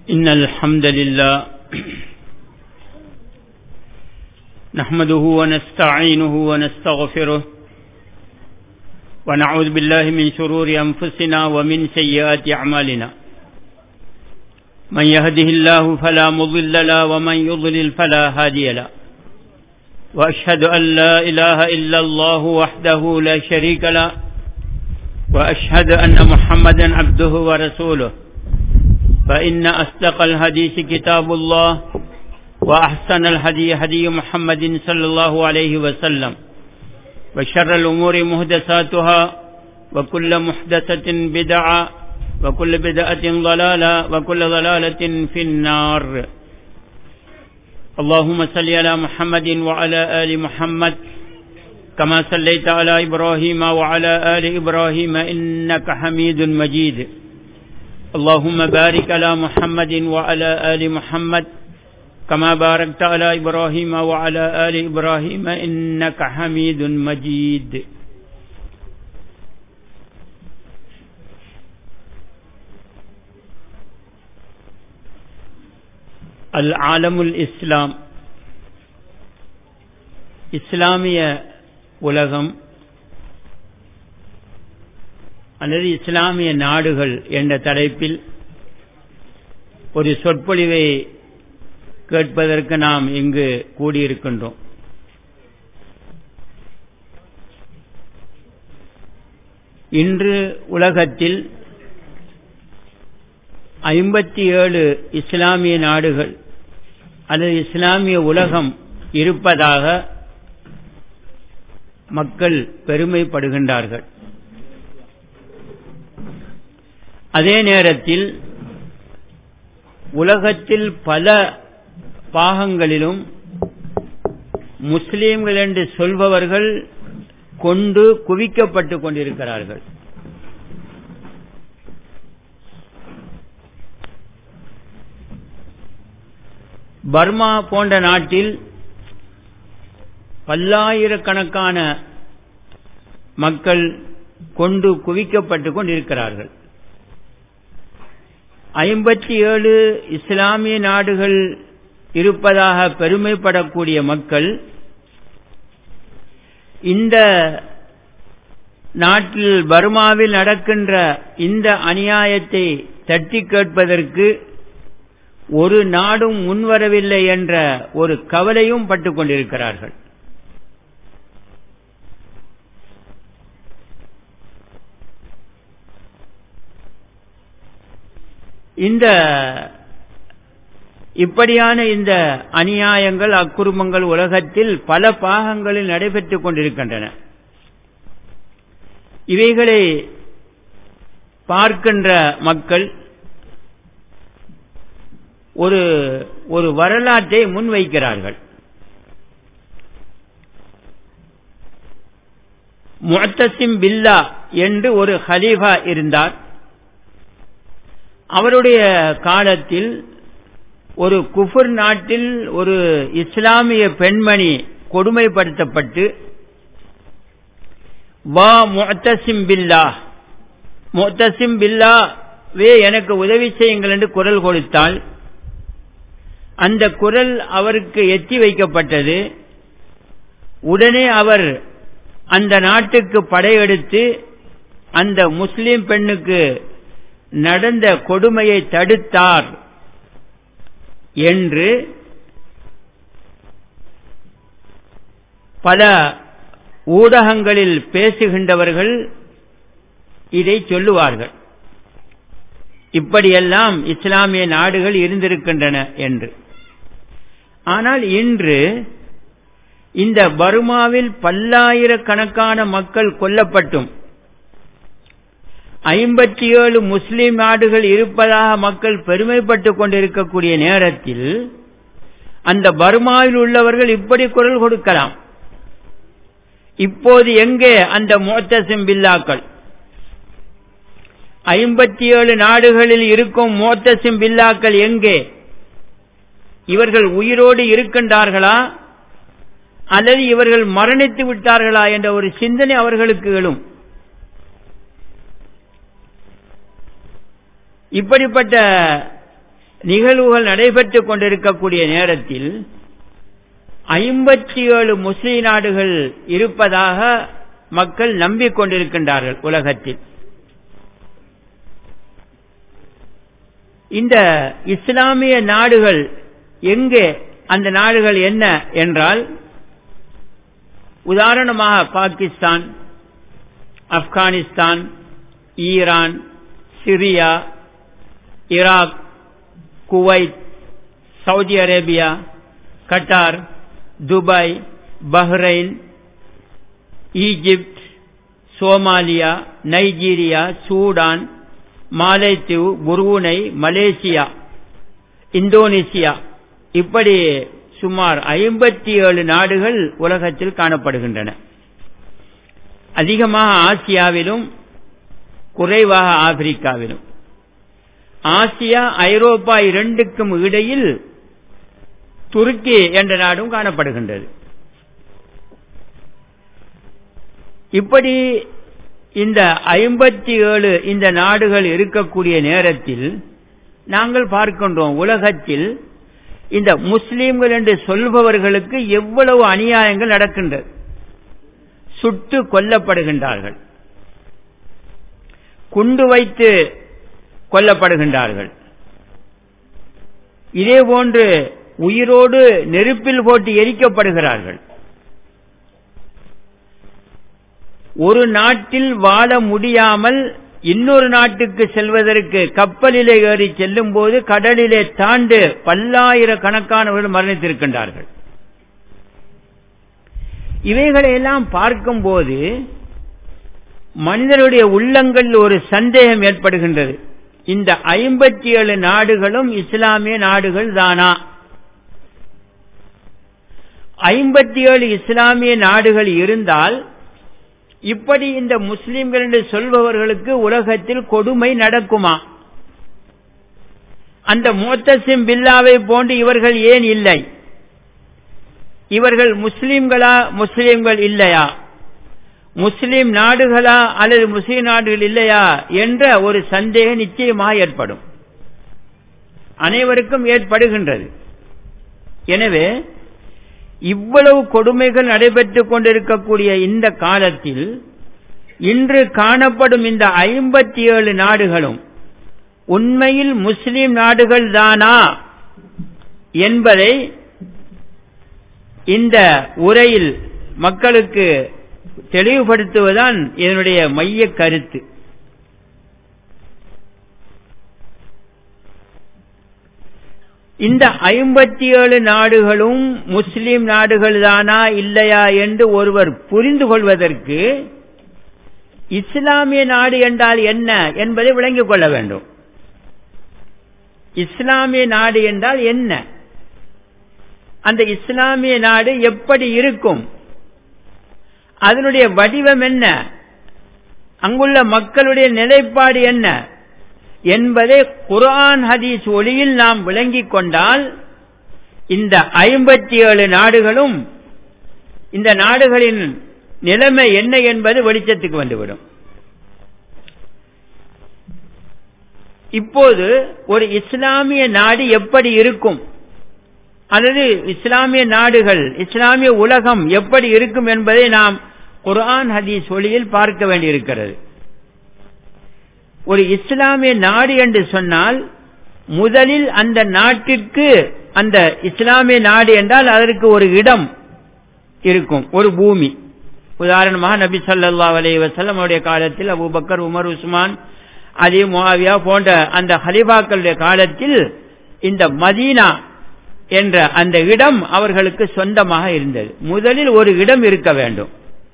إن الحمد لله نحمده ونستعينه ونستغفره ونعوذ بالله من شرور أنفسنا ومن سيئات أعمالنا من يهده الله فلا مضل له ومن يضلل فلا هادي له وأشهد أن لا إله إلا الله وحده لا شريك له وأشهد أن محمدا عبده ورسوله فإن أصدق الحديث كتاب الله وأحسن الهدي هدي محمد صلى الله عليه وسلم وشر الأمور مهدساتها وكل محدثة بدعة وكل بدعة ضلالة وكل ضلالة في النار اللهم صل على محمد وعلى آل محمد كما صليت على إبراهيم وعلى آل إبراهيم إنك حميد مجيد اللهم بارك على محمد وعلى آل محمد كما باركت على إبراهيم وعلى آل إبراهيم إنك حميد مجيد العالم الإسلام இஸ்லாமிய உலகம் அல்லது இஸ்லாமிய நாடுகள் என்ற தலைப்பில் ஒரு சொற்பொழிவை கேட்பதற்கு நாம் இங்கு கூடியிருக்கின்றோம் இன்று உலகத்தில் ஐம்பத்தி ஏழு இஸ்லாமிய நாடுகள் அல்லது இஸ்லாமிய உலகம் இருப்பதாக மக்கள் பெருமைப்படுகின்றார்கள் அதே நேரத்தில் உலகத்தில் பல பாகங்களிலும் முஸ்லீம்கள் என்று சொல்பவர்கள் கொண்டு குவிக்கப்பட்டு கொண்டிருக்கிறார்கள் பர்மா போன்ற நாட்டில் பல்லாயிரக்கணக்கான மக்கள் கொண்டு குவிக்கப்பட்டு கொண்டிருக்கிறார்கள் ஐம்பத்தி ஏழு இஸ்லாமிய நாடுகள் இருப்பதாக பெருமைப்படக்கூடிய மக்கள் இந்த நாட்டில் பர்மாவில் நடக்கின்ற இந்த அநியாயத்தை தட்டி கேட்பதற்கு ஒரு நாடும் முன்வரவில்லை என்ற ஒரு கவலையும் பட்டுக் கொண்டிருக்கிறார்கள் இந்த இப்படியான இந்த அநியாயங்கள் அக்குருமங்கள் உலகத்தில் பல பாகங்களில் நடைபெற்றுக் கொண்டிருக்கின்றன இவைகளை பார்க்கின்ற மக்கள் ஒரு ஒரு வரலாற்றை முன்வைக்கிறார்கள் முத்தசிம் பில்லா என்று ஒரு ஹலீஃபா இருந்தார் அவருடைய காலத்தில் ஒரு குஃபர் நாட்டில் ஒரு இஸ்லாமிய பெண்மணி கொடுமைப்படுத்தப்பட்டு வா முத்தசிம் பில்லா முத்தசிம் பில்லா வே எனக்கு உதவி செய்யுங்கள் என்று குரல் கொடுத்தால் அந்த குரல் அவருக்கு எத்தி வைக்கப்பட்டது உடனே அவர் அந்த நாட்டுக்கு படையெடுத்து அந்த முஸ்லிம் பெண்ணுக்கு நடந்த கொடுமையை தடுத்தார் என்று பல ஊடகங்களில் பேசுகின்றவர்கள் இதை சொல்லுவார்கள் இப்படியெல்லாம் இஸ்லாமிய நாடுகள் இருந்திருக்கின்றன என்று ஆனால் இன்று இந்த பர்மாவில் பல்லாயிரக்கணக்கான மக்கள் கொல்லப்பட்டும் ஐம்பத்தி ஏழு முஸ்லிம் நாடுகள் இருப்பதாக மக்கள் பெருமைப்பட்டுக் கொண்டிருக்கக்கூடிய நேரத்தில் அந்த பர்மாவில் உள்ளவர்கள் இப்படி குரல் கொடுக்கலாம் இப்போது எங்கே அந்த மோத்தசிம் பில்லாக்கள் ஐம்பத்தி ஏழு நாடுகளில் இருக்கும் மோத்தசிம் பில்லாக்கள் எங்கே இவர்கள் உயிரோடு இருக்கின்றார்களா அல்லது இவர்கள் மரணித்து விட்டார்களா என்ற ஒரு சிந்தனை அவர்களுக்கு எழும் இப்படிப்பட்ட நிகழ்வுகள் நடைபெற்றுக் கொண்டிருக்கக்கூடிய நேரத்தில் ஐம்பத்தி ஏழு முஸ்லிம் நாடுகள் இருப்பதாக மக்கள் நம்பிக்கொண்டிருக்கின்றார்கள் உலகத்தில் இந்த இஸ்லாமிய நாடுகள் எங்கே அந்த நாடுகள் என்ன என்றால் உதாரணமாக Pakistan Afghanistan Iran Syria Iraq Kuwait Saudi Arabia Qatar Dubai Bahrain Egypt Somalia Nigeria Sudan மாலைத்தீவு புருனை மலேசியா இந்தோனேசியா இப்படி சுமார் ஐம்பத்தி ஏழு நாடுகள் உலகத்தில் காணப்படுகின்றன அதிகமாக ஆசியாவிலும் குறைவாக ஆப்பிரிக்காவிலும் ஆசியா ஐரோப்பா இரண்டுக்கும் இடையில் துருக்கி என்ற நாடும் காணப்படுகின்றது இப்படி இந்த ஐம்பத்தி ஏழு இந்த நாடுகள் இருக்கக்கூடிய நேரத்தில் நாங்கள் பார்க்கின்றோம் உலகத்தில் இந்த முஸ்லீம்கள் என்று சொல்பவர்களுக்கு எவ்வளவு அநியாயங்கள் நடக்கின்றது சுட்டு கொல்லப்படுகின்றார்கள் குண்டு வைத்து கொல்லப்படுகின்றார்கள் இதே போன்று உயிரோடு நெருப்பில் போட்டு எரிக்கப்படுகிறார்கள் ஒரு நாட்டில் வாழ முடியாமல் இன்னொரு நாட்டுக்கு செல்வதற்கு கப்பலிலே ஏறி செல்லும் போது கடலிலே தாண்டு பல்லாயிரக்கணக்கானவர்கள் மரணித்திருக்கின்றார்கள் இவைகளை எல்லாம் பார்க்கும்போது மனிதருடைய உள்ளங்களில் ஒரு சந்தேகம் ஏற்படுகின்றது இந்த ஐம்பத்தி ஏழு நாடுகளும் இஸ்லாமிய நாடுகள் தானா ஐம்பத்தி ஏழு இஸ்லாமிய நாடுகள் இருந்தால் இப்படி இந்த முஸ்லிம்கள் என்று சொல்பவர்களுக்கு உலகத்தில் கொடுமை நடக்குமா அந்த மோத்தசிம் பில்லாவை போன்று இவர்கள் ஏன் இல்லை இவர்கள் முஸ்லிம்களா முஸ்லிம்கள் இல்லையா முஸ்லிம் நாடுகளா அல்லது முஸ்லிம் நாடுகள் இல்லையா என்ற ஒரு சந்தேகம் நிச்சயமாக ஏற்படும் அனைவருக்கும் ஏற்படுகின்றது எனவே இவ்வளவு கொடுமைகள் நடைபெற்றுக் கொண்டிருக்கக்கூடிய இந்த காலத்தில் இன்று காணப்படும் இந்த ஐம்பத்தி ஏழு நாடுகளும் உண்மையில் முஸ்லிம் நாடுகள் தானா என்பதை இந்த உரையில் மக்களுக்கு தெளிவுபடுத்துவதுதான் இதனுடைய மைய கருத்து இந்த ஐம்பத்தி ஏழு நாடுகளும் முஸ்லிம் நாடுகள் தானா இல்லையா என்று ஒருவர் புரிந்து கொள்வதற்கு இஸ்லாமிய நாடு என்றால் என்ன என்பதை விளங்கிக் கொள்ள வேண்டும் இஸ்லாமிய நாடு என்றால் என்ன அந்த இஸ்லாமிய நாடு எப்படி இருக்கும் அதனுடைய வடிவம் என்ன அங்குள்ள மக்களுடைய நிலைப்பாடு என்ன என்பதை குர்ஆன் ஹதீஸ் ஒளியில் நாம் விளங்கிக் கொண்டால் இந்த ஐம்பத்தி ஏழு நாடுகளும் இந்த நாடுகளின் நிலைமை என்ன என்பது வெளிச்சத்துக்கு வந்துவிடும் இப்போது ஒரு இஸ்லாமிய நாடு எப்படி இருக்கும் அல்லது இஸ்லாமிய நாடுகள் இஸ்லாமிய உலகம் எப்படி இருக்கும் என்பதை நாம் குர்ஆன் ஹதீஸ் ஒளியில் பார்க்க வேண்டியிருக்கிறது ஒரு இஸ்லாமிய நாடு என்று சொன்னால் முதலில் அந்த நாட்டிற்கு அந்த இஸ்லாமிய நாடு என்றால் அதற்கு ஒரு இடம் இருக்கும் ஒரு பூமி உதாரணமாக நபி சொல்லா அலி வசல்லம் அவருடைய காலத்தில் Abu Bakr Umar Usman Ali Muawiya போன்ற அந்த ஹலிபாக்களுடைய காலத்தில் இந்த மதீனா என்ற அந்த இடம் அவர்களுக்கு சொந்தமாக இருந்தது முதலில் ஒரு இடம் இருக்க வேண்டும்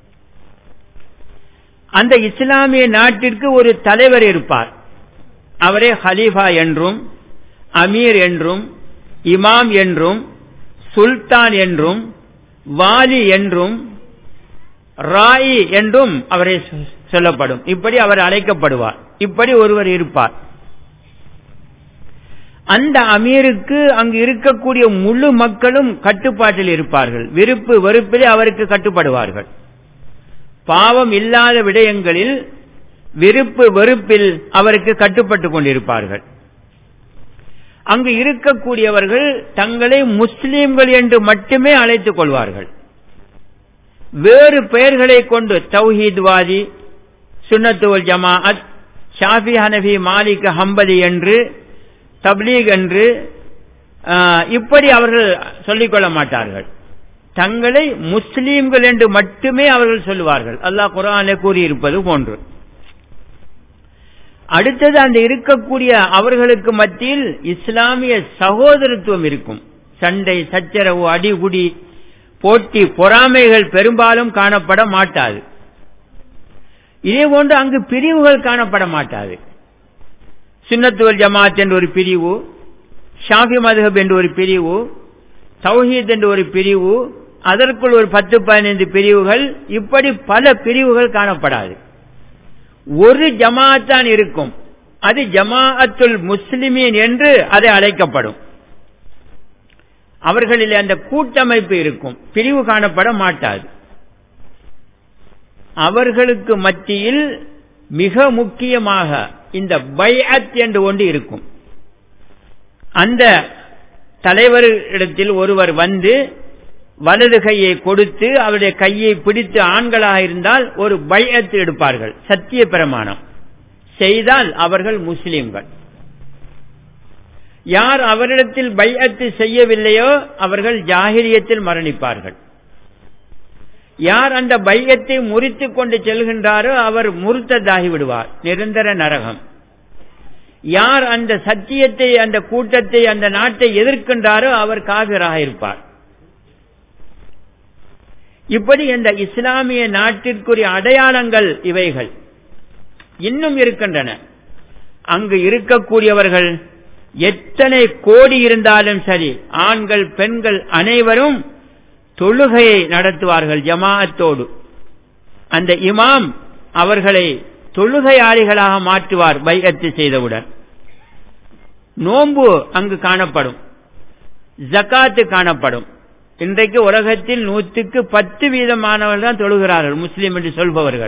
அந்த இஸ்லாமிய நாட்டிற்கு ஒரு தலைவர் இருப்பார் அவரே ஹலீஃபா என்றும் அமீர் என்றும் இமாம் என்றும் சுல்தான் என்றும் வாலி என்றும் ராயி என்றும் அவரை சொல்லப்படும் இப்படி அவர் அழைக்கப்படுவார் இப்படி ஒருவர் இருப்பார் அந்த அமீருக்கு அங்கு இருக்கக்கூடிய முழு மக்களும் கட்டுப்பாட்டில் இருப்பார்கள் விருப்பு வெறுப்பிலே அவருக்கு கட்டுப்படுவார்கள் பாவம் இல்லாத விடயங்களில் விருப்பு வெறுப்பில் அவருக்கு கட்டுப்பட்டுக் கொண்டிருப்பார்கள் அங்கு இருக்கக்கூடியவர்கள் தங்களை முஸ்லீம்கள் என்று மட்டுமே அழைத்துக் கொள்வார்கள் வேறு பெயர்களை கொண்டு தௌஹீத்வாதி சுன்னத்துவல் ஜமாஅத் ஷாஃபி ஹனஃபி மாலிக் ஹம்பலி என்று தப்லீக் என்று இப்படி அவர்கள் சொல்லிக்கொள்ள மாட்டார்கள் தங்களை முஸ்லீம்கள் என்று மட்டுமே அவர்கள் சொல்லுவார்கள் அல்லாஹ் குரானில் கூறியிருப்பது போன்று அடுத்தது அந்த இருக்கக்கூடிய அவர்களுக்கு மத்தியில் இஸ்லாமிய சகோதரத்துவம் இருக்கும் சண்டை சச்சரவு அடிகுடி போட்டி பொறாமைகள் பெரும்பாலும் காணப்பட மாட்டாது இதே போன்று அங்கு பிரிவுகள் காணப்பட மாட்டாது சுன்னத்துவல் ஜமாத் என்ற ஒரு பிரிவு ஷாஃபி மதுஹப் என்ற ஒரு பிரிவு தௌஹீத் என்ற ஒரு பிரிவு அதற்குள் ஒரு பத்து பதினைந்து பிரிவுகள் இப்படி பல பிரிவுகள் காணப்படாது ஒரு ஜமாத் தான் இருக்கும் அது ஜமாஅத்துல் முஸ்லிமீன் என்று அது அழைக்கப்படும் அவர்களில் அந்த கூட்டமைப்பு இருக்கும் பிரிவு காணப்பட மாட்டாது அவர்களுக்கு மத்தியில் மிக முக்கியமாக இந்த பைஅத் என்று ஒன்று இருக்கும் அந்த தலைவரிடத்தில் ஒருவர் வந்து வலது கையை கொடுத்து அவருடைய கையை பிடித்து ஆண்களாக இருந்தால் ஒரு பையத்து எடுப்பார்கள் சத்திய பிரமாணம் செய்தால் அவர்கள் முஸ்லிம்கள் யார் அவரிடத்தில் பையத்து செய்யவில்லையோ அவர்கள் ஜாகிரியத்தில் மரணிப்பார்கள் யார் அந்த பையத்தை முறித்து கொண்டு செல்கின்றாரோ அவர் முறுத்ததாகி விடுவார் நிரந்தர நரகம் யார் அந்த சத்தியத்தை அந்த கூட்டத்தை அந்த நாட்டை எதிர்க்கின்றாரோ அவர் காவிராக இருப்பார் இப்படி இந்த இஸ்லாமிய நாட்டிற்குரிய அடையாளங்கள் இவைகள் இன்னும் இருக்கின்றன அங்கு இருக்கக்கூடியவர்கள் எத்தனை கோடி இருந்தாலும் சரி ஆண்கள் பெண்கள் அனைவரும் தொழுகையை நடத்துவார்கள் ஜமாஅத்தோடு அந்த இமாம் அவர்களை தொழுகையாளிகளாக மாற்றுவார் பைகத்து செய்தவுடன் நோன்பு அங்கு காணப்படும் ஜக்காத்து காணப்படும் இன்றைக்கு உலகத்தில் நூற்றுக்கு பத்து வீதமானவர்கள் தான் தொழுகிறார்கள் முஸ்லீம் என்று சொல்பவர்கள்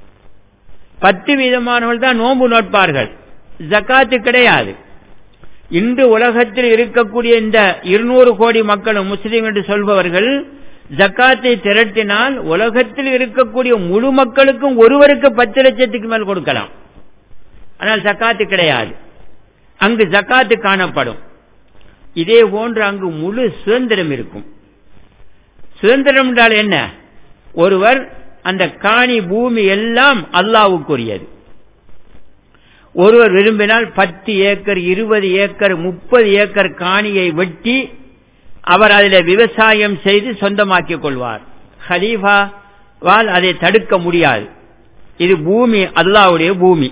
பத்து வீதமானவர்கள் தான் நோன்பு நோட்பார்கள் ஜக்காத்து கிடையாது இன்று உலகத்தில் இருக்கக்கூடிய இந்த இருநூறு கோடி மக்களும் முஸ்லீம் என்று சொல்பவர்கள் ஜக்காத்தை திரட்டினால் உலகத்தில் இருக்கக்கூடிய முழு மக்களுக்கும் ஒருவருக்கு பத்து லட்சத்துக்கு மேல் கொடுக்கலாம் ஆனால் ஜக்காத்து கிடையாது அங்கு ஜக்காத்து காணப்படும் இதே போன்று அங்கு முழு சுதந்திரம் இருக்கும் சுதந்திரம் என்றால் என்ன ஒருவர் அந்த காணி பூமி எல்லாம் அல்லாவுக்குரியது ஒருவர் விரும்பினால் பத்து ஏக்கர் இருபது ஏக்கர் முப்பது ஏக்கர் காணியை வெட்டி அவர் அதில் விவசாயம் செய்து சொந்தமாக்கிக் கொள்வார் ஹலீஃபாவால் அதை தடுக்க முடியாது இது பூமி அல்லாவுடைய பூமி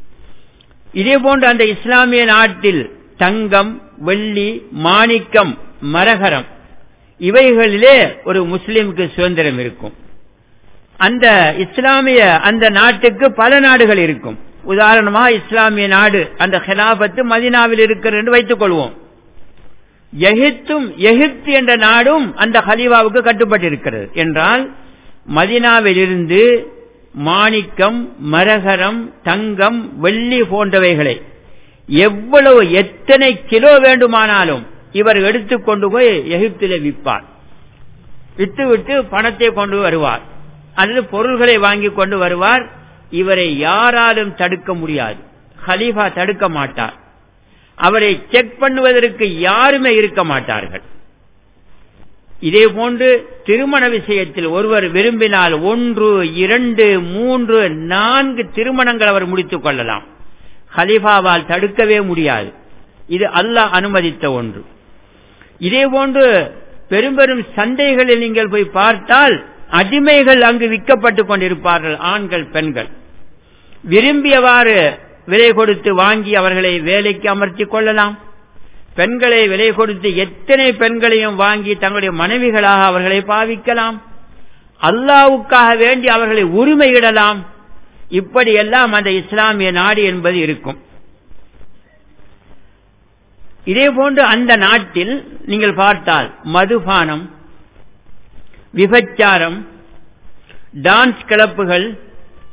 இதே போன்று அந்த இஸ்லாமிய நாட்டில் தங்கம் வெள்ளி மாணிக்கம் மரகரம் இவைகளிலே ஒரு முஸ்லிமுக்கு சுதந்திரம் இருக்கும் அந்த இஸ்லாமிய அந்த நாட்டுக்கு பல நாடுகள் இருக்கும் உதாரணமாக இஸ்லாமிய நாடு அந்த ஹிலாபத்து மதினாவில் இருக்கிறது என்று வைத்துக் கொள்வோம் எகிப்தும் எகிப்து என்ற நாடும் அந்த ஹலீவாவுக்கு கட்டுப்பட்டிருக்கிறது என்றால் மதினாவிலிருந்து மாணிக்கம் மரகரம் தங்கம் வெள்ளி போன்றவைகளை எவ்வளவு எத்தனை கிலோ வேண்டுமானாலும் இவர் எடுத்துக்கொண்டு போய் எகிப்திலே விற்பார் வித்துவிட்டு பணத்தை கொண்டு வருவார் அல்லது பொருள்களை வாங்கி கொண்டு வருவார் இவரை யாராலும் தடுக்க முடியாது ஹலீஃபா தடுக்க மாட்டார் அவரை செக் பண்ணுவதற்கு யாருமே இருக்க மாட்டார்கள் இதே போன்று திருமண விஷயத்தில் ஒருவர் விரும்பினால் ஒன்று இரண்டு மூன்று நான்கு திருமணங்கள் அவர் முடித்துக் கொள்ளலாம் ஹலீஃபாவால் தடுக்கவே முடியாது இது அல்லாஹ் அனுமதித்த ஒன்று இதே போன்று பெரும் பெரும் சந்தைகளில் நீங்கள் போய் பார்த்தால் அடிமைகள் அங்கு விற்கப்பட்டுக் கொண்டிருப்பார்கள் ஆண்கள் பெண்கள் விரும்பியவாறு விலை கொடுத்து வாங்கி அவர்களை வேலைக்கு அமர்த்திக் கொள்ளலாம் பெண்களை விலை கொடுத்து எத்தனை பெண்களையும் வாங்கி தங்களுடைய மனைவிகளாக அவர்களை பாவிக்கலாம் அல்லாவுக்காக வேண்டி அவர்களை உரிமையிடலாம் இப்படியெல்லாம் அந்த இஸ்லாமிய நாடு என்பது இருக்கும் இதே போன்று அந்த நாட்டில் நீங்கள் பார்த்தால் மதுபானம் விபச்சாரம் டான்ஸ் கிளப்புகள்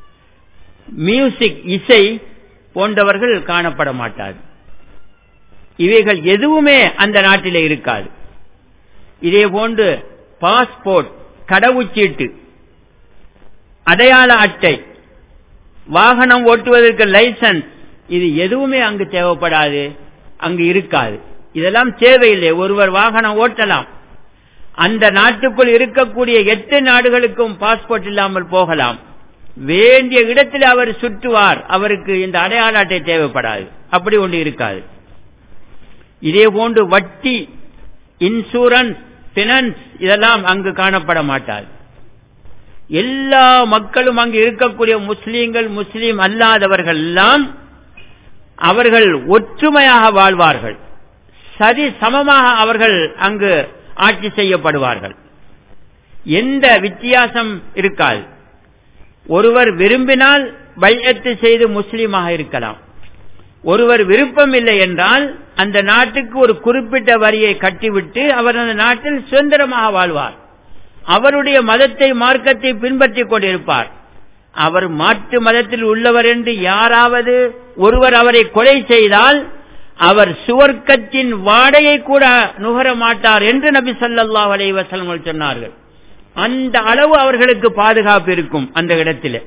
மியூசிக் இசை போன்றவர்கள் காணப்பட மாட்டார் இவைகள் எதுவுமே அந்த நாட்டிலே இருக்காது இதே போன்று பாஸ்போர்ட் கடவுச்சீட்டு அடையாள அட்டை வாகனம் ஓட்டுவதற்கு லைசன்ஸ் இது எதுவுமே அங்கு தேவைப்படாது அங்கு இருக்காது இதெல்லாம் தேவையில்லை ஒருவர் வாகனம் ஓட்டலாம் அந்த நாட்டுக்குள் இருக்கக்கூடிய எட்டு நாடுகளுக்கும் பாஸ்போர்ட் இல்லாமல் போகலாம் வேண்டிய இடத்தில் அவர் சுற்றுவார் அவருக்கு இந்த அடையாள அட்டை தேவைப்படாது அப்படி ஒன்று இருக்காது இதே போன்று வட்டி இன்சூரன்ஸ் பினான்ஸ் இதெல்லாம் அங்கு காணப்பட மாட்டாது எல்லா மக்களும் அங்கு இருக்கக்கூடிய முஸ்லீம்கள் முஸ்லீம் அல்லாதவர்கள் எல்லாம் அவர்கள் ஒற்றுமையாக வாழ்வார்கள் சரி சமமாக அவர்கள் அங்கு ஆட்சி செய்யப்படுவார்கள் எந்த வித்தியாசம் இருக்காது ஒருவர் விரும்பினால் பையத்து செய்து முஸ்லீமாக இருக்கலாம் ஒருவர் விருப்பம் இல்லை என்றால் அந்த நாட்டுக்கு ஒரு குறிப்பிட்ட வரியை கட்டிவிட்டு அவர் அந்த நாட்டில் சுதந்திரமாக வாழ்வார் அவருடைய மதத்தை மார்க்கத்தை பின்பற்றிக் கொண்டிருப்பார் அவர் மாற்று மதத்தில் உள்ளவர் என்று யாராவது ஒருவர் அவரை கொலை செய்தால் அவர் சுவர்க்கத்தின் வாடையை கூட நுகர மாட்டார் என்று நபி சல்லாஹ் அலை வசல்கள் சொன்னார்கள் அந்த அளவு அவர்களுக்கு பாதுகாப்பு இருக்கும் அந்த இடத்தில்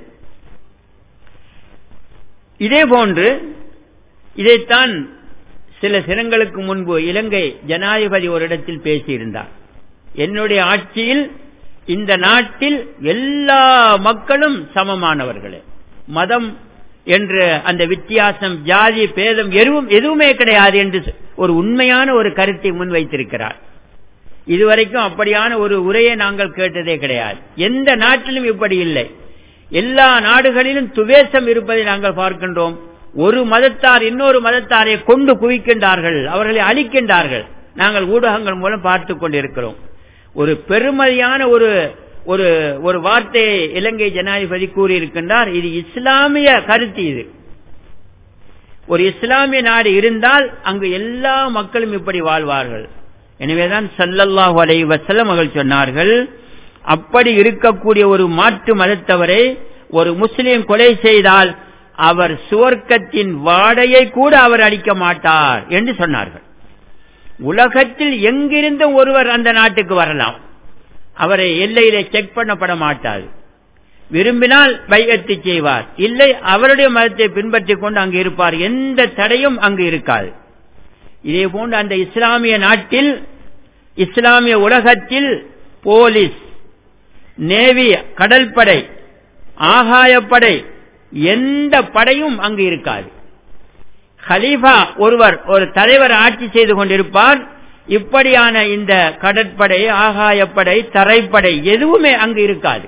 இதே போன்று இதைத்தான் சில தினங்களுக்கு முன்பு இலங்கை ஜனாதிபதி ஒரு இடத்தில் பேசியிருந்தார் என்னுடைய ஆட்சியில் இந்த நாட்டில் எல்லா மக்களும் சமமானவர்களே மதம் என்று அந்த வித்தியாசம் ஜாதி பேதம் எதுவும் எதுவுமே கிடையாது என்று ஒரு உண்மையான ஒரு கருத்தை முன்வைத்திருக்கிறார் இதுவரைக்கும் அப்படியான ஒரு உரையை நாங்கள் கேட்டதே கிடையாது எந்த நாட்டிலும் இப்படி இல்லை எல்லா நாடுகளிலும் துவேசம் இருப்பதை நாங்கள் பார்க்கின்றோம் ஒரு மதத்தார் இன்னொரு மதத்தாரை கொண்டு குவிக்கின்றார்கள் அவர்களை அழிக்கின்றார்கள் நாங்கள் ஊடகங்கள் மூலம் பார்த்து கொண்டிருக்கிறோம் ஒரு பெருமதியான ஒரு ஒரு ஒரு வார்த்தையை இலங்கை ஜனாதிபதி கூறியிருக்கின்றார் இது இஸ்லாமிய கருத்து இது ஒரு இஸ்லாமிய நாடு இருந்தால் அங்கு எல்லா மக்களும் இப்படி வாழ்வார்கள் எனவேதான் சல்லல்லாஹு அலை வசலம் அவர்கள் சொன்னார்கள் அப்படி இருக்கக்கூடிய ஒரு மாற்று மதத்தவரை ஒரு முஸ்லீம் கொலை செய்தால் அவர் சுவர்க்கத்தின் வாடையை கூட அவர் அளிக்க மாட்டார் என்று சொன்னார்கள் உலகத்தில் எங்கிருந்தும் ஒருவர் அந்த நாட்டுக்கு வரலாம் அவரை எல்லையிலே செக் பண்ணப்பட மாட்டாது விரும்பினால் பைகத்து செய்வார் இல்லை அவருடைய மதத்தை பின்பற்றிக் கொண்டு அங்கு இருப்பார் எந்த தடையும் அங்கு இருக்காது இதே போன்று அந்த இஸ்லாமிய நாட்டில் இஸ்லாமிய உலகத்தில் போலீஸ் நேவி கடற்படை ஆகாயப்படை எந்த படையும் அங்கு இருக்காது ஹலீஃபா ஒருவர் ஒரு தலைவர் ஆட்சி செய்து கொண்டிருப்பார் இப்படியான இந்த கடற்படை ஆகாயப்படை தரைப்படை எதுவுமே அங்கு இருக்காது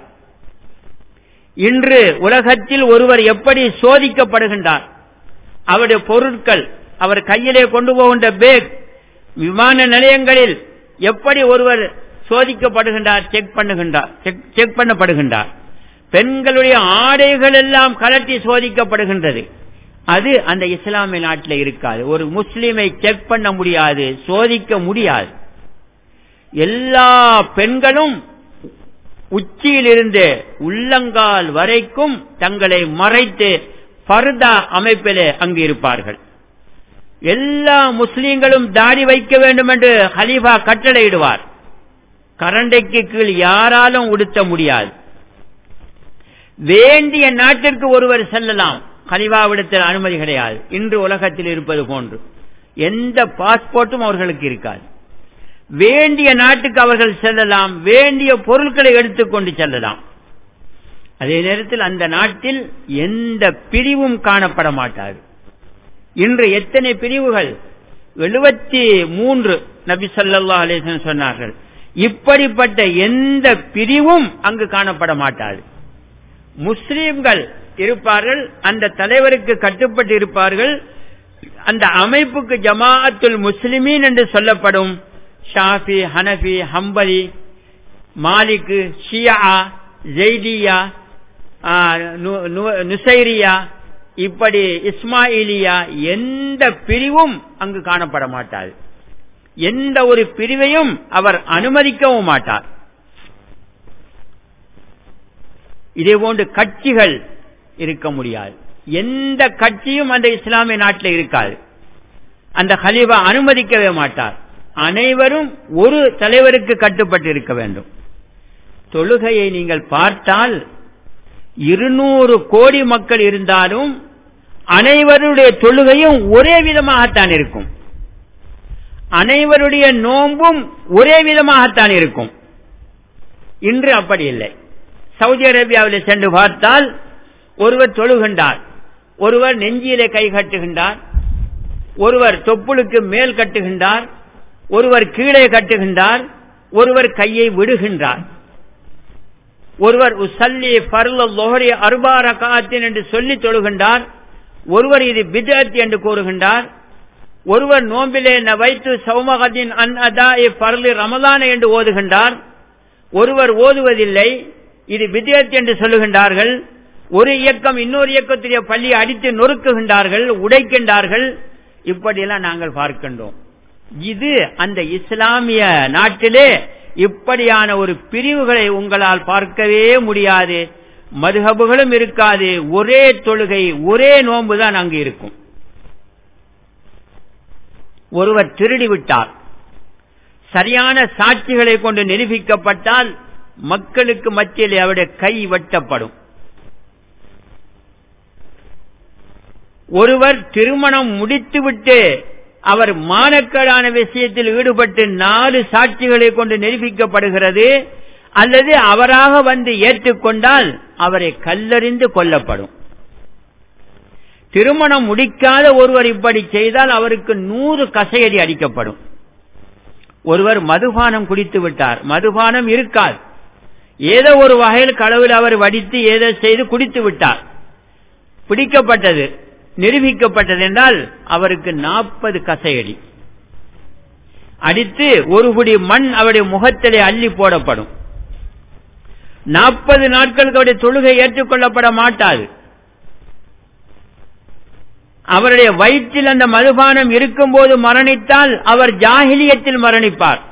இன்று உலகத்தில் ஒருவர் எப்படி சோதிக்கப்படுகின்றார் அவருடைய பொருட்கள் அவர் கையிலே கொண்டு போகின்ற பேக் விமான நிலையங்களில் எப்படி ஒருவர் சோதிக்கப்படுகின்றார் செக் பண்ணுகின்றார் செக் பண்ணப்படுகின்றார் பெண்களுடைய ஆடைகள் எல்லாம் கலட்டி சோதிக்கப்படுகின்றது அது அந்த இஸ்லாமிய நாட்டில் இருக்காது ஒரு முஸ்லிமை செக் பண்ண முடியாது சோதிக்க முடியாது எல்லா பெண்களும் உச்சியிலிருந்து உள்ளங்கால் வரைக்கும் தங்களை மறைத்து பர்தா அமைப்பிலே அங்கு இருப்பார்கள் எல்லா முஸ்லீம்களும் தாடி வைக்க வேண்டும் என்று ஹலீஃபா கட்டளையிடுவார் கரண்டைக்கு கீழ் யாராலும் உடுத்த முடியாது வேண்டிய நாட்டிற்கு ஒருவர் செல்லலாம் ஹலிவாவிடத்தில் அனுமதி கிடையாது இன்று உலகத்தில் இருப்பது போன்று எந்த பாஸ்போர்ட்டும் அவர்களுக்கு இருக்காது வேண்டிய நாட்டுக்கு அவர்கள் செல்லலாம் வேண்டிய பொருட்களை எடுத்துக்கொண்டு செல்லலாம் அதே நேரத்தில் அந்த நாட்டில் எந்த பிரிவும் காணப்பட மாட்டாது இன்று எத்தனை பிரிவுகள் எழுபத்தி மூன்று நபி சொல்லா அலேசன் சொன்னார்கள் இப்படிப்பட்ட எந்த பிரிவும் அங்கு காணப்பட மாட்டாது முஸ்லீம்கள் இருப்பார்கள் அந்த தலைவருக்கு கட்டுப்பட்டு இருப்பார்கள் அந்த அமைப்புக்கு ஜமாஅத்துல் முஸ்லிமீன் என்று சொல்லப்படும் ஷாஃபி ஹனஃபி ஹம்பலி மாலிக்கு ஷியா ஜெய்தியா நுசைரியா இப்படி இஸ்மாயிலியா எந்த பிரிவும் அங்கு காணப்பட மாட்டாது எந்த ஒரு பிரிவையும் அவர் அனுமதிக்கவும் மாட்டார் இதே போன்று கட்சிகள் இருக்க முடியாது எந்த கட்சியும் அந்த இஸ்லாமிய நாட்டில் இருக்காது அந்த ஹலீஃபா அனுமதிக்கவே மாட்டார் அனைவரும் ஒரு தலைவருக்கு கட்டுப்பட்டு இருக்க வேண்டும் தொழுகையை நீங்கள் பார்த்தால் இருநூறு கோடி மக்கள் இருந்தாலும் அனைவருடைய தொழுகையும் ஒரே விதமாகத்தான் இருக்கும் அனைவருடைய நோன்பும் ஒரே விதமாகத்தான் இருக்கும் இன்று அப்படி இல்லை சவுதி அரேபியாவில் சென்று பார்த்தால் ஒருவர் தொழுகின்றார் ஒருவர் நெஞ்சிலே கை கட்டுகின்றார் ஒருவர் தொப்புளுக்கு மேல் கட்டுகின்றார் ஒருவர் கீழே கட்டுகின்றார் ஒருவர் கையை விடுகின்றார் ஒருவர் உசல்லி பருள லோஹரி அருபா ரகாத்தின் என்று சொல்லி தொழுகின்றார் ஒருவர் இது பிதத் என்று கூறுகின்றார் ஒருவர் நோம்பிலே வைத்து சௌமகத்தின் அன் அதா பரலி ரமதான என்று ஓதுகின்றார் ஒருவர் ஓதுவதில்லை இது வித்தியத் என்று சொல்லுகின்றார்கள் ஒரு இயக்கம் இன்னொரு இயக்கத்துடைய பள்ளியை அடித்து நொறுக்குகின்றார்கள் உடைக்கின்றார்கள் இப்படியெல்லாம் நாங்கள் பார்க்கின்றோம் இது அந்த இஸ்லாமிய நாட்டிலே இப்படியான ஒரு பிரிவுகளை உங்களால் பார்க்கவே முடியாது மதுகபுகளும் இருக்காது ஒரே தொழுகை ஒரே நோன்பு தான் அங்கு இருக்கும் ஒருவர் திருடி விட்டார் சரியான சாட்சிகளை கொண்டு நிரூபிக்கப்பட்டால் மக்களுக்கு மத்தியில் அவருடைய கை வெட்டப்படும் ஒருவர் திருமணம் முடித்துவிட்டு அவர் மானக்கேடான விஷயத்தில் ஈடுபட்டு நாலு சாட்சிகளை கொண்டு நிரூபிக்கப்படுகிறது அல்லது அவராக வந்து ஏற்றுக்கொண்டால் அவரை கல்லறிந்து கொல்லப்படும் திருமணம் முடிக்காத ஒருவர் இப்படி செய்தால் அவருக்கு நூறு கசையடி அடிக்கப்படும் ஒருவர் மதுபானம் குடித்து விட்டார் மதுபானம் இருக்காது ஏதோ ஒரு வகையில் களவில் அவர் வடித்து ஏதோ செய்து குடித்து விட்டார் பிடிக்கப்பட்டது நிரூபிக்கப்பட்டது என்றால் அவருக்கு நாற்பது கசையடி அடித்து ஒரு குடி மண் அவருடைய முகத்திலே அள்ளி போடப்படும் நாற்பது நாட்களுக்கு அவருடைய தொழுகை ஏற்றுக்கொள்ளப்பட மாட்டாது அவருடைய வயிற்றில் அந்த மதுபானம் இருக்கும்போது மரணித்தால் அவர் ஜாகிலியத்தில் மரணிப்பார்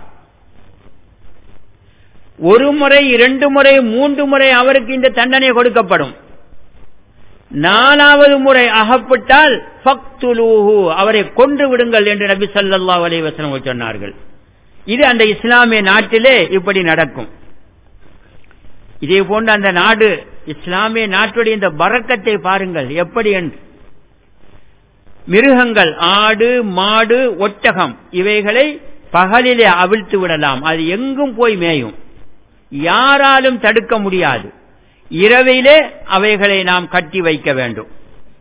ஒரு முறை இரண்டு முறை மூன்று முறை அவருக்கு இந்த தண்டனை கொடுக்கப்படும் நாலாவது முறை அகப்பட்டால் அவரை கொன்று விடுங்கள் என்று நபி சல்லா அலைவசனம் சொன்னார்கள் இது அந்த இஸ்லாமிய நாட்டிலே இப்படி நடக்கும் இதே போன்ற அந்த நாடு இஸ்லாமிய நாட்டுடைய இந்த பறக்கத்தை பாருங்கள் எப்படி என்று மிருகங்கள் ஆடு மாடு ஒட்டகம் இவைகளை பகலிலே அவிழ்த்து விடலாம் அது எங்கும் போய் மேயும் யாராலும் தடுக்க முடியாது இரவிலே அவைகளை நாம் கட்டி வைக்க வேண்டும்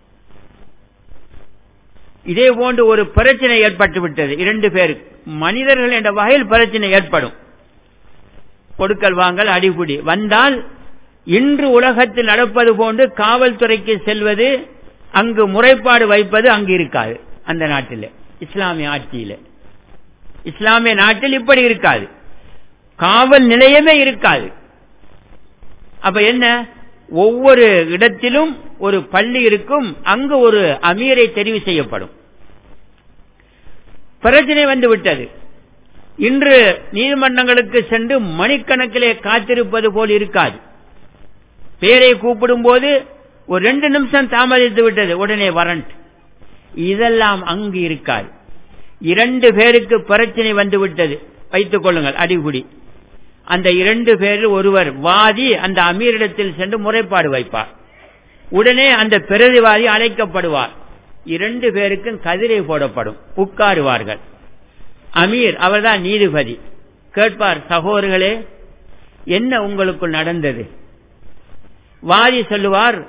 இதே போன்று ஒரு பிரச்சனை ஏற்பட்டு விட்டது இரண்டு பேர் மனிதர்கள் என்ற வகையில் பிரச்சனை ஏற்படும் கொடுக்கல் வாங்கல் அடிபுடி வந்தால் இன்று உலகத்தில் நடப்பது போன்று காவல்துறைக்கு செல்வது அங்கு முறைப்பாடு வைப்பது அங்கு இருக்காது அந்த நாட்டில் இஸ்லாமிய ஆட்சியில இஸ்லாமிய நாட்டில் இப்படி இருக்காது காவல் நிலையமே இருக்காது அப்ப என்ன ஒவ்வொரு இடத்திலும் ஒரு பள்ளி இருக்கும் அங்கு ஒரு அமீரை தெரிவு செய்யப்படும் பிரச்சனை வந்து விட்டது இன்று நீதிமன்றங்களுக்கு சென்று மணிக்கணக்கிலே காத்திருப்பது போல் இருக்காது பேரை கூப்பிடும் போது ஒரு ரெண்டு நிமிஷம் தாமதித்து விட்டது உடனே வரண்ட் இதெல்லாம் அங்கு இருக்காது இரண்டு பேருக்கு பிரச்சனை வந்து விட்டது வைத்துக் கொள்ளுங்கள் அடிகுடி அந்த இரண்டு பேரில் ஒருவர் வாதி அந்த அமீரிடத்தில் சென்று முறைப்பாடு வைப்பார் உடனே அந்த பிரதிவாதி அழைக்கப்படுவார் இரண்டு பேருக்கும் கதிரை போடப்படும் உட்காருவார்கள் அமீர் அவர்தான் நீதிபதி கேட்பார் சகோதரர்களே என்ன உங்களுக்கு நடந்தது வாதி சொல்லுவார்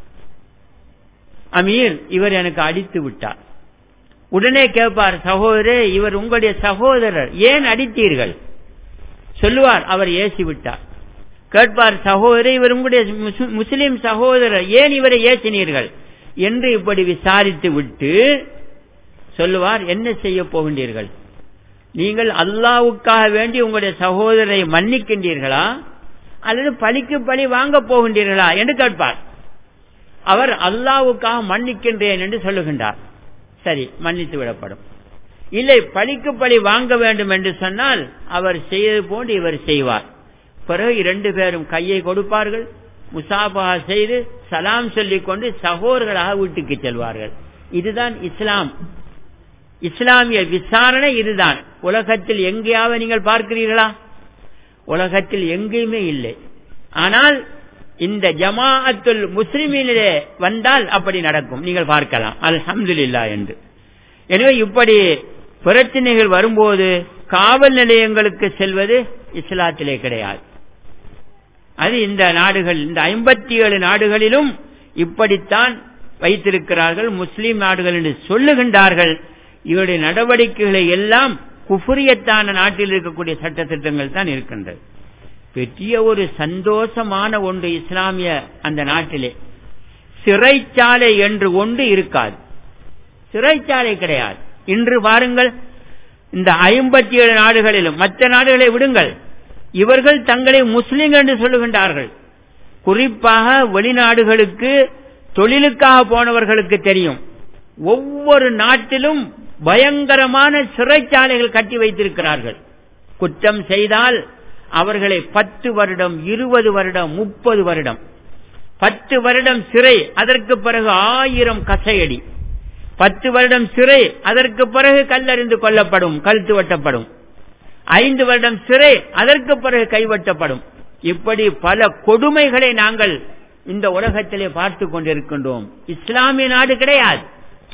அமீர் இவர் எனக்கு அடித்து விட்டார் உடனே கேட்பார் சகோதரே இவர் உங்களுடைய சகோதரர் ஏன் அடித்தீர்கள் சொல்லுவார் அவர் ஏசி விட்டார் கேட்பார் சகோதரர் இவர் உங்களுடைய முஸ்லிம் சகோதரர் ஏன் இவரை ஏசினீர்கள் என்று இப்படி விசாரித்து விட்டு சொல்லுவார் என்ன செய்ய போகின்றீர்கள் நீங்கள் அல்லாவுக்காக வேண்டி உங்களுடைய சகோதரரை மன்னிக்கின்றீர்களா அல்லது பழிக்கு பழி வாங்க போகின்றீர்களா என்று கேட்பார் அவர் அல்லாவுக்காக மன்னிக்கின்றேன் என்று சொல்லுகின்றார் சரி மன்னித்து விடப்படும் இல்லை பழிக்கு பழி வாங்க வேண்டும் என்று சொன்னால் அவர் செய்தது போன்று இவர் செய்வார் பிறகு இரண்டு பேரும் கையை கொடுப்பார்கள் முசாபா செய்து சலாம் சொல்லிக் கொண்டு சகோதரர்களாக வீட்டுக்கு செல்வார்கள் இதுதான் இஸ்லாம் இஸ்லாமிய விசாரணை இதுதான் உலகத்தில் எங்கேயாவது நீங்கள் பார்க்கிறீர்களா உலகத்தில் எங்கேயுமே இல்லை ஆனால் இந்த ஜமாஅத்துல் முஸ்லிமிலே வந்தால் அப்படி நடக்கும் நீங்கள் பார்க்கலாம் அல்ஹம்துலில்லா என்று எனவே இப்படி பிரச்சனைகள் வரும்போது காவல் நிலையங்களுக்கு செல்வது இஸ்லாத்திலே கிடையாது அது இந்த நாடுகள் இந்த ஐம்பத்தி ஏழு நாடுகளிலும் இப்படித்தான் வைத்திருக்கிறார்கள் முஸ்லீம் நாடுகள் என்று சொல்லுகின்றார்கள் இவருடைய நடவடிக்கைகளை எல்லாம் குஃபுரியத்தான நாட்டில் இருக்கக்கூடிய சட்ட திட்டங்கள் தான் இருக்கின்றது பெரிய ஒரு சந்தோஷமான ஒன்று இஸ்லாமிய அந்த நாட்டிலே சிறைச்சாலை என்று ஒன்று இருக்காது சிறைச்சாலை கிடையாது இன்று பாருங்கள் இந்த ஐம்பத்தி ஏழு நாடுகளிலும் மற்ற நாடுகளை விடுங்கள் இவர்கள் தங்களை முஸ்லிம்கள் என்று சொல்லுகின்றார்கள் குறிப்பாக வெளிநாடுகளுக்கு தொழிலுக்காக போனவர்களுக்கு தெரியும் ஒவ்வொரு நாட்டிலும் பயங்கரமான சிறைச்சாலைகள் கட்டி வைத்திருக்கிறார்கள் குற்றம் செய்தால் அவர்களை பத்து வருடம் இருபது வருடம் முப்பது வருடம் பத்து வருடம் சிறை அதற்கு பிறகு ஆயிரம் கசையடி பத்து வருடம் சிறை அதற்கு பிறகு கல்லறிந்து கொல்லப்படும் கழுத்து வெட்டப்படும் ஐந்து வருடம் சிறை அதற்கு பிறகு கைவட்டப்படும் இப்படி பல கொடுமைகளை நாங்கள் இந்த உலகத்திலே பார்த்து கொண்டிருக்கின்றோம் இஸ்லாமிய நாடு கிடையாது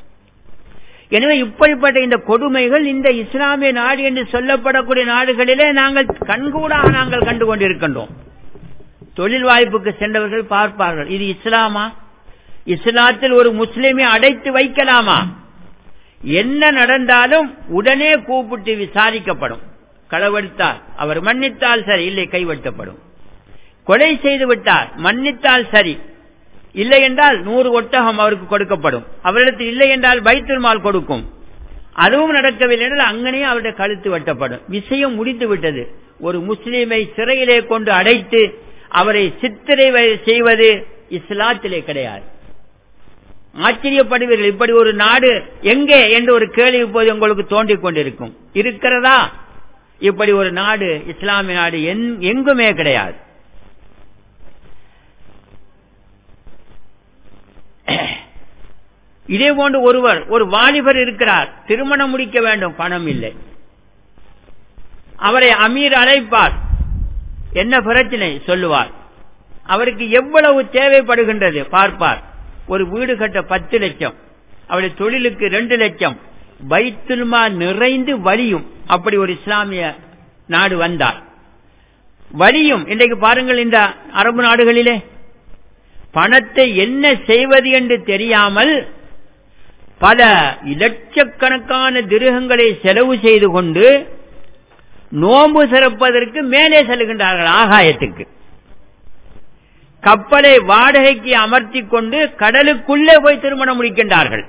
எனவே இப்படிப்பட்ட இந்த கொடுமைகள் இந்த இஸ்லாமிய நாடு என்று சொல்லப்படக்கூடிய நாடுகளிலே நாங்கள் கண்கூடாக நாங்கள் கண்டு கொண்டிருக்கின்றோம் தொழில் வாய்ப்புக்கு சென்றவர்கள் பார்ப்பார்கள் இது இஸ்லாமா இஸ்லாத்தில் ஒரு முஸ்லிமை அடைத்து வைக்கலாமா என்ன நடந்தாலும் உடனே கூப்பிட்டு விசாரிக்கப்படும் களவெடுத்தால் அவர் மன்னித்தால் சரி இல்லை கைவட்டப்படும் கொலை செய்து விட்டார் மன்னித்தால் சரி இல்லை என்றால் நூறு ஒட்டகம் அவருக்கு கொடுக்கப்படும் அவரிடத்தில் இல்லை என்றால் பைத்துல் மால் கொடுக்கும் அதுவும் நடக்கவில்லை என்றால் அங்கனே அவருடைய கழுத்து வெட்டப்படும் விஷயம் முடிந்து விட்டது ஒரு முஸ்லீமை சிறையிலே கொண்டு அடைத்து அவரை சித்திரை செய்வது இஸ்லாத்திலே கிடையாது ஆச்சரியப்படுவீர்கள் இப்படி ஒரு நாடு எங்கே என்று ஒரு கேள்வி இப்போது உங்களுக்கு தோன்றிக் கொண்டிருக்கும் இருக்கிறதா இப்படி ஒரு நாடு இஸ்லாமிய நாடு எங்குமே கிடையாது இதே போன்று ஒருவர் ஒரு வாலிபர் இருக்கிறார் திருமணம் முடிக்க வேண்டும் பணம் இல்லை அவரை அமீர் அழைப்பார் என்ன பிரச்சனை சொல்லுவார் அவருக்கு எவ்வளவு தேவைப்படுகின்றது பார்ப்பார் ஒரு வீடு கட்ட பத்து லட்சம் அவருடைய தொழிலுக்கு ரெண்டு லட்சம் பைத்துல்மா நிறைந்து வலியும் அப்படி ஒரு இஸ்லாமிய நாடு வந்தார் வலியும் இன்றைக்கு பாருங்கள் இந்த அரபு நாடுகளிலே பணத்தை என்ன செய்வது என்று தெரியாமல் பல லட்சக்கணக்கான திருகங்களை செலவு செய்து கொண்டு நோம்பு சிறப்பதற்கு மேலே செல்கின்றார்கள் ஆகாயத்துக்கு கப்பலை வாடகைக்கு அமர்த்தி கொண்டு கடலுக்குள்ளே போய் திருமணம் முடிக்கின்றார்கள்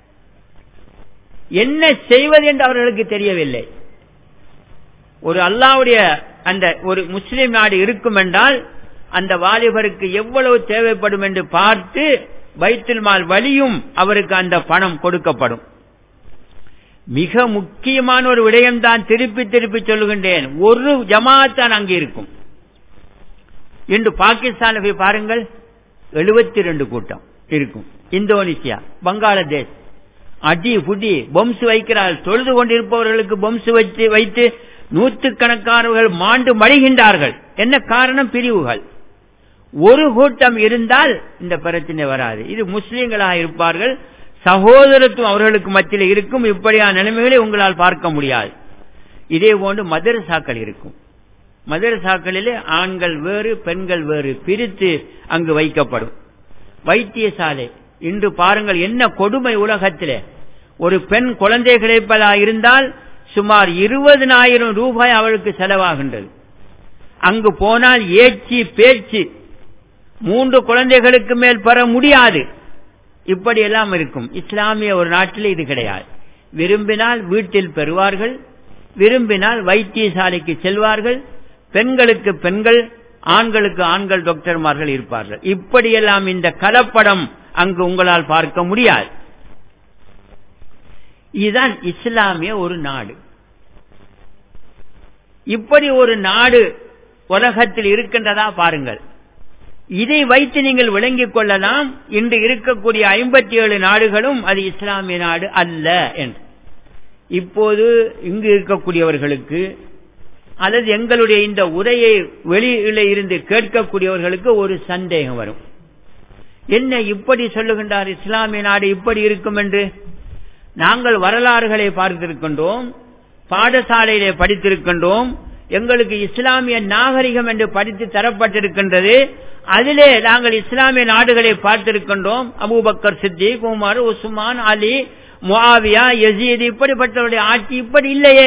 என்ன செய்வது என்று அவர்களுக்கு தெரியவில்லை ஒரு அல்லாவுடைய அந்த ஒரு முஸ்லிம் நாடு இருக்கும் என்றால் அந்த வாலிபருக்கு எவ்வளவு தேவைப்படும் என்று பார்த்து வைத்தில் மால் வழியும் அவருக்கு அந்த பணம் கொடுக்கப்படும் மிக முக்கியமான ஒரு விடயம்தான் திருப்பி திருப்பி சொல்லுகின்றேன் ஒரு ஜமாத்தான் அங்கே இருக்கும் இன்று பாகிஸ்தான் போய் பாருங்கள் எழுபத்தி ரெண்டு கூட்டம் இருக்கும் இந்தோனேசியா பங்களாதேஷ் அடி புடி பொம்சு வைக்கிறார் தொழுது கொண்டிருப்பவர்களுக்கு பொம்சு வச்சு வைத்து நூற்றுக்கணக்கானவர்கள் மாண்டு மடிகின்றார்கள் என்ன காரணம் பிரிவுகள் ஒரு கூட்டம் இருந்தால் இந்த பிரச்சனை வராது இது முஸ்லீம்களாக இருப்பார்கள் சகோதரத்துவம் அவர்களுக்கு மத்தியில் இருக்கும் இப்படியான நிலைமைகளை உங்களால் பார்க்க முடியாது இதே போன்று மதரசாக்கள் இருக்கும் மதரசாக்களிலே ஆண்கள் வேறு பெண்கள் வேறு பிரித்து அங்கு வைக்கப்படும் வைத்தியசாலை இன்று பாருங்கள் என்ன கொடுமை உலகத்திலே ஒரு பெண் குழந்தை கிடைப்பதாக இருந்தால் சுமார் இருபதனாயிரம் ரூபாய் அவளுக்கு செலவாகின்றது அங்கு போனால் ஏச்சி பேச்சு மூன்று குழந்தைகளுக்கு மேல் பெற முடியாது இப்படி எல்லாம் இருக்கும் இஸ்லாமிய ஒரு நாட்டில் இது கிடையாது விரும்பினால் வீட்டில் பெறுவார்கள் விரும்பினால் வைத்தியசாலைக்கு செல்வார்கள் பெண்களுக்கு பெண்கள் ஆண்களுக்கு ஆண்கள் டாக்டர்மார்கள் இருப்பார்கள் இப்படியெல்லாம் இந்த கலப்படம் அங்கு உங்களால் பார்க்க முடியாது இதுதான் இஸ்லாமிய ஒரு நாடு இப்படி ஒரு நாடு உலகத்தில் இருக்கின்றதா பாருங்கள் இதை வைத்து நீங்கள் விளங்கிக் கொள்ளலாம் இன்று இருக்கக்கூடிய ஐம்பத்தி ஏழு நாடுகளும் அது இஸ்லாமிய நாடு அல்ல என்று இப்போது இங்கு இருக்கக்கூடியவர்களுக்கு அல்லது எங்களுடைய இந்த உரையை வெளியில இருந்து கேட்கக்கூடியவர்களுக்கு ஒரு சந்தேகம் வரும் என்ன இப்படி சொல்லுகின்றார் இஸ்லாமிய நாடு இப்படி இருக்கும் என்று நாங்கள் வரலாறுகளை பார்த்திருக்கின்றோம் பாடசாலையிலே படித்திருக்கின்றோம் எங்களுக்கு இஸ்லாமிய நாகரிகம் என்று படித்து தரப்பட்டிருக்கின்றது அதிலே நாங்கள் இஸ்லாமிய நாடுகளை பார்த்திருக்கின்றோம் Abu Bakr Siddiq Umar Usman Ali Muawiya Yazid இப்படிப்பட்டவருடைய ஆட்சி இப்படி இல்லையே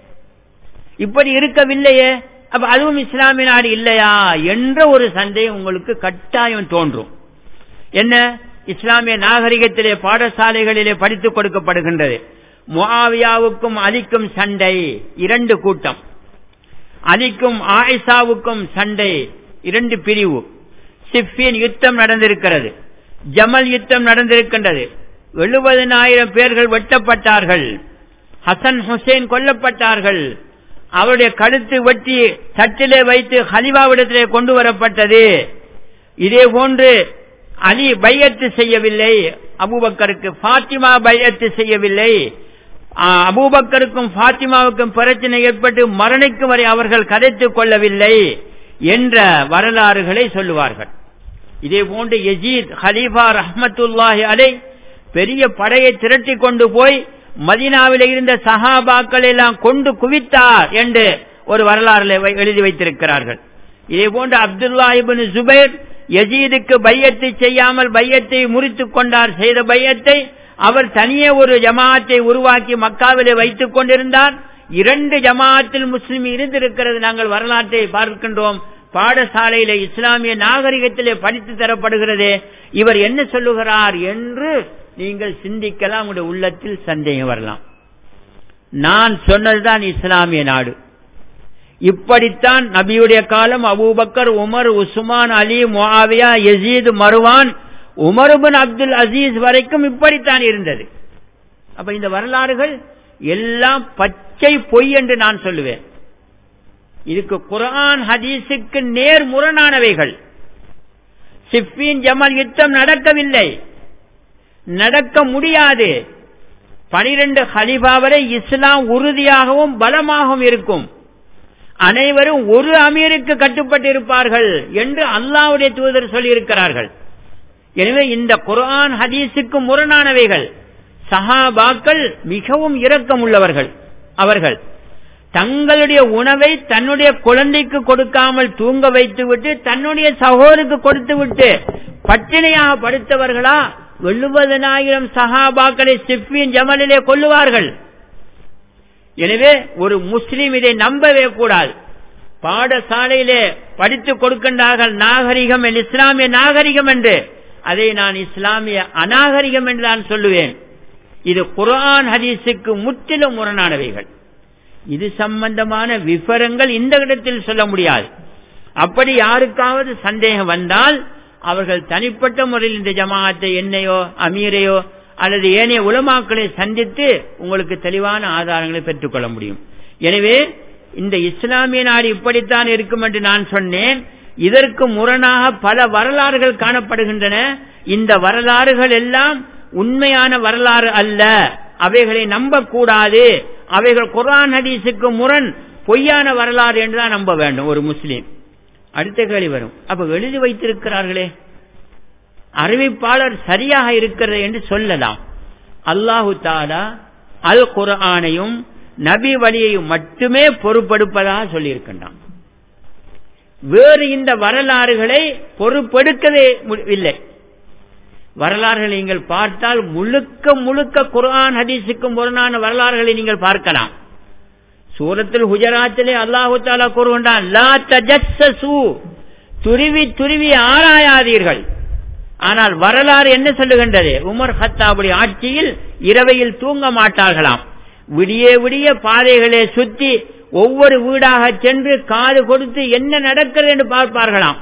இப்படி இருக்கவில்லையே அப்ப அதுவும் இஸ்லாமிய நாடு இல்லையா என்ற ஒரு சந்தேகம் உங்களுக்கு கட்டாயம் தோன்றும் என்ன இஸ்லாமிய நாகரிகத்திலே பாடசாலைகளிலே படித்துக் கொடுக்கப்படுகின்றது முஆவியாவுக்கும் அலிக்கும் சண்டை இரண்டு கூட்டம் அலிக்கும் ஆயிஷாவுக்கும் சண்டை இரண்டு பிரிவு சிப்பின் யுத்தம் நடந்திருக்கிறது ஜமல் யுத்தம் நடந்திருக்கின்றது எழுபதனாயிரம் பேர்கள் வெட்டப்பட்டார்கள் ஹசன் ஹுசேன் கொல்லப்பட்டார்கள் அவருடைய கழுத்து வெட்டி தட்டிலே வைத்து ஹலிவாவிடத்திலே கொண்டு வரப்பட்டது இதே போன்று அலி பையத்து செய்யவில்லை அபூபக்கருக்கு பாத்திமா பையத்து செய்யவில்லை அபூபக்கருக்கும் பாத்திமாவுக்கும் பிரச்சனை ஏற்பட்டு மரணிக்கும் வரை அவர்கள் கதைத்துக் கொள்ளவில்லை என்ற வரலாறுகளை சொல்லுவார்கள் இதே போன்று யஜீத் ஹலீஃபா ரஹமத்துல்லாஹி அலை பெரிய படையை திரட்டி கொண்டு போய் மதினாவில் இருந்த சஹாபாக்கள் எல்லாம் கொண்டு குவித்தார் என்று ஒரு வரலாறுல எழுதி வைத்திருக்கிறார்கள் இதே போன்று அப்துல்லா இபின் ஜுபைர் யஜீதுக்கு பையத்தை செய்யாமல் பையத்தை முறித்துக் கொண்டார் செய்த பையத்தை அவர் தனியே ஒரு ஜமாத்தை உருவாக்கி மக்காவிலே வைத்துக் கொண்டிருந்தார் இரண்டு ஜமாத்தில் முஸ்லிம் இருந்திருக்கிறது நாங்கள் வரலாற்றை பார்க்கின்றோம் பாடசாலையில இஸ்லாமிய நாகரிகத்திலே படித்து தரப்படுகிறது இவர் என்ன சொல்லுகிறார் என்று நீங்கள் சிந்திக்கலாம் உங்களுடைய உள்ளத்தில் சந்தேகம் வரலாம் நான் சொன்னதுதான் இஸ்லாமிய நாடு இப்படித்தான் நபியுடைய காலம் Abu Bakr Umar Usman Ali Muawiya Yazid Marwan Umar bin Abdul Aziz வரைக்கும் இப்படித்தான் இருந்தது அப்ப இந்த வரலாறுகள் எல்லாம் பச்சை பொய் என்று நான் சொல்லுவேன் இதுக்கு குரான் ஹதீஸுக்கு நேர் முரணானவைகள் சிப்பின் ஜமல் யுத்தம் நடக்கவில்லை நடக்க முடியாது பனிரெண்டு ஹலிஃபா வரை இஸ்லாம் உறுதியாகவும் பலமாகவும் இருக்கும் அனைவரும் ஒரு அமீருக்கு கட்டுப்பட்டு இருப்பார்கள் என்று அல்லாவுடைய தூதர் சொல்லியிருக்கிறார்கள் எனவே இந்த குரான் ஹதீஸுக்கு முரணானவைகள் சஹாபாக்கள் மிகவும் இரக்கம் உள்ளவர்கள் அவர்கள் தங்களுடைய உணவை தன்னுடைய குழந்தைக்கு கொடுக்காமல் தூங்க வைத்துவிட்டு தன்னுடைய சகோதருக்கு கொடுத்து விட்டு பட்டினியாக படுத்தவர்களா எழுபதனாயிரம் சஹாபாக்களை சிப்பியின் ஜமலிலே கொள்ளுவார்கள் எனவே ஒரு முஸ்லீம் இதை நம்பவே கூடாது பாடசாலையிலே படித்துக் கொடுக்கின்றார்கள் நாகரிகம் இஸ்லாமிய நாகரிகம் என்று அதை நான் இஸ்லாமிய அநாகரிகம் என்று நான் சொல்லுவேன் இது குரான் ஹதீஸுக்கு முற்றிலும் முரணானவைகள் இது சம்பந்தமான விவரங்கள் இந்த இடத்தில் சொல்ல முடியாது அப்படி யாருக்காவது சந்தேகம் வந்தால் அவர்கள் தனிப்பட்ட முறையில் இந்த ஜமாத்தை என்னையோ அமீரையோ அல்லது ஏனைய உலமாக்களை சந்தித்து உங்களுக்கு தெளிவான ஆதாரங்களை பெற்றுக்கொள்ள முடியும் எனவே இந்த இஸ்லாமிய நாடு இப்படித்தான் இருக்கும் என்று நான் சொன்னேன் இதற்கு முரணாக பல வரலாறுகள் காணப்படுகின்றன இந்த வரலாறுகள் எல்லாம் உண்மையான வரலாறு அல்ல அவைகளை நம்பக்கூடாது அவைகள் குரான் ஹதீஸுக்கு முரண் பொய்யான வரலாறு என்றுதான் நம்ப வேண்டும் ஒரு முஸ்லீம் அடுத்த கேள்வி வரும் அப்ப எழுதி வைத்திருக்கிறார்களே அறிவிப்பாளர் சரியாக இருக்கிறது என்று சொல்லலாம் அல்லாஹு தாலா அல் குரானையும் நபி வழியையும் மட்டுமே பொறுப்பெடுப்பதாக சொல்லியிருக்கின்றான் வேறு இந்த வரலாறுகளை பொறுப்பெடுக்கவே இல்லை வரலாறுகளை நீங்கள் பார்த்தால் முழுக்க முழுக்க குர்ஆன் ஹதீஸுக்கும் முரணான வரலாறுகளை நீங்கள் பார்க்கலாம் சூரத்தில் குஜராத்திலே அல்லாஹு தாலா கூறுகின்றான் லா தஜஸ்ஸு துருவி துருவி ஆராயாதீர்கள் ஆனால் வரலாறு என்ன சொல்லுகின்றது உமர் ஹத்தாவுடைய ஆட்சியில் இரவையில் தூங்க மாட்டார்களாம் விடிய விடிய பாதைகளை சுத்தி ஒவ்வொரு வீடாக சென்று காது கொடுத்து என்ன நடக்கிறது என்று பார்ப்பார்களாம்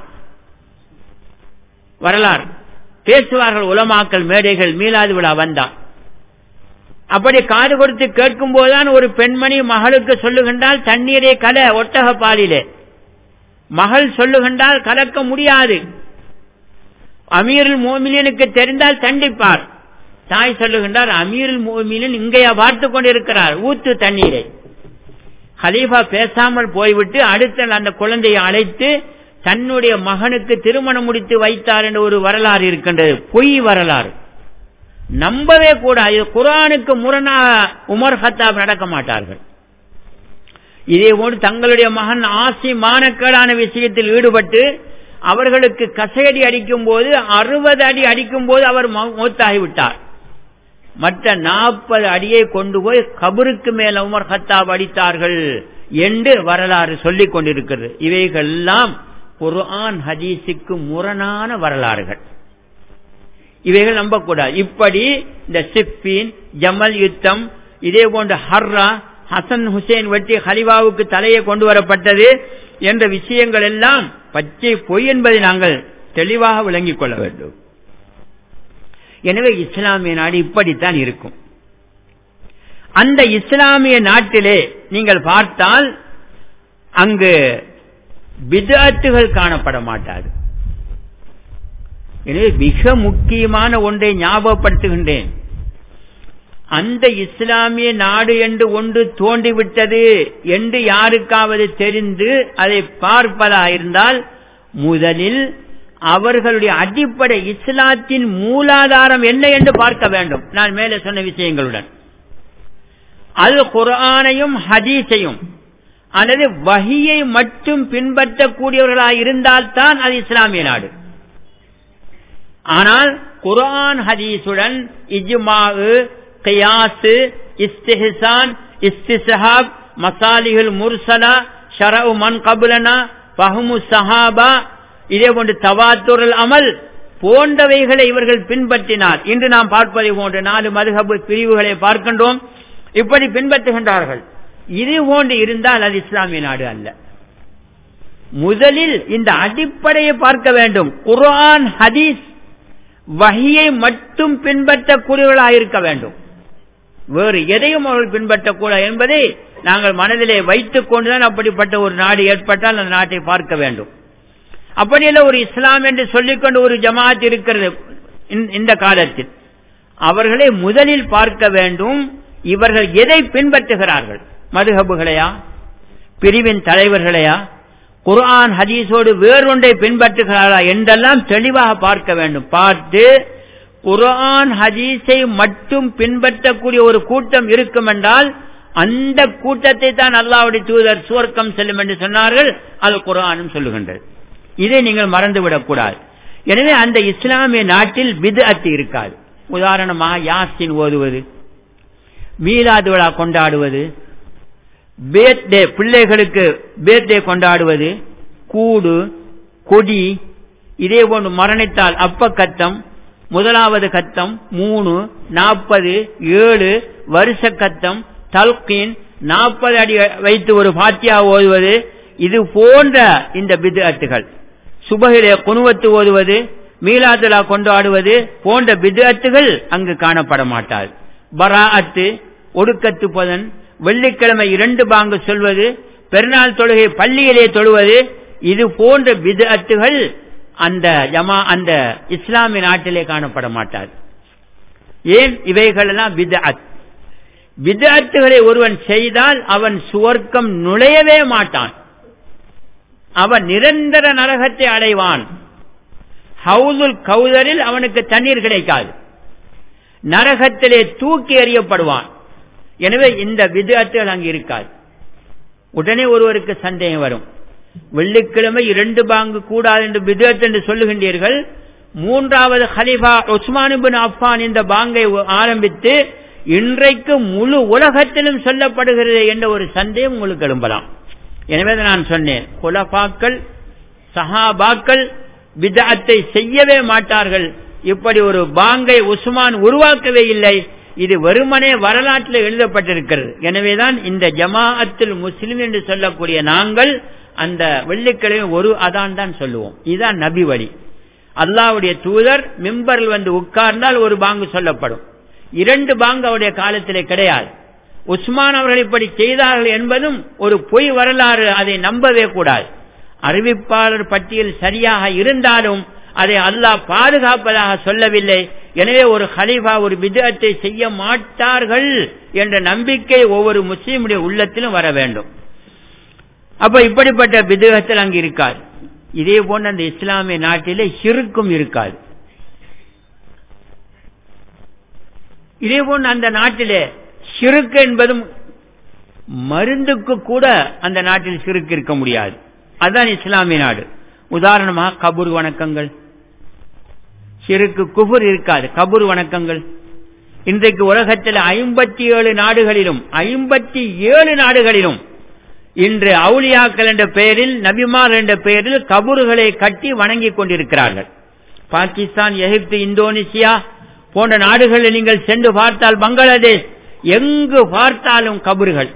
வரலாறு பேசுவார்கள் உலமாக்கல் மேடைகள் மீளாது விழா வந்தார் அப்படி காது கொடுத்து கேட்கும் போதுதான் ஒரு பெண்மணி மகளுக்கு சொல்லுகின்றால் தண்ணீரே கல ஒட்டக பாலிலே மகள் சொல்லுகின்றால் கலக்க முடியாது அமீருல் மோமினியனுக்கு தெரிந்தால் தண்டிப்பார் தாய் சொல்லுகின்றார் அமீருல் மூமினின் இங்கேயா பார்த்து கொண்டிருக்கிறார் ஊத்து தண்ணீரை ஹலீஃபா பேசாமல் போய்விட்டு அடுத்த அந்த குழந்தையை அழைத்து தன்னுடைய மகனுக்கு திருமணம் முடித்து வைத்தார் என்ற ஒரு வரலாறு இருக்கின்றது பொய் வரலாறு நம்பவே கூடாது குரானுக்கு முரணாக உமர் ஹத்தாப் நடக்க மாட்டார்கள் இதே போன்று தங்களுடைய மகன் ஆசி மானக்கேடான விஷயத்தில் ஈடுபட்டு அவர்களுக்கு கசையடி அடிக்கும் போது அறுபது அடி அடிக்கும் போது அவர் மூத்தாகிவிட்டார் மற்ற நாற்பது அடியை கொண்டு போய் கபருக்கு மேல உமர் ஹத்தாப் அடித்தார்கள் என்று வரலாறு சொல்லிக் கொண்டிருக்கிறது இவைகள் எல்லாம் குர்ஆன் ஹதீஸுக்கு முரணான வரலாறுகள் இவைகள் நம்பக்கூடாது இப்படி இந்த சிப்பின் ஜமல் யுத்தம் இதே போன்ற ஹர்ரா ஹசன் ஹுசேன் வெட்டி ஹலிவாவுக்கு தலையை கொண்டு வரப்பட்டது என்ற விஷயங்கள் எல்லாம் பச்சை பொய் என்பதை நாங்கள் தெளிவாக விளங்கிக் கொள்ள வேண்டும் எனவே இஸ்லாமிய நாடு இப்படித்தான் இருக்கும் அந்த இஸ்லாமிய நாட்டிலே நீங்கள் பார்த்தால் அங்கு விதத்துகள் காணப்பட மாட்டாது எனவே மிக முக்கியமான ஒன்றை ஞாபகப்படுத்துகின்றேன் அந்த இஸ்லாமிய நாடு என்று ஒன்று தோன்றிவிட்டது என்று யாருக்காவது தெரிந்து அதை பார்ப்பதாக இருந்தால் முதலில் அவர்களுடைய அடிப்படை இஸ்லாத்தின் மூலாதாரம் என்ன என்று பார்க்க வேண்டும் நான் மேலே சொன்ன விஷயங்களுடன் அது குரானையும் ஹதீஸையும் அல்லது வகியை மட்டும் பின்பற்றக்கூடியவர்களாக இருந்தால்தான் அது இஸ்லாமிய நாடு ஆனால் குரான் ஹதீஸுடன் இஜ்மாவு கியாசு இஸ்திஹான் இஸ்திசஹாப் மசாலிகள் முர்சலா ஷரவு மன் கபுலனா பஹமு சஹாபா இதே போன்று தவாத்துரல் அமல் போன்றவைகளை இவர்கள் பின்பற்றினார் இன்று நாம் பார்ப்பதை போன்று நாலு மதுகபு பிரிவுகளை பார்க்கின்றோம் இப்படி பின்பற்றுகின்றார்கள் இது போன்று இருந்தால் அது இஸ்லாமிய நாடு அல்ல முதலில் இந்த அடிப்படையை பார்க்க வேண்டும் குர்ஆன் ஹதீஸ் வகையை மட்டும் பின்பற்றக்கூடியவர்களாக இருக்க வேண்டும் வேறு எதையும் அவர்கள் பின்பற்றக்கூடாது என்பதை நாங்கள் மனதிலே வைத்துக் கொண்டுதான் அப்படிப்பட்ட ஒரு நாடு ஏற்பட்டால் அந்த நாட்டை பார்க்க வேண்டும் அப்படியல்ல ஒரு இஸ்லாம் என்று சொல்லிக்கொண்டு ஒரு ஜமாத் இருக்கிறது இந்த காலத்தில் அவர்களை முதலில் பார்க்க வேண்டும் இவர்கள் எதை பின்பற்றுகிறார்கள் மதுஹபுகளையா பிரிவின் தலைவர்களையா குர்ஆன் ஹதீஸோடு வேறொன்றை பின்பற்றுகிறார்களா என்றெல்லாம் தெளிவாக பார்க்க வேண்டும் பார்த்து குர்ஆன் ஹதீஸை மட்டும் பின்பற்றக்கூடிய ஒரு கூட்டம் இருக்கும் என்றால் அந்த கூட்டத்தை தான் அல்லாவுடைய தூதர் சுவர்க்கம் செல்லும் என்று சொன்னார்கள் அது குர்ஆனும் சொல்லுகின்றது இதை நீங்கள் மறந்துவிடக் கூடாது எனவே அந்த இஸ்லாமிய நாட்டில் விதத்து இருக்காது உதாரணமாக யாசின் ஓதுவது மீலாது விழா கொண்டாடுவது பேர்தே பிள்ளைகளுக்கு பேர்தே கொண்டாடுவது கூடு கொடி இதே போன்று மரணித்தால் அப்ப கத்தம் முதலாவது கத்தம் மூணு நாற்பது ஏழு வருஷ கத்தம் தல்கீன் நாற்பது அடி வைத்து ஒரு பாத்தியா ஓதுவது இது போன்ற இந்த பிதுஅத்துகள் சுபகிலே குணுவத்து ஓதுவது மீலாதுலா கொண்டாடுவது போன்ற பிதுஅத்துகள் அங்கு காணப்பட மாட்டாது பராஅத்து ஒடுக்கத்து பதன் வெள்ளிக்கிழமை இரண்டு பாங்கு சொல்வது பெருநாள் தொழுகை பள்ளியிலே தொழுவது இது போன்ற பிதுஅத்துகள் அந்த ஜமா அந்த இஸ்லாமிய நாட்டிலே காணப்பட மாட்டாது ஏன் இவைகள் எல்லாம் பிதஅத் விதத்துகளை ஒருவன் செய்தால் அவன் சுவர்க்கம் நுழையவே மாட்டான் அவன் நிரந்தர நரகத்தை அடைவான் ஹவுதுல் கௌதரில் அவனுக்கு தண்ணீர் கிடைக்காது நரகத்திலே தூக்கி எறியப்படுவான் எனவே இந்த விதத்துகள் அங்கு இருக்காது உடனே ஒருவருக்கு சந்தேகம் வரும் வெள்ளிக்கிழமை இரண்டு பாங்கு கூடாது என்று விதத் என்று சொல்லுகின்றீர்கள் மூன்றாவது ஹலிஃபா உஸ்மானிபின் அஃபான் இந்த பாங்கை ஆரம்பித்து இன்றைக்கு முழு உலகத்திலும் சொல்லப்படுகிறது என்ற ஒரு சந்தேகம் உங்களுக்கு எழும்பலாம் எனவே நான் சொன்னேன் குலபாக்கள் சஹாபாக்கள் விதத்தை செய்யவே மாட்டார்கள் இப்படி ஒரு பாங்கை உஸ்மான் உருவாக்கவே இல்லை இது வெறுமனே வரலாற்றில் எழுதப்பட்டிருக்கிறது எனவேதான் இந்த ஜமாஅத்தில் முஸ்லிம் என்று சொல்லக்கூடிய நாங்கள் அந்த வெள்ளிக்கிழமை ஒரு அதான் தான் சொல்லுவோம் இதுதான் நபி வழி அல்லாவுடைய தூதர் மிம்பரில் வந்து உட்கார்ந்தால் ஒரு பாங்கு சொல்லப்படும் இரண்டு பாங்கு அவருடைய காலத்திலே கிடையாது உஸ்மான் அவர்கள் இப்படி செய்தார்கள் என்பதும் ஒரு பொய் வரலாறு அதை நம்பவே கூடாது அறிவிப்பாளர் பட்டியல் சரியாக இருந்தாலும் அதை அல்லாஹ் பாதுகாப்பதாக சொல்லவில்லை எனவே ஒரு ஹலீஃபா ஒரு விதத்தை செய்ய மாட்டார்கள் என்ற நம்பிக்கை ஒவ்வொரு முஸ்லீமுடைய உள்ளத்திலும் வர வேண்டும் அப்ப இப்படிப்பட்ட விதத்தில் அங்கு இருக்காது இதே போன்ற அந்த இஸ்லாமிய நாட்டிலே சிறுக்கும் இருக்காது இதே போன்று அந்த நாட்டிலே சிறுக்கு என்பதும் மருந்துக்கு கூட அந்த நாட்டில் சிறுக்கு இருக்க முடியாது அதுதான் இஸ்லாமிய நாடு உதாரணமாக கபூர் வணக்கங்கள் சிறுக்கு குபுர் இருக்காது கபூர் வணக்கங்கள் இன்றைக்கு உலகத்தில் ஐம்பத்தி ஏழு நாடுகளிலும் ஐம்பத்தி ஏழு நாடுகளிலும் இன்று அவுலியாக்கள் என்ற பெயரில் நபிமார் என்ற பெயரில் கபூர்களை கட்டி வணங்கிக் கொண்டிருக்கிறார்கள் பாகிஸ்தான் எகிப்து இந்தோனேசியா போன்ற நாடுகளில் நீங்கள் சென்று பார்த்தால் பங்களாதேஷ் எங்கு பார்த்தாலும் கபறுகள்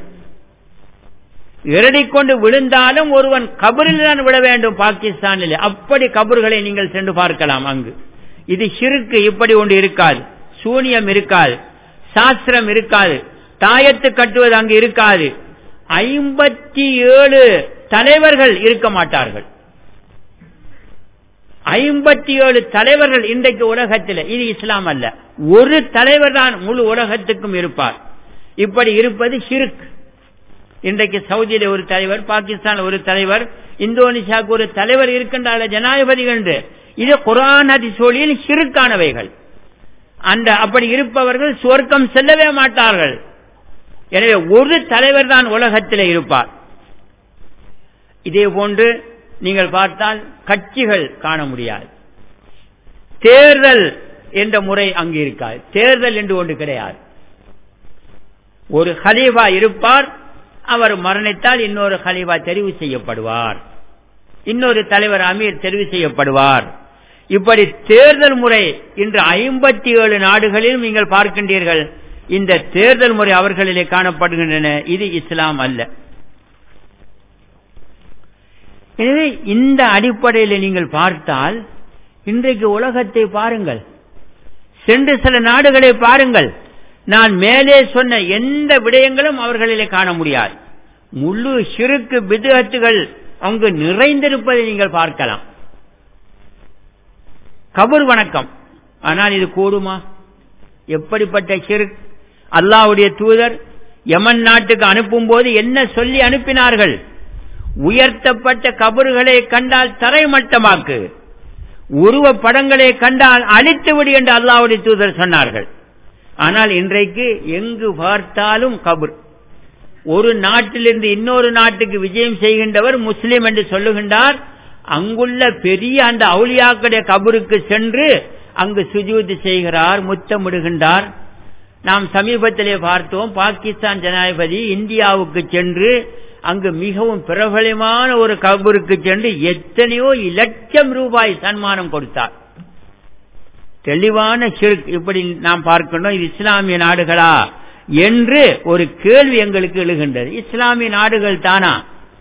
கொண்டு விழுந்தாலும் ஒருவன் கபரில் தான் விழ வேண்டும் பாகிஸ்தானில் அப்படி கபறுகளை நீங்கள் சென்று பார்க்கலாம் அங்கு இது சிறுக்கு இப்படி ஒன்று இருக்காது சூனியம் இருக்காது சாஸ்திரம் இருக்காது தாயத்து கட்டுவது அங்கு இருக்காது ஐம்பத்தி ஏழு தலைவர்கள் இருக்க மாட்டார்கள் ஐம்பத்தி ஏழு தலைவர்கள் இன்றைக்கு உலகத்தில் இது இஸ்லாம் அல்ல ஒரு தலைவர் தான் முழு உலகத்துக்கும் இருப்பார் இப்படி இருப்பது சிறுக் இன்றைக்கு சவுதியில ஒரு தலைவர் பாகிஸ்தான் ஒரு தலைவர் இந்தோனேஷியாவுக்கு ஒரு தலைவர் இருக்கின்ற ஜனாதிபதிகள் இது குரான் அதிசொலியில் சிறுக்கானவைகள் அந்த அப்படி இருப்பவர்கள் சுவர்க்கம் செல்லவே மாட்டார்கள் எனவே ஒரு தலைவர் தான் உலகத்தில் இருப்பார் இதே போன்று நீங்கள் பார்த்தால் கட்சிகள் காண முடியாது தேர்தல் என்ற முறை அங்கு இருக்காது தேர்தல் என்று ஒன்று கிடையாது ஒரு ஹலீஃபா இருப்பார் அவர் மரணித்தால் இன்னொரு ஹலீஃபா தெரிவு செய்யப்படுவார் இன்னொரு தலைவர் அமீர் தெரிவு செய்யப்படுவார் இப்படி தேர்தல் முறை இன்று ஐம்பத்தி ஏழு நாடுகளிலும் நீங்கள் பார்க்கின்றீர்கள் இந்த தேர்தல் முறை அவர்களிலே காணப்படுகின்றன இது இஸ்லாம் அல்ல எனவே இந்த அடிப்படையில் நீங்கள் பார்த்தால் இன்றைக்கு உலகத்தை பாருங்கள் சென்று சில நாடுகளை பாருங்கள் நான் மேலே சொன்ன எந்த விடயங்களும் அவர்களிலே காண முடியாது முழு சிறுக்கு பிதுகத்துகள் அங்கு நிறைந்திருப்பதை நீங்கள் பார்க்கலாம் கபர் வணக்கம் ஆனால் இது கூடுமா எப்படிப்பட்ட சிறுக் அல்லாவுடைய தூதர் யமன் நாட்டுக்கு அனுப்பும் போது என்ன சொல்லி அனுப்பினார்கள் உயர்த்தப்பட்ட கபறுகளை கண்டால் தரைமட்டமாக்கு உருவ படங்களை கண்டால் அழித்து விடு என்று அல்லாவுடைய தூதர் சொன்னார்கள் ஆனால் இன்றைக்கு எங்கு பார்த்தாலும் கபர் ஒரு நாட்டிலிருந்து இன்னொரு நாட்டுக்கு விஜயம் செய்கின்றவர் முஸ்லிம் என்று சொல்லுகின்றார் அங்குள்ள பெரிய அந்த அவுளியாக்களுடைய கபருக்கு சென்று அங்கு சுஜூதி செய்கிறார் முத்தமிடுகின்றார் நாம் சமீபத்திலே பார்த்தோம் பாகிஸ்தான் ஜனாதிபதி இந்தியாவுக்கு சென்று அங்கு மிகவும் பிரபலமான ஒரு கபருக்கு சென்று எத்தனையோ லட்சம் ரூபாய் சன்மானம் கொடுத்தார் தெளிவான சிறுக் இப்படி நாம் பார்க்கணும் இது இஸ்லாமிய நாடுகளா என்று ஒரு கேள்வி எங்களுக்கு எழுகின்றது இஸ்லாமிய நாடுகள் தானா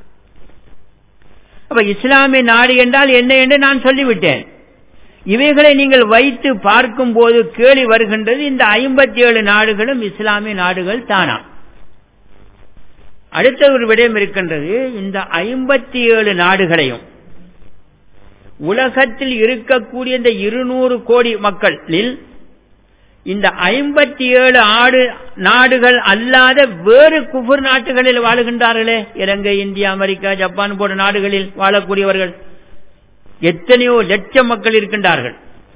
அப்ப இஸ்லாமிய நாடு என்றால் என்ன என்று நான் சொல்லிவிட்டேன் இவைகளை நீங்கள் வைத்து பார்க்கும் போது கேள்வி வருகின்றது இந்த ஐம்பத்தி ஏழு நாடுகளும் இஸ்லாமிய நாடுகள் தானா அடுத்த ஒரு விடயம் இருக்கின்றது இந்த ஐம்பத்தி ஏழு நாடுகளையும் உலகத்தில் இருக்கக்கூடிய இந்த இருநூறு கோடி மக்களில் இந்த ஐம்பத்தி ஏழு ஆடு நாடுகள் அல்லாத வேறு குபுர் நாட்டுகளில் வாழுகின்றார்களே இலங்கை இந்தியா அமெரிக்கா ஜப்பான் போன்ற நாடுகளில் வாழக்கூடியவர்கள் எத்தனையோ லட்சம் மக்கள் இருக்கின்றார்கள்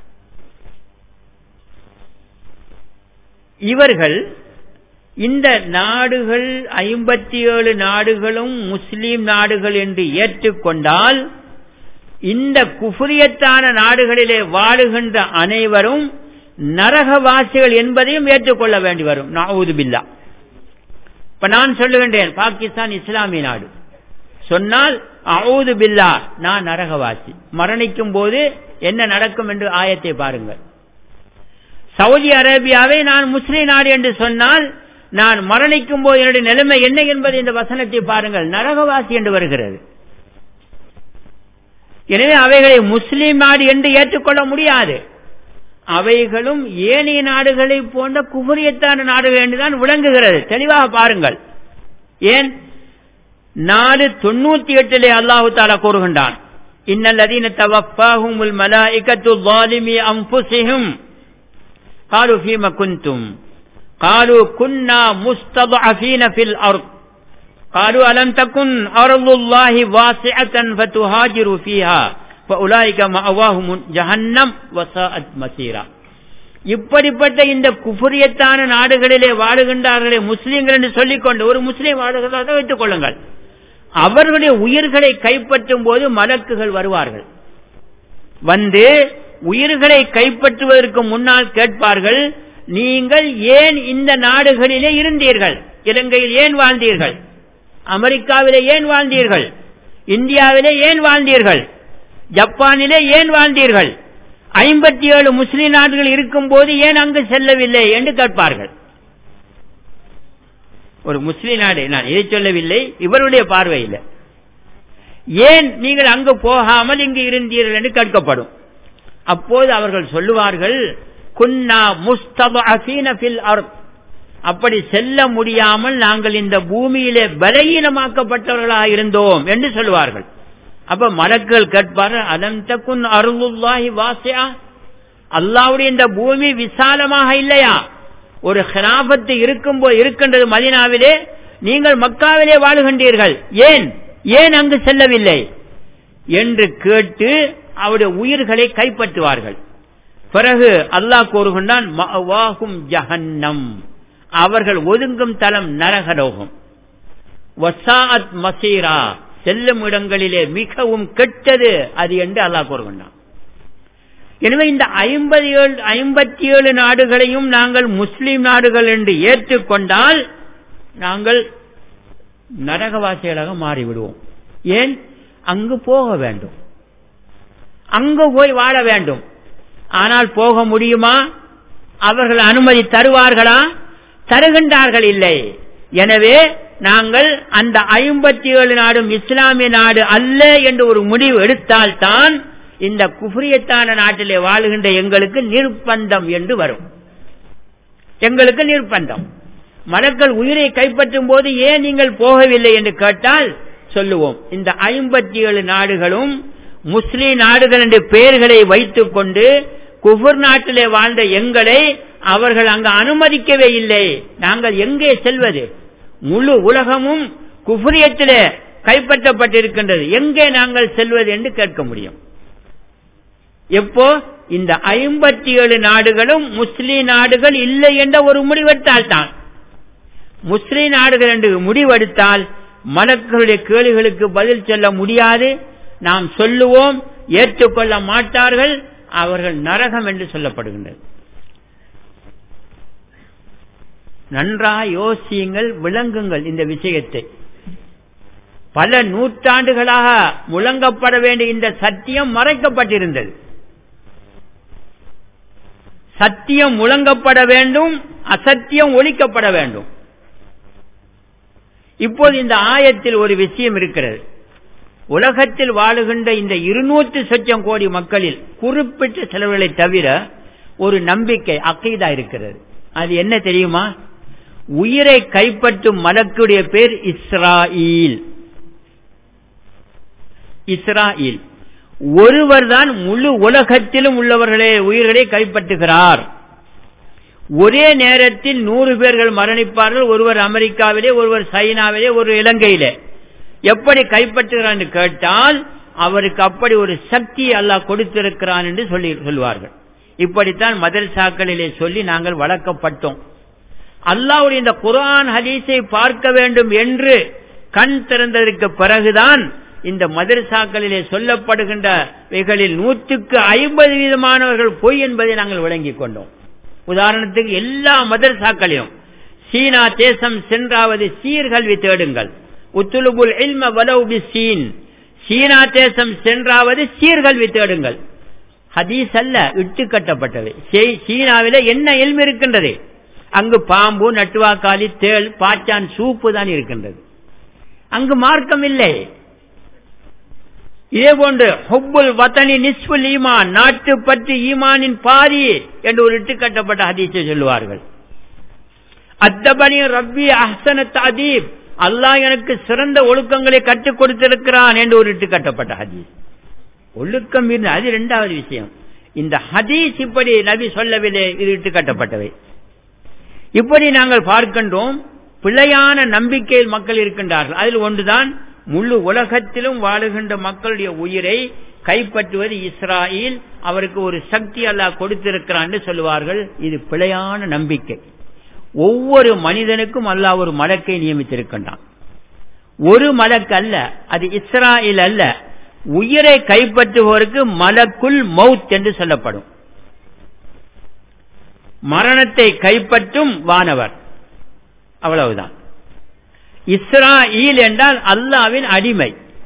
இவர்கள் இந்த நாடுகள் ஐம்பத்தி ஏழு நாடுகளும் முஸ்லீம் நாடுகள் என்று ஏற்றுக்கொண்டால் இந்த குஃபுரியத்தான நாடுகளிலே வாழுகின்ற அனைவரும் நரகவாசிகள் என்பதையும் ஏற்றுக்கொள்ள வேண்டி வரும் நாவூது பில்லா இப்ப நான் சொல்லுகின்றேன் பாகிஸ்தான் இஸ்லாமிய நாடு சொன்னால் அவுது பில்லா நான் நரகவாசி மரணிக்கும் போது என்ன நடக்கும் என்று ஆயத்தை பாருங்கள் சவுதி அரேபியாவை நான் முஸ்லிம் நாடு என்று சொன்னால் நான் மரணிக்கும் போது என்னுடைய நிலைமை என்ன என்பதை இந்த வசனத்தை பாருங்கள் நரகவாசி என்று வருகிறது எனவே அவைகளை முஸ்லிம் நாடு என்று ஏற்றுக்கொள்ள முடியாது அவைகளும் ஏனைய நாடுகளை போன்ற குபரியத்தான நாடுகள் என்றுதான் விளங்குகிறது தெளிவாக பாருங்கள் ஏன் நாலு தொண்ணூத்தி எட்டிலே அல்லாஹு தாலா கூறுகின்றான் இன்னல்லதீன தவப்பாஹுமுல் மலாயிகத்து ظالمي انفسهم قالوا فيما كنتم قالوا كنا مستضعفين في الأرض قالوا ألم تكن أرض الله واسعة فتهاجروا فيها فأولئك مأواهم جهنم وساءت مسيرا இப்படிப்பட்ட இந்த குஃபுரியத்தான நாடுகளிலே வாழுகின்றார்களே முஸ்லீம்கள் என்று சொல்லிக்கொண்டு ஒரு முஸ்லீம் வாழுகிறதாக வைத்துக் கொள்ளுங்கள் அவர்களுடைய உயிர்களை கைப்பற்றும் போது மலக்குகள் வருவார்கள் வந்து உயிர்களை கைப்பற்றுவதற்கு முன்னால் கேட்பார்கள் நீங்கள் ஏன் இந்த நாடுகளிலே இருந்தீர்கள் இலங்கையில் ஏன் வாழ்ந்தீர்கள் அமெரிக்காவிலே ஏன் வாழ்ந்தீர்கள் இந்தியாவிலே ஏன் வாழ்ந்தீர்கள் ஜப்பானிலே ஏன் வாழ்ந்தீர்கள் ஐம்பத்தி ஏழு முஸ்லிம் நாடுகள் இருக்கும் போது ஏன் அங்கு செல்லவில்லை என்று கேட்பார்கள் ஒரு முஸ்லிம் நாடு நான் இதை சொல்லவில்லை இவருடைய பார்வையில் ஏன் நீங்கள் அங்கு போகாமல் இங்கு இருந்தீர்கள் என்று கேட்கப்படும் அப்போது அவர்கள் சொல்லுவார்கள் குன்னா முஸ்தபீன ஃபில் அர்த் அப்படி செல்ல முடியாமல் நாங்கள் இந்த பூமியிலே பலகீனமாக்கப்பட்டவர்களாக இருந்தோம் என்று சொல்லுவார்கள் அப்ப மலக்குகள் கேட்பார்கள் அனந்தகுன் அருளுல்லாஹி வாசியா அல்லாவுடைய இந்த பூமி விசாலமாக இல்லையா ஒரு ஹிராபத்து இருக்கும்போது இருக்கின்றது மதினாவிலே நீங்கள் மக்காவிலே வாழுகின்றீர்கள் ஏன் ஏன் அங்கு செல்லவில்லை என்று கேட்டு அவருடைய உயிர்களை கைப்பற்றுவார்கள் பிறகு அல்லாஹ் கூறுகின்றான் வாகும் ஜஹன்னம் அவர்கள் ஒதுங்கும் தலம் நரகரோகம் வசாத் மசீரா செல்லும் இடங்களிலே மிகவும் கெட்டது அது என்று அல்லாஹ் கூறுகின்றான் எனவே இந்த ஐம்பது ஏழு ஐம்பத்தி ஏழு நாடுகளையும் நாங்கள் முஸ்லிம் நாடுகள் என்று ஏற்றுக்கொண்டால் நாங்கள் நரகவாசிகளாக மாறிவிடுவோம் ஏன் அங்கு போக வேண்டும் அங்கு போய் வாழ வேண்டும் ஆனால் போக முடியுமா அவர்கள் அனுமதி தருவார்களா தருகின்றார்கள் இல்லை எனவே நாங்கள் அந்த ஐம்பத்தி ஏழு நாடும் இஸ்லாமிய நாடு அல்ல என்று ஒரு முடிவு எடுத்தால்தான் இந்த குஃப்ரியத்தான நாட்டிலே வாழுகின்ற எங்களுக்கு நிர்பந்தம் என்று வரும் எங்களுக்கு நிர்பந்தம் மலக்கள் உயிரை கைப்பற்றும் போது ஏன் நீங்கள் போகவில்லை என்று கேட்டால் சொல்லுவோம் இந்த ஐம்பத்தி ஏழு நாடுகளும் முஸ்லிம் நாடுகள் என்ற பெயர்களை வைத்துக் கொண்டு குஃபர் நாட்டிலே வாழ்ந்த எங்களை அவர்கள் அங்கு அனுமதிக்கவே இல்லை நாங்கள் எங்கே செல்வது முழு உலகமும் குஃபரியத்திலே கைப்பற்றப்பட்டிருக்கின்றது எங்கே நாங்கள் செல்வது என்று கேட்க முடியும் எப்போ இந்த ஐம்பத்தி ஏழு நாடுகளும் முஸ்லிம் நாடுகள் இல்லை என்ற ஒரு முடிவெடுத்தால் தான் முஸ்லிம் நாடுகள் என்று முடிவெடுத்தால் மலக்களுடைய கேள்விகளுக்கு பதில் சொல்ல முடியாது நாம் சொல்லுவோம் ஏற்றுக்கொள்ள மாட்டார்கள் அவர்கள் நரகம் என்று சொல்லப்படுகின்றது நன்றாக யோசியுங்கள் விளங்குங்கள் இந்த விஷயத்தை பல நூற்றாண்டுகளாக முழங்கப்பட வேண்டிய இந்த சத்தியம் மறைக்கப்பட்டிருந்தது சத்தியம் முழங்கப்பட வேண்டும் அசத்தியம் ஒழிக்கப்பட வேண்டும் இப்போது இந்த ஆயத்தில் ஒரு விஷயம் இருக்கிறது உலகத்தில் வாழுகின்ற இந்த இருநூற்று சொச்சம் கோடி மக்களில் குறிப்பிட்ட செலவுகளை தவிர ஒரு நம்பிக்கை அக்கைதா இருக்கிறது அது என்ன தெரியுமா உயிரை கைப்பற்றும் மலக்குடைய பேர் இஸ்ராயில் இஸ்ராயில் ஒருவர் தான் முழு உலகத்திலும் உள்ளவர்களே உயிர்களை கைப்பற்றுகிறார் ஒரே நேரத்தில் நூறு பேர்கள் மரணிப்பார்கள் ஒருவர் அமெரிக்காவிலே ஒருவர் சைனாவிலே ஒரு இலங்கையிலே எப்படி கைப்பற்றுகிறான் என்று கேட்டால் அவருக்கு அப்படி ஒரு சக்தி அல்லாஹ் கொடுத்திருக்கிறான் என்று சொல்லி சொல்வார்கள் இப்படித்தான் மதரசாக்களிலே சொல்லி நாங்கள் வளர்க்கப்பட்டோம் அல்லாவுடைய இந்த குரான் ஹதீஸை பார்க்க வேண்டும் என்று கண் திறந்ததற்கு பிறகுதான் இந்த மதரசாக்களிலே சொல்லப்படுகின்றவைகளில் நூற்றுக்கு ஐம்பது வீதமானவர்கள் பொய் என்பதை நாங்கள் விளங்கிக் கொண்டோம் உதாரணத்துக்கு எல்லா மதரசாக்களிலும் சீனா தேசம் சென்றாவது சீர்கல்வி தேடுங்கள் உத்துலுபுல் இல்ம வலவு சீன் சீனா தேசம் சென்றாவது சீர்கல்வி தேடுங்கள் ஹதீஸ் அல்ல இட்டு கட்டப்பட்டவை சீனாவில என்ன எல்மு இருக்கின்றது அங்கு பாம்பு நட்டுவாக்காளி தேள் பாச்சான் சூப்பு தான் இருக்கின்றது அங்கு மார்க்கம் இல்லை இதே போன்று ஹொப்புல் வத்தனி நிஸ்புல் ஈமான் நாட்டு பற்றி ஈமானின் பாதி என்று ஒரு இட்டு கட்டப்பட்ட ஹதீஸை சொல்லுவார்கள் அத்தபனி ரப்பி அஹ்சன ததீப் அல்லாஹ் எனக்கு சிறந்த ஒழுக்கங்களை கற்றுக் கொடுத்திருக்கிறான் என்று ஒரு இட்டு கட்டப்பட்ட ஹதீஸ் ஒழுக்கம் இருந்து அது இரண்டாவது விஷயம் இந்த ஹதீஸ் இப்படி நபி சொல்லவில்லை இது இட்டு கட்டப்பட்டவை இப்படி நாங்கள் பார்க்கின்றோம் பிழையான நம்பிக்கையில் மக்கள் இருக்கின்றார்கள் அதில் ஒன்றுதான் முழு உலகத்திலும் வாழுகின்ற மக்களுடைய உயிரை கைப்பற்றுவது இஸ்ராயில் அவருக்கு ஒரு சக்தி அல்லாஹ் கொடுத்திருக்கிறான் சொல்லுவார்கள் இது பிழையான நம்பிக்கை ஒவ்வொரு மனிதனுக்கும் அல்லாஹ் ஒரு மலக்கை நியமித்திருக்கின்றான் ஒரு மலக்கு அல்ல அது இஸ்ராயில் அல்ல உயிரை கைப்பற்றுவோருக்கு மலக்குள் மவுத் என்று சொல்லப்படும் மரணத்தை கைப்பற்றும் வானவர் அவ்வளவுதான் இஸ்ராயில் என்றால் அல்லாவின் அடிமை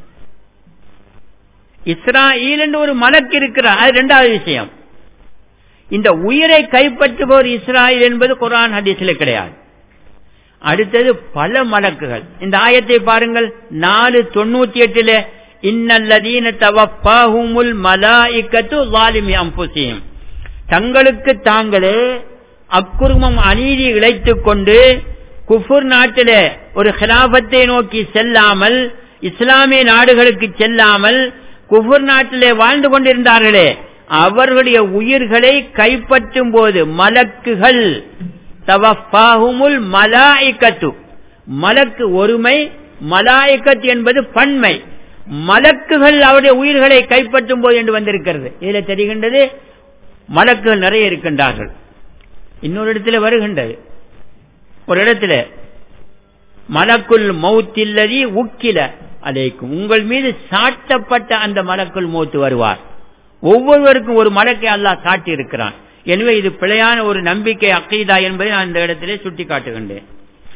இஸ்ராயில் என்று ஒரு மலக்கு இருக்கிறார் அது இரண்டாவது விஷயம் இந்த உயிரை கைப்பற்றுபவர் இஸ்ராயில் என்பது குரான் ஹதீஸில் கிடையாது அடுத்தது பல மலக்குகள் இந்த ஆயத்தை பாருங்கள் நாலு தொண்ணூத்தி எட்டுல இன்னல்லதீன தவப்பாஹுமுல் மலாயிக்கத்து வாலிமி அம்புசியும் தங்களுக்கு தாங்களே அக்குருமம் அநீதி இழைத்துக் கொண்டு குஃபுர் நாட்டிலே ஒரு ஹிலாபத்தை நோக்கி செல்லாமல் இஸ்லாமிய நாடுகளுக்கு செல்லாமல் குஃபுர் நாட்டிலே வாழ்ந்து கொண்டிருந்தார்களே அவர்களுடைய உயிர்களை கைப்பற்றும் போது மலக்குகள் தவப்பாகுமுல் மலாய்க்கத்து மலக்கு ஒருமை மலாய்க்கத் என்பது பன்மை மலக்குகள் அவருடைய உயிர்களை கைப்பற்றும் போது என்று வந்திருக்கிறது இதில் தெரிகின்றது மலக்குகள் நிறைய இருக்கின்றார்கள் இன்னொரு இடத்துல வருகின்றது ஒரு இடத்துல மலக்குள் மௌத்தில்லதி உக்கில அலைக்கும் உங்கள் மீது சாட்டப்பட்ட அந்த மலக்குள் மௌத்து வருவார் ஒவ்வொருவருக்கும் ஒரு மலக்கை அல்லாஹ் சாட்டி இருக்கிறான் எனவே இது பிழையான ஒரு நம்பிக்கை அக்கீதா என்பதை நான் இந்த இடத்திலே சுட்டி காட்டுகின்றேன்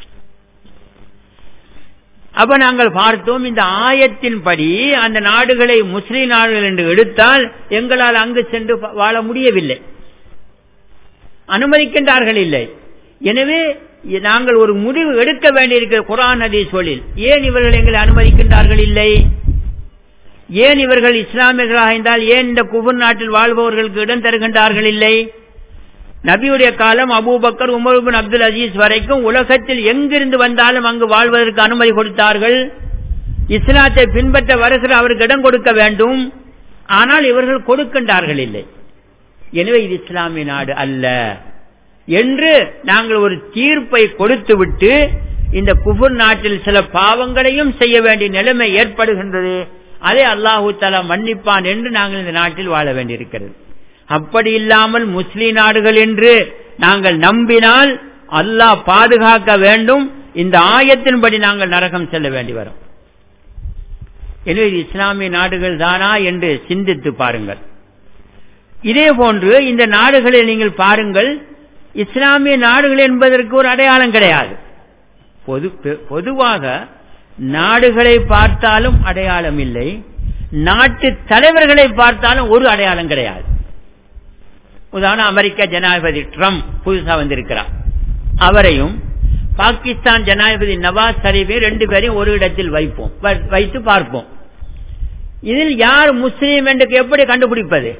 அப்ப நாங்கள் பார்த்தோம் இந்த ஆயத்தின்படி அந்த நாடுகளை முஸ்லிம் நாடுகள் என்று எடுத்தால் எங்களால் அங்கு சென்று வாழ முடியவில்லை அனுமதிக்கின்றார்கள் இல்லை எனவே நாங்கள் ஒரு முடிவு எடுக்க வேண்டியிருக்கிற குரான் நதி சொல்லில் ஏன் இவர்கள் எங்களை அனுமதிக்கின்றார்கள் இல்லை ஏன் இவர்கள் இஸ்லாமியர்களாக இருந்தால் ஏன் இந்த குபுர் நாட்டில் வாழ்பவர்களுக்கு இடம் தருகின்றார்கள் இல்லை நபியுடைய காலம் அபூபக்கர் உமர் அப்துல் அஜீஸ் வரைக்கும் உலகத்தில் எங்கிருந்து வந்தாலும் அங்கு வாழ்வதற்கு அனுமதி கொடுத்தார்கள் இஸ்லாத்தை பின்பற்ற வருகிற அவருக்கு இடம் கொடுக்க வேண்டும் ஆனால் இவர்கள் கொடுக்கின்றார்கள் இல்லை எனவே இது இஸ்லாமிய நாடு அல்ல என்று நாங்கள் ஒரு தீர்ப்பை கொடுத்துவிட்டு இந்த குபுர் நாட்டில் சில பாவங்களையும் செய்ய வேண்டிய நிலைமை ஏற்படுகின்றது அதை அல்லாஹூ தலா மன்னிப்பான் என்று நாங்கள் இந்த நாட்டில் வாழ வேண்டியிருக்கிறது அப்படி இல்லாமல் முஸ்லிம் நாடுகள் என்று நாங்கள் நம்பினால் அல்லாஹ் பாதுகாக்க வேண்டும் இந்த ஆயத்தின்படி நாங்கள் நரகம் செல்ல வேண்டி வரும் எனவே இஸ்லாமிய நாடுகள் தானா என்று சிந்தித்து பாருங்கள் இதே போன்று இந்த நாடுகளில் நீங்கள் பாருங்கள் இஸ்லாமிய நாடுகள் என்பதற்கு ஒரு அடையாளம் கிடையாது பொது பொதுவாக நாடுகளை பார்த்தாலும் அடையாளம் இல்லை நாட்டு தலைவர்களை பார்த்தாலும் ஒரு அடையாளம் கிடையாது உதாரணம் அமெரிக்க ஜனாதிபதி ட்ரம்ப் புதுசா வந்திருக்கிறார் அவரையும் பாகிஸ்தான் ஜனாதிபதி நவாஸ் ஷரீஃபை ரெண்டு பேரையும் ஒரு இடத்தில் வைப்போம் வைத்து பார்ப்போம் இதில் யார் முஸ்லீம் என்று எப்படி கண்டுபிடிப்பது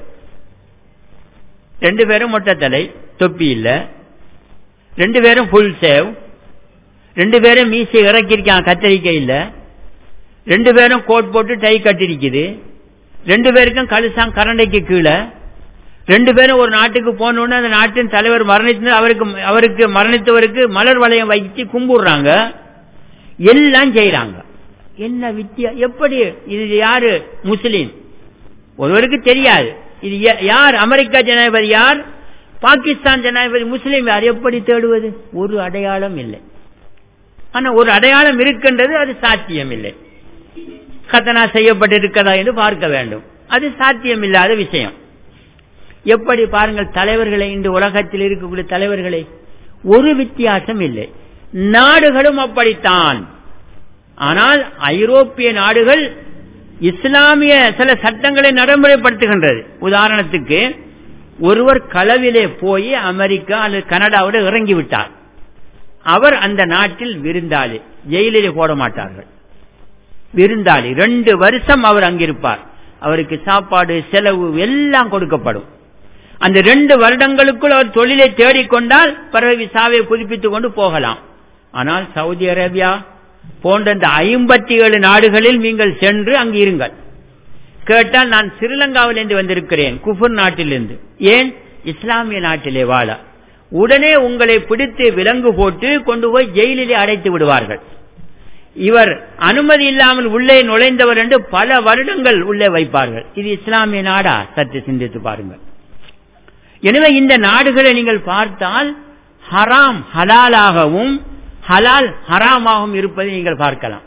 ரெண்டு பேரும் மொட்டத்தலை தொப்பி இல்ல ரெண்டு பேரும் புல் சேவ் ரெண்டு பேரும் மீசை இறக்கிருக்கான் கத்தரிக்கை இல்ல ரெண்டு பேரும் கோட் போட்டு டை கட்டிருக்குது ரெண்டு பேருக்கும் கழுசாங் கரண்டைக்கு கீழே ரெண்டு பேரும் ஒரு நாட்டுக்கு போனோன்னு அந்த நாட்டின் தலைவர் மரணித்து அவருக்கு அவருக்கு மரணித்தவருக்கு மலர் வளையம் வைத்து கும்பிடுறாங்க எல்லாம் செய்யறாங்க என்ன வித்தியா எப்படி இது யாரு முஸ்லீம் ஒருவருக்கு தெரியாது இது யார் அமெரிக்கா ஜனாதிபதி யார் பாகிஸ்தான் ஜனாதிபதி முஸ்லீம் யார் எப்படி தேடுவது ஒரு அடையாளம் இல்லை ஆனா ஒரு அடையாளம் இருக்கின்றது அது சாத்தியம் இல்லை கத்தனா செய்யப்பட்டிருக்கிறதா என்று பார்க்க வேண்டும் அது சாத்தியம் இல்லாத விஷயம் எப்படி பாருங்கள் தலைவர்களை இன்று உலகத்தில் இருக்கக்கூடிய தலைவர்களை ஒரு வித்தியாசம் இல்லை நாடுகளும் அப்படித்தான் ஆனால் ஐரோப்பிய நாடுகள் இஸ்லாமிய சில சட்டங்களை நடைமுறைப்படுத்துகின்றது உதாரணத்துக்கு ஒருவர் களவிலே போய் அமெரிக்கா அல்லது கனடாவோட இறங்கி விட்டார் அவர் அந்த நாட்டில் விருந்தாளி ஜெயிலிலே போட மாட்டார்கள் விருந்தாளி ரெண்டு வருஷம் அவர் அங்கிருப்பார் அவருக்கு சாப்பாடு செலவு எல்லாம் கொடுக்கப்படும் அந்த ரெண்டு வருடங்களுக்குள் அவர் தொழிலை தேடிக்கொண்டால் பிறகு விசாவை புதுப்பித்துக் கொண்டு போகலாம் ஆனால் சவுதி அரேபியா போன்ற இந்த ஐம்பத்தி ஏழு நாடுகளில் நீங்கள் சென்று அங்கு இருங்கள் கேட்டால் நான் ஸ்ரீலங்காவிலிருந்து வந்திருக்கிறேன் குஃபுர் நாட்டிலிருந்து ஏன் இஸ்லாமிய நாட்டிலே வாழ உடனே உங்களை பிடித்து விலங்கு போட்டு கொண்டு போய் ஜெயிலிலே அடைத்து விடுவார்கள் இவர் அனுமதி இல்லாமல் உள்ளே நுழைந்தவர் என்று பல வருடங்கள் உள்ளே வைப்பார்கள் இது இஸ்லாமிய நாடா சற்று சிந்தித்து பாருங்கள் எனவே இந்த நாடுகளை நீங்கள் பார்த்தால் ஹராம் ஹலாலாகவும் ஹலால் ஹராமாகவும் இருப்பதை நீங்கள் பார்க்கலாம்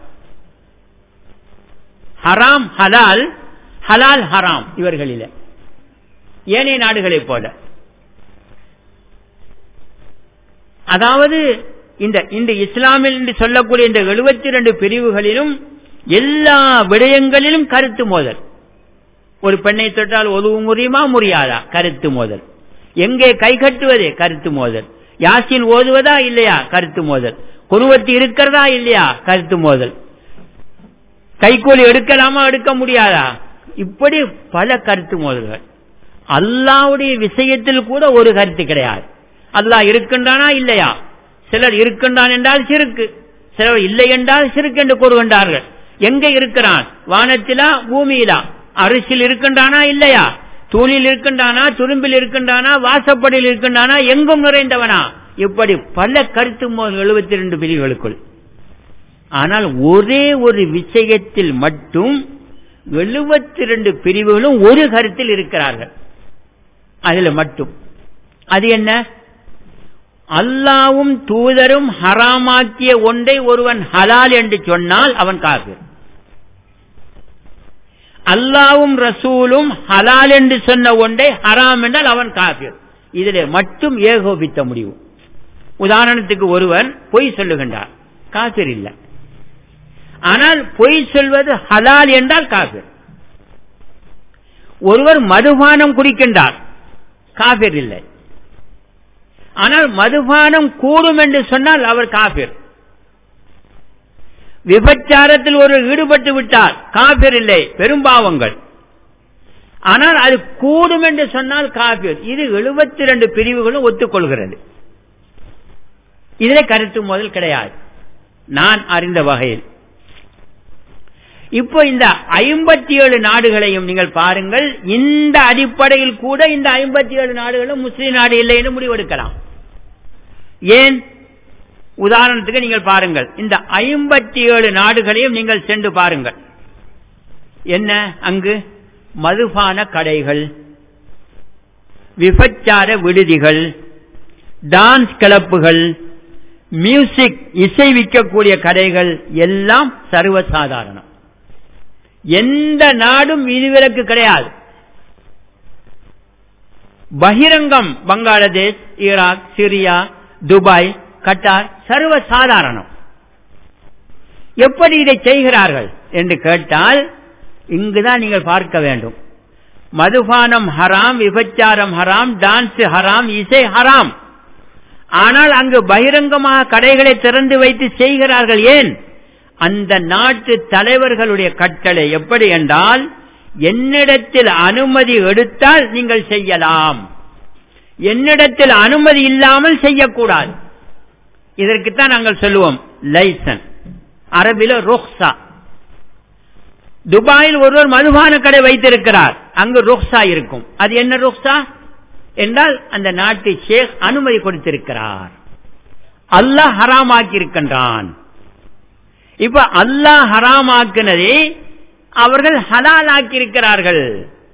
ஹராம் ஹலால் ஹலால் ஹராம் இவர்களில் ஏனைய நாடுகளைப் போல அதாவது இந்த இந்த இஸ்லாமில் என்று சொல்லக்கூடிய இந்த எழுபத்தி இரண்டு பிரிவுகளிலும் எல்லா விடயங்களிலும் கருத்து மோதல் ஒரு பெண்ணை தொட்டால் ஒதுவு முடியுமா முடியாதா கருத்து மோதல் எங்கே கை கட்டுவதே கருத்து மோதல் யாசின் ஓதுவதா இல்லையா கருத்து மோதல் குருவத்தி இருக்கிறதா இல்லையா கருத்து மோதல் கைகூலி எடுக்கலாமா எடுக்க முடியாதா இப்படி பல கருத்து மோதல்கள் அல்லாவுடைய விஷயத்தில் கூட ஒரு கருத்து கிடையாது அல்லாஹ் இருக்கின்றானா இல்லையா சிலர் இருக்கின்றான் என்றால் சிறுக்கு சிலர் இல்லை என்றால் சிறுக்கு என்று கூறுகின்றார்கள் எங்க இருக்கிறான் வானத்திலா பூமியிலா அரிசியில் இருக்கின்றானா இல்லையா தூணில் இருக்கின்றானா துரும்பில் இருக்கின்றானா வாசப்படியில் இருக்கின்றானா எங்கும் நிறைந்தவனா இப்படி பல கருத்து எழுபத்தி இரண்டு பிரிவுகளுக்குள் ஆனால் ஒரே ஒரு விஷயத்தில் மட்டும் எழுபத்தி இரண்டு பிரிவுகளும் ஒரு கருத்தில் இருக்கிறார்கள் அதுல மட்டும் அது என்ன அல்லாவும் தூதரும் ஹராமாக்கிய ஒன்றை ஒருவன் ஹலால் என்று சொன்னால் அவன் காஃபிர் அல்லாவும் ரசூலும் ஹலால் என்று சொன்ன ஒன்றை ஹராம் என்றால் அவன் காஃபிர் இதில் மட்டும் ஏகோபித்த முடிவு உதாரணத்துக்கு ஒருவர் பொய் சொல்லுகின்றார் காஃபிர் இல்லை ஆனால் பொய் சொல்வது ஹலால் என்றால் காஃபிர் ஒருவர் மதுபானம் குடிக்கின்றார் காஃபிர் இல்லை ஆனால் மதுபானம் கூடும் என்று சொன்னால் அவர் காபிர் விபச்சாரத்தில் ஒரு ஈடுபட்டு விட்டார் காபிர் இல்லை பெரும்பாவங்கள் ஆனால் அது கூடும் என்று சொன்னால் காபிர் இது எழுபத்தி ரெண்டு பிரிவுகளும் ஒத்துக்கொள்கிறது இதில் கருத்து முதல் கிடையாது நான் அறிந்த வகையில் இப்போ இந்த ஐம்பத்தி ஏழு நாடுகளையும் நீங்கள் பாருங்கள் இந்த அடிப்படையில் கூட இந்த ஐம்பத்தி ஏழு நாடுகளும் முஸ்லீம் நாடு இல்லை என்று முடிவெடுக்கலாம் ஏன் உதாரணத்துக்கு நீங்கள் பாருங்கள் இந்த ஐம்பத்தி ஏழு நாடுகளையும் நீங்கள் சென்று பாருங்கள் என்ன அங்கு மதுபான கடைகள் விபச்சார விடுதிகள் டான்ஸ் கிளப்புகள் மியூசிக் இசை விற்கக்கூடிய கடைகள் எல்லாம் சர்வசாதாரணம் எந்த நாடும் விதிவிலக்கு கிடையாது பகிரங்கம் Bangladesh Iraq Syria Dubai Qatar சர்வ சாதாரணம் எப்படி இதை செய்கிறார்கள் என்று கேட்டால் இங்குதான் நீங்கள் பார்க்க வேண்டும் மதுபானம் ஹராம் விபச்சாரம் ஹராம் டான்ஸ் ஹராம் இசை ஹராம் ஆனால் அங்கு பகிரங்கமாக கடைகளை திறந்து வைத்து செய்கிறார்கள் ஏன் அந்த நாட்டு தலைவர்களுடைய கட்டளை எப்படி என்றால் என்னிடத்தில் அனுமதி எடுத்தால் நீங்கள் செய்யலாம் என்னிடத்தில் அனுமதி இல்லாமல் செய்யக்கூடாது இதற்குத்தான் நாங்கள் சொல்லுவோம் லைசன் அரபில ருக்ஸா துபாயில் ஒருவர் மதுபான கடை வைத்திருக்கிறார் அங்கு ருக்ஸா இருக்கும் அது என்ன ருக்ஸா என்றால் அந்த நாட்டு ஷேக் அனுமதி கொடுத்திருக்கிறார் அல்லாஹ் ஹராமாக்கி இருக்கின்றான் இப்ப அல்லாஹ் ஹராமாக்கினதை அவர்கள் ஹலால் ஆக்கியிருக்கிறார்கள்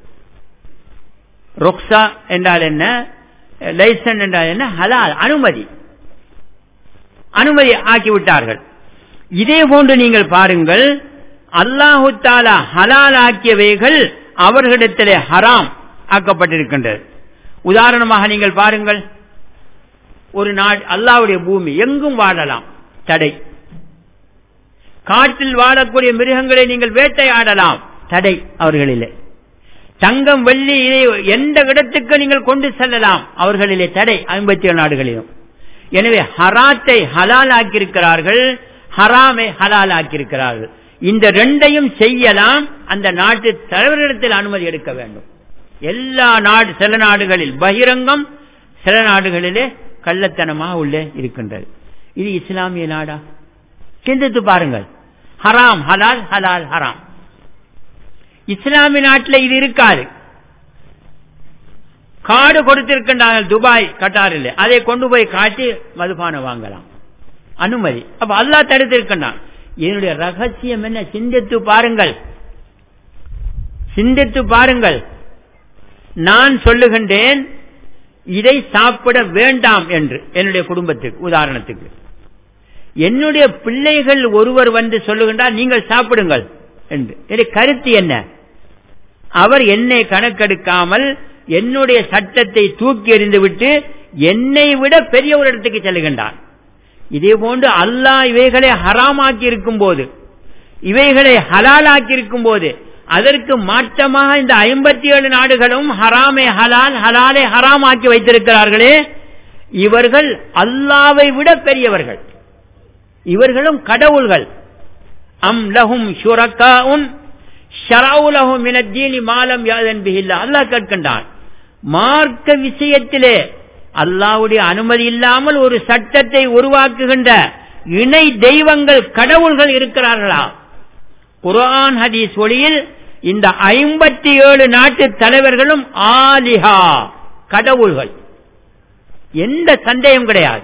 ருக்ஸா என்றால் என்ன லைசன் என்றால் என்ன ஹலால் அனுமதி அனுமதி ஆக்கிவிட்டார்கள் இதே போன்று நீங்கள் பாருங்கள் அல்லாஹு தாலா ஹலால் ஆக்கியவைகள் அவர்களிடத்திலே ஹராம் ஆக்கப்பட்டிருக்கின்றது உதாரணமாக நீங்கள் பாருங்கள் ஒரு நாடு அல்லாவுடைய பூமி எங்கும் வாழலாம் தடை காட்டில் வாழக்கூடிய மிருகங்களை நீங்கள் வேட்டையாடலாம் தடை அவர்களிலே தங்கம் வெள்ளி இதை எந்த இடத்துக்கு நீங்கள் கொண்டு செல்லலாம் அவர்களிலே தடை ஐம்பத்தி ஏழு நாடுகளிலும் எனவே ஹராத்தை ஹலால் ஆக்கியிருக்கிறார்கள் ஹராமை ஹலால் ஆக்கியிருக்கிறார்கள் இந்த ரெண்டையும் செய்யலாம் அந்த நாட்டு தலைவரிடத்தில் அனுமதி எடுக்க வேண்டும் எல்லா நாடு சில நாடுகளில் பகிரங்கம் சில நாடுகளிலே கள்ளத்தனமாக உள்ளே இருக்கின்றது இது இஸ்லாமிய நாடா சிந்தித்து பாருங்கள் ஹராம் ஹலால் ஹலால் ஹராம் இஸ்லாமிய நாட்டில் இது இருக்காது காடு கொடுத்திருக்கின்றாங்க துபாய் கட்டாரில் அதை கொண்டு போய் காட்டி மதுபானம் வாங்கலாம் அனுமதி அப்ப அல்லா தடுத்திருக்கின்றான் என்னுடைய ரகசியம் என்ன சிந்தித்து பாருங்கள் சிந்தித்து பாருங்கள் நான் சொல்லுகின்றேன் இதை சாப்பிட வேண்டாம் என்று என்னுடைய குடும்பத்துக்கு உதாரணத்துக்கு என்னுடைய பிள்ளைகள் ஒருவர் வந்து சொல்லுகின்றார் நீங்கள் சாப்பிடுங்கள் என்று என்னுடைய கருத்து என்ன அவர் என்னை கணக்கெடுக்காமல் என்னுடைய சட்டத்தை தூக்கி எறிந்துவிட்டு என்னை விட பெரிய ஒரு இடத்துக்கு செல்லுகின்றார் இதே போன்று அல்லாஹ் இவைகளை ஹராமாக்கி இருக்கும் போது இவைகளை ஹலாலாக்கி இருக்கும் போது அதற்கு மாற்றமாக இந்த ஐம்பத்தி ஏழு நாடுகளும் ஹராமே ஹலால் ஹலாலே ஹராமாக்கி வைத்திருக்கிறார்களே இவர்கள் அல்லாவை விட பெரியவர்கள் இவர்களும் கடவுள்கள் அம் லஹும் ஷுரக்காஉன் ஷரவுலஹும் மினத்தீனி மாலம் யாதன் பிஹில்லா அல்லாஹ் கேட்கின்றான் மார்க்க விஷயத்திலே அல்லாவுடைய அனுமதி இல்லாமல் ஒரு சட்டத்தை உருவாக்குகின்ற இணை தெய்வங்கள் கடவுள்கள் இருக்கிறார்களா குரான் ஹதீஸ் ஒளியில் இந்த ஐம்பத்தி ஏழு நாட்டு தலைவர்களும் ஆலிஹா கடவுள்கள் எந்த சந்தேகம் கிடையாது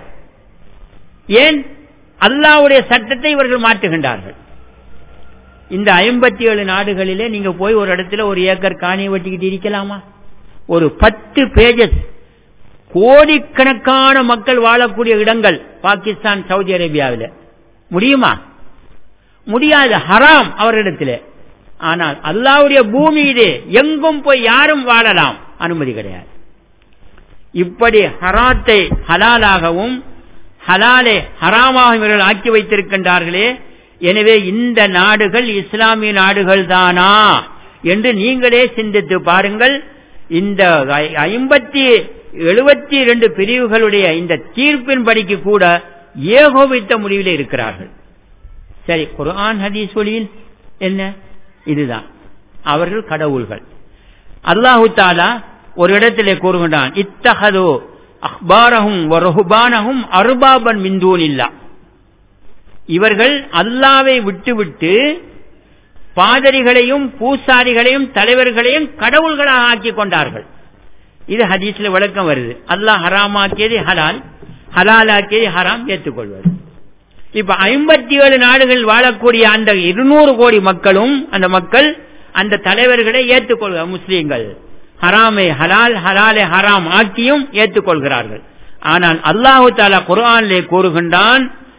ஏன் அல்லாவுடைய சட்டத்தை இவர்கள் மாற்றுகின்றார்கள் இந்த ஐம்பத்தி ஏழு நாடுகளிலே நீங்க போய் ஒரு இடத்துல ஒரு ஏக்கர் காணியை வெட்டிக்கிட்டு இருக்கலாமா ஒரு பத்து பேஜஸ் கோடிக்கணக்கான மக்கள் வாழக்கூடிய இடங்கள் பாகிஸ்தான் சவுதி அரேபியாவில் முடியுமா முடியாது ஹராம் அவரிடத்தில் ஆனால் அல்லாவுடைய பூமி இது எங்கும் போய் யாரும் வாழலாம் அனுமதி கிடையாது இப்படி ஹராத்தை ஹலாலாகவும் ஹலாலே ஹராமாக இவர்கள் ஆக்கி வைத்திருக்கின்றார்களே எனவே இந்த நாடுகள் இஸ்லாமிய நாடுகள் தானா என்று நீங்களே சிந்தித்து பாருங்கள் இந்த ஐம்பத்தி எழுபத்தி இரண்டு பிரிவுகளுடைய இந்த தீர்ப்பின் படிக்கு கூட ஏகோபித்த முடிவில் இருக்கிறார்கள் சரி குர்ஆன் ஹதீஸ் ஒளியில் என்ன இதுதான் அவர்கள் கடவுள்கள் அல்லாஹு தாலா ஒரு இடத்திலே கூறுகின்றான் இத்தகதோ அஹ்பாரஹும் வரஹுபானஹும் அருபாபன் மிந்தூன் இல்லா இவர்கள் அல்லாவை விட்டுவிட்டு பாதரிகளையும் பூசாரிகளையும் தலைவர்களையும் கடவுள்களாக ஆக்கி கொண்டார்கள் இது ஹதீஸ்ல விளக்கம் வருது அல்லாஹ் ஹராமாக்கியது ஹலால் ஹலாலாக்கியது ஹராம் ஏற்றுக்கொள்வது இப்ப ஐம்பத்தி ஏழு நாடுகள் வாழக்கூடிய அந்த இருநூறு கோடி மக்களும் அந்த மக்கள் அந்த தலைவர்களை ஏற்றுக்கொள்க முஸ்லீம்கள் ஹராமை ஹலால் ஹலாலே ஹராம் ஆக்கியும் ஏற்றுக்கொள்கிறார்கள் ஆனால் அல்லாஹு தாலா குரானிலே கூறுகின்றான்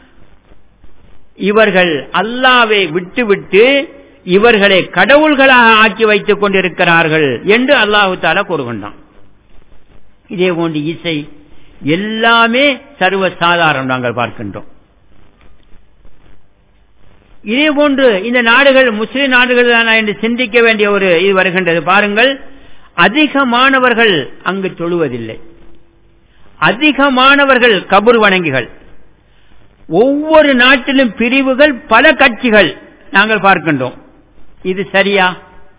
இவர்கள் அல்லாவை விட்டுவிட்டு இவர்களை கடவுள்களாக ஆக்கி வைத்துக் கொண்டிருக்கிறார்கள் என்று அல்லாஹு தாலா கூறுகின்றான் இதே போன்று இசை எல்லாமே சர்வ சாதாரணம் நாங்கள் பார்க்கின்றோம் இதே போன்று இந்த நாடுகள் முஸ்லிம் நாடுகள் தானா என்று சிந்திக்க வேண்டிய ஒரு இது வருகின்றது பாருங்கள் அதிகமானவர்கள் அங்கு தொழுவதில்லை அதிகமானவர்கள் கபூர் வணங்கிகள் ஒவ்வொரு நாட்டிலும் பிரிவுகள் பல கட்சிகள் நாங்கள் பார்க்கின்றோம் இது சரியா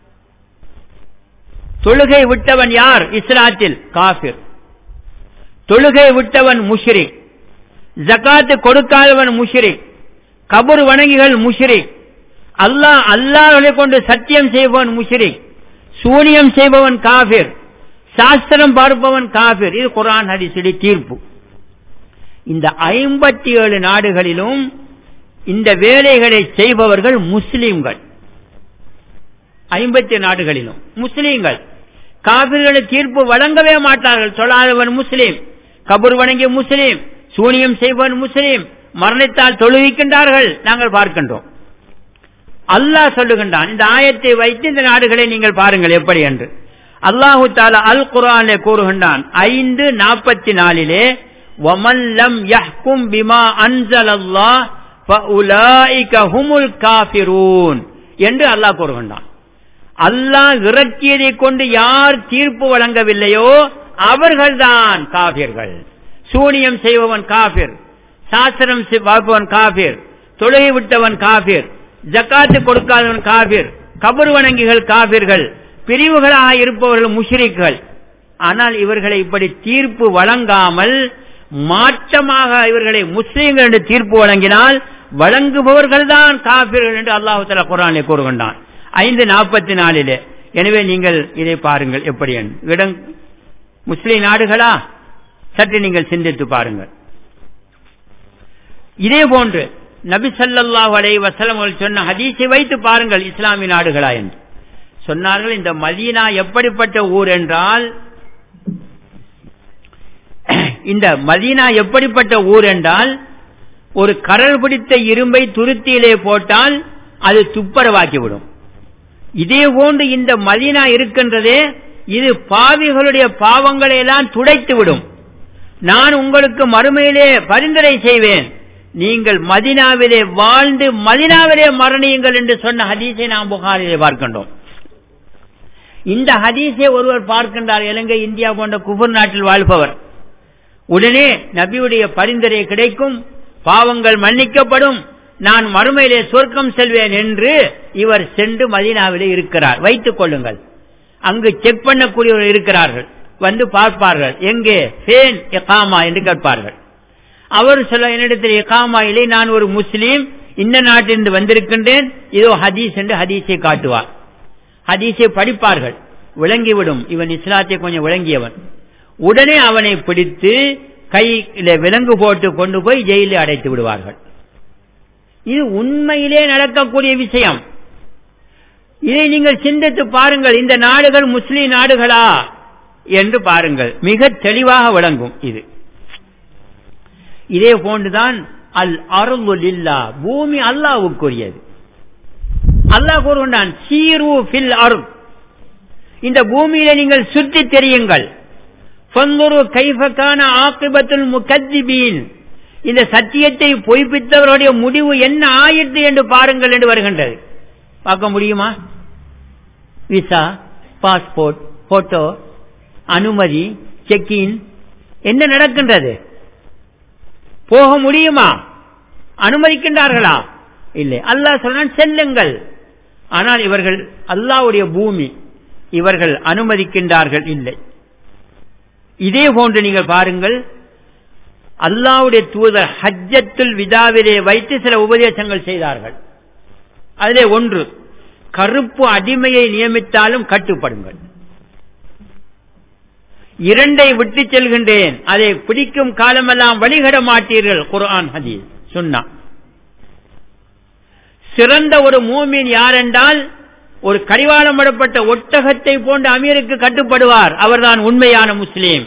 தொழுகை விட்டவன் யார் இஸ்லாத்தில் காபிர் தொழுகை விட்டவன் முஷ்ரிக் ஜக்காத்து கொடுக்காதவன் முஷ்ரிக் கபர் வணங்கிகள் முஷ்ரிக் அல்லாஹ் அல்லாஹ்களை கொண்டு சத்தியம் செய்பவன் முஷ்ரிக் சூனியம் செய்பவன் காபிர் சாஸ்திரம் பார்ப்பவன் காபிர் இது குரான் ஹரிசுடைய தீர்ப்பு இந்த ஐம்பத்தி ஏழு நாடுகளிலும் இந்த வேலைகளை செய்பவர்கள் முஸ்லிம்கள் ஐம்பத்தி நாடுகளிலும் முஸ்லீம்கள் காபிர்களை தீர்ப்பு வழங்கவே மாட்டார்கள் சொல்லாதவன் முஸ்லீம் கபூர் வணங்கிய முஸ்லீம் சூனியம் செய்பவன் முஸ்லீம் மரணித்தால் தொழுவிக்கின்றார்கள் நாங்கள் பார்க்கின்றோம் அல்லாஹ் சொல்லுகின்றான் இந்த ஆயத்தை வைத்து இந்த நாடுகளை நீங்கள் பாருங்கள் எப்படி என்று அல்லாஹு தாலா அல் குரானிலே கூறுகின்றான் ஐந்து நாற்பத்தி நாலிலே வமல்லம் யஹ்கும் பிமா அன்சல் அல்லாஹ் ஹுமுல் காபிரூன் என்று அல்லாஹ் கூறுகின்றான் அல்லாஹ் இறக்கியதை கொண்டு யார் தீர்ப்பு வழங்கவில்லையோ அவர்கள்தான் காபிர்கள் சூனியம் செய்பவன் காபிர் சாஸ்திரம் பார்ப்பவன் காபிர் தொழுகை விட்டவன் காபிர் ஜக்காத்து கொடுக்காதவன் காபிர் கபர் வணங்கிகள் காபிர்கள் பிரிவுகளாக இருப்பவர்கள் முஷ்ரிக்கள் ஆனால் இவர்களை இப்படி தீர்ப்பு வழங்காமல் மாற்றமாக இவர்களை முஸ்லீம்கள் என்று தீர்ப்பு வழங்கினால் வழங்குபவர்கள் தான் காபிர்கள் என்று அல்லாஹு தலா குரானை கூறுகின்றான் ஐந்து நாற்பத்தி நாலிலே எனவே நீங்கள் இதை பாருங்கள் எப்படி இடம் முஸ்லிம் நாடுகளா சற்று நீங்கள் சிந்தித்து பாருங்கள் இதே போன்று நபி சல்லாஹ் அலை வசலம் சொன்ன ஹதீஸை வைத்து பாருங்கள் இஸ்லாமிய நாடுகளா என்று சொன்னார்கள் இந்த மதீனா எப்படிப்பட்ட ஊர் என்றால் இந்த மதீனா எப்படிப்பட்ட ஊர் என்றால் ஒரு கரல் பிடித்த இரும்பை துருத்தியிலே போட்டால் அது துப்பரவாக்கிவிடும் இதே போன்று இந்த மதீனா இருக்கின்றதே இது பாவிகளுடைய பாவங்களை எல்லாம் துடைத்து விடும் நான் உங்களுக்கு மறுமையிலே பரிந்துரை செய்வேன் நீங்கள் மதினாவிலே வாழ்ந்து மதினாவிலே மரணியுங்கள் என்று சொன்ன ஹதீஸை நாம் புகாரிலே பார்க்கின்றோம் இந்த ஹதீஸை ஒருவர் பார்க்கின்றார் இலங்கை இந்தியா போன்ற குபர் நாட்டில் வாழ்பவர் உடனே நபியுடைய பரிந்துரை கிடைக்கும் பாவங்கள் மன்னிக்கப்படும் நான் மறுமையிலே சொர்க்கம் செல்வேன் என்று இவர் சென்று மதினாவிலே இருக்கிறார் வைத்துக் கொள்ளுங்கள் அங்கு செக் பண்ணக்கூடியவர்கள் இருக்கிறார்கள் வந்து பார்ப்பார்கள் எங்கே ஃபேன் எகாமா என்று கேட்பார்கள் அவர் சொல்ல என்னிடத்தில் எகாமா இல்லை நான் ஒரு முஸ்லீம் இந்த நாட்டிலிருந்து வந்திருக்கின்றேன் இதோ ஹதீஸ் என்று ஹதீஸை காட்டுவார் ஹதீஸை படிப்பார்கள் விளங்கிவிடும் இவன் இஸ்லாத்தை கொஞ்சம் விளங்கியவன் உடனே அவனை பிடித்து கையில விலங்கு போட்டு கொண்டு போய் ஜெயிலில் அடைத்து விடுவார்கள் இது உண்மையிலே நடக்கக்கூடிய விஷயம் இதை நீங்கள் சிந்தித்து பாருங்கள் இந்த நாடுகள் முஸ்லிம் நாடுகளா என்று பாருங்கள் மிக தெளிவாக விளங்கும் இது இதே போன்றுதான் அல் அருள்லா பூமி அல்லாவுக்குரியது அல்லாஹ் கூறுகின்றான் சீரு ஃபில் அருள் இந்த பூமியில நீங்கள் சுற்றி தெரியுங்கள் சொந்தொரு கைஃபக்கான ஆக்கிபத்துல் முகத்திபீன் இந்த சத்தியத்தை பொய்ப்பித்தவருடைய முடிவு என்ன ஆயிற்று என்று பாருங்கள் என்று வருகின்றது பார்க்க முடியுமா விசா பாஸ்போர்ட் போட்டோ அனுமதி செக்கின் என்ன நடக்கின்றது போக முடியுமா அனுமதிக்கின்றார்களா இல்லை அல்லாஹ் சொன்னான் செல்லுங்கள் ஆனால் இவர்கள் அல்லாவுடைய பூமி இவர்கள் அனுமதிக்கின்றார்கள் இல்லை இதே போன்று நீங்கள் பாருங்கள் அல்லாவுடைய தூதர் ஹஜ்ஜத்துல் விதாவிலே வைத்து சில உபதேசங்கள் செய்தார்கள் அதிலே ஒன்று கருப்பு அடிமையை நியமித்தாலும் கட்டுப்படுங்கள் இரண்டை விட்டு செல்கின்றேன் அதை பிடிக்கும் காலமெல்லாம் வழிகட மாட்டீர்கள் குர்ஆன் ஹதீஸ் சொன்னா சிறந்த ஒரு மூமின் யார் என்றால் ஒரு கடிவாளம் விடப்பட்ட ஒட்டகத்தை போன்ற அமீருக்கு கட்டுப்படுவார் அவர்தான் உண்மையான முஸ்லீம்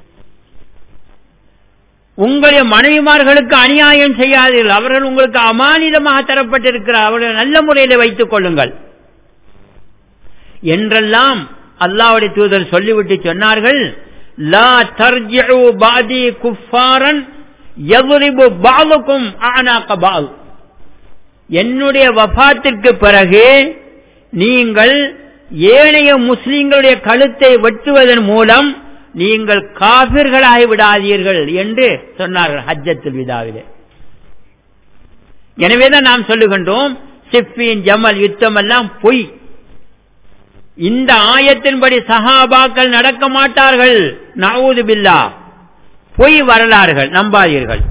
உங்களுடைய மனைவிமார்களுக்கு அநியாயம் செய்யாதீர்கள் அவர்கள் உங்களுக்கு அமானிதமாக தரப்பட்டிருக்கிறார் அவர்கள் நல்ல முறையில் வைத்துக் கொள்ளுங்கள் என்றெல்லாம் அல்லாவுடைய தூதர் சொல்லிவிட்டு சொன்னார்கள் லா தர்ஜிஉ பாதி குஃபாரன் எவரிபு பாலுக்கும் ஆனாக்க பால் என்னுடைய வபாத்திற்கு பிறகு நீங்கள் ஏனைய முஸ்லிம்களுடைய கழுத்தை வெட்டுவதன் மூலம் நீங்கள் காபிர்களாகி விடாதீர்கள் என்று சொன்னார்கள் ஹஜ்ஜத்துல் விதாவிலே எனவேதான் நாம் சொல்லுகின்றோம் சிப்பின் ஜமல் யுத்தம் எல்லாம் பொய் இந்த ஆயத்தின்படி சஹாபாக்கள் நடக்க மாட்டார்கள் நவூது பில்லா பொய் வரலாறுகள் நம்பாதீர்கள்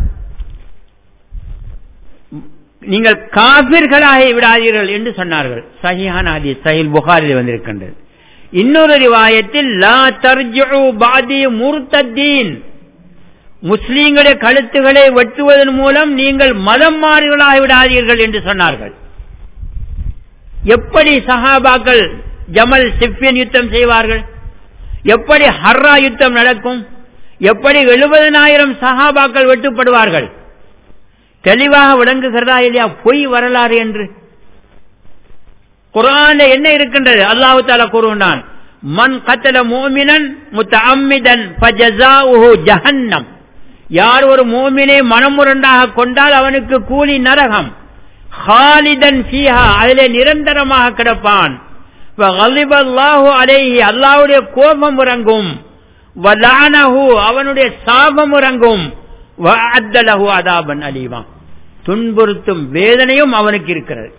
நீங்கள் காபிர்களாகி விடாதீர்கள் என்று சொன்னார்கள் சஹிஹான் ஆதி சஹில் புகாரில் வந்திருக்கின்றது இன்னொரு ரிவாயத்தில் லா தர்ஜு பாதி முர்தத்தீன் முஸ்லீம்களுடைய கழுத்துக்களை வெட்டுவதன் மூலம் நீங்கள் மதம் மாறிகளாகி விடாதீர்கள் என்று சொன்னார்கள் எப்படி சஹாபாக்கள் ஜமல் சிப்பியன் யுத்தம் செய்வார்கள் எப்படி ஹர்ரா யுத்தம் நடக்கும் எப்படி எழுபதனாயிரம் சஹாபாக்கள் வெட்டுப்படுவார்கள் தெளிவாக விளங்குகிறதா இல்லையா பொய் வரலாறு என்று குரான் என்ன இருக்கின்றது அல்லாஹு தாலா கூறுகின்றான் மன் கத்தல மோமினன் முத்த அம்மிதன் ஜஹன்னம் யார் ஒரு மோமினை மனமுரண்டாக கொண்டால் அவனுக்கு கூலி நரகம் ஹாலிதன் ஃபீஹா அதிலே நிரந்தரமாக கிடப்பான் அல்லாவுடைய கோபம் உறங்கும் அவனுடைய சாபம் உறங்கும் அதாபன் அலீமா துன்புறுத்தும் வேதனையும் அவனுக்கு இருக்கிறது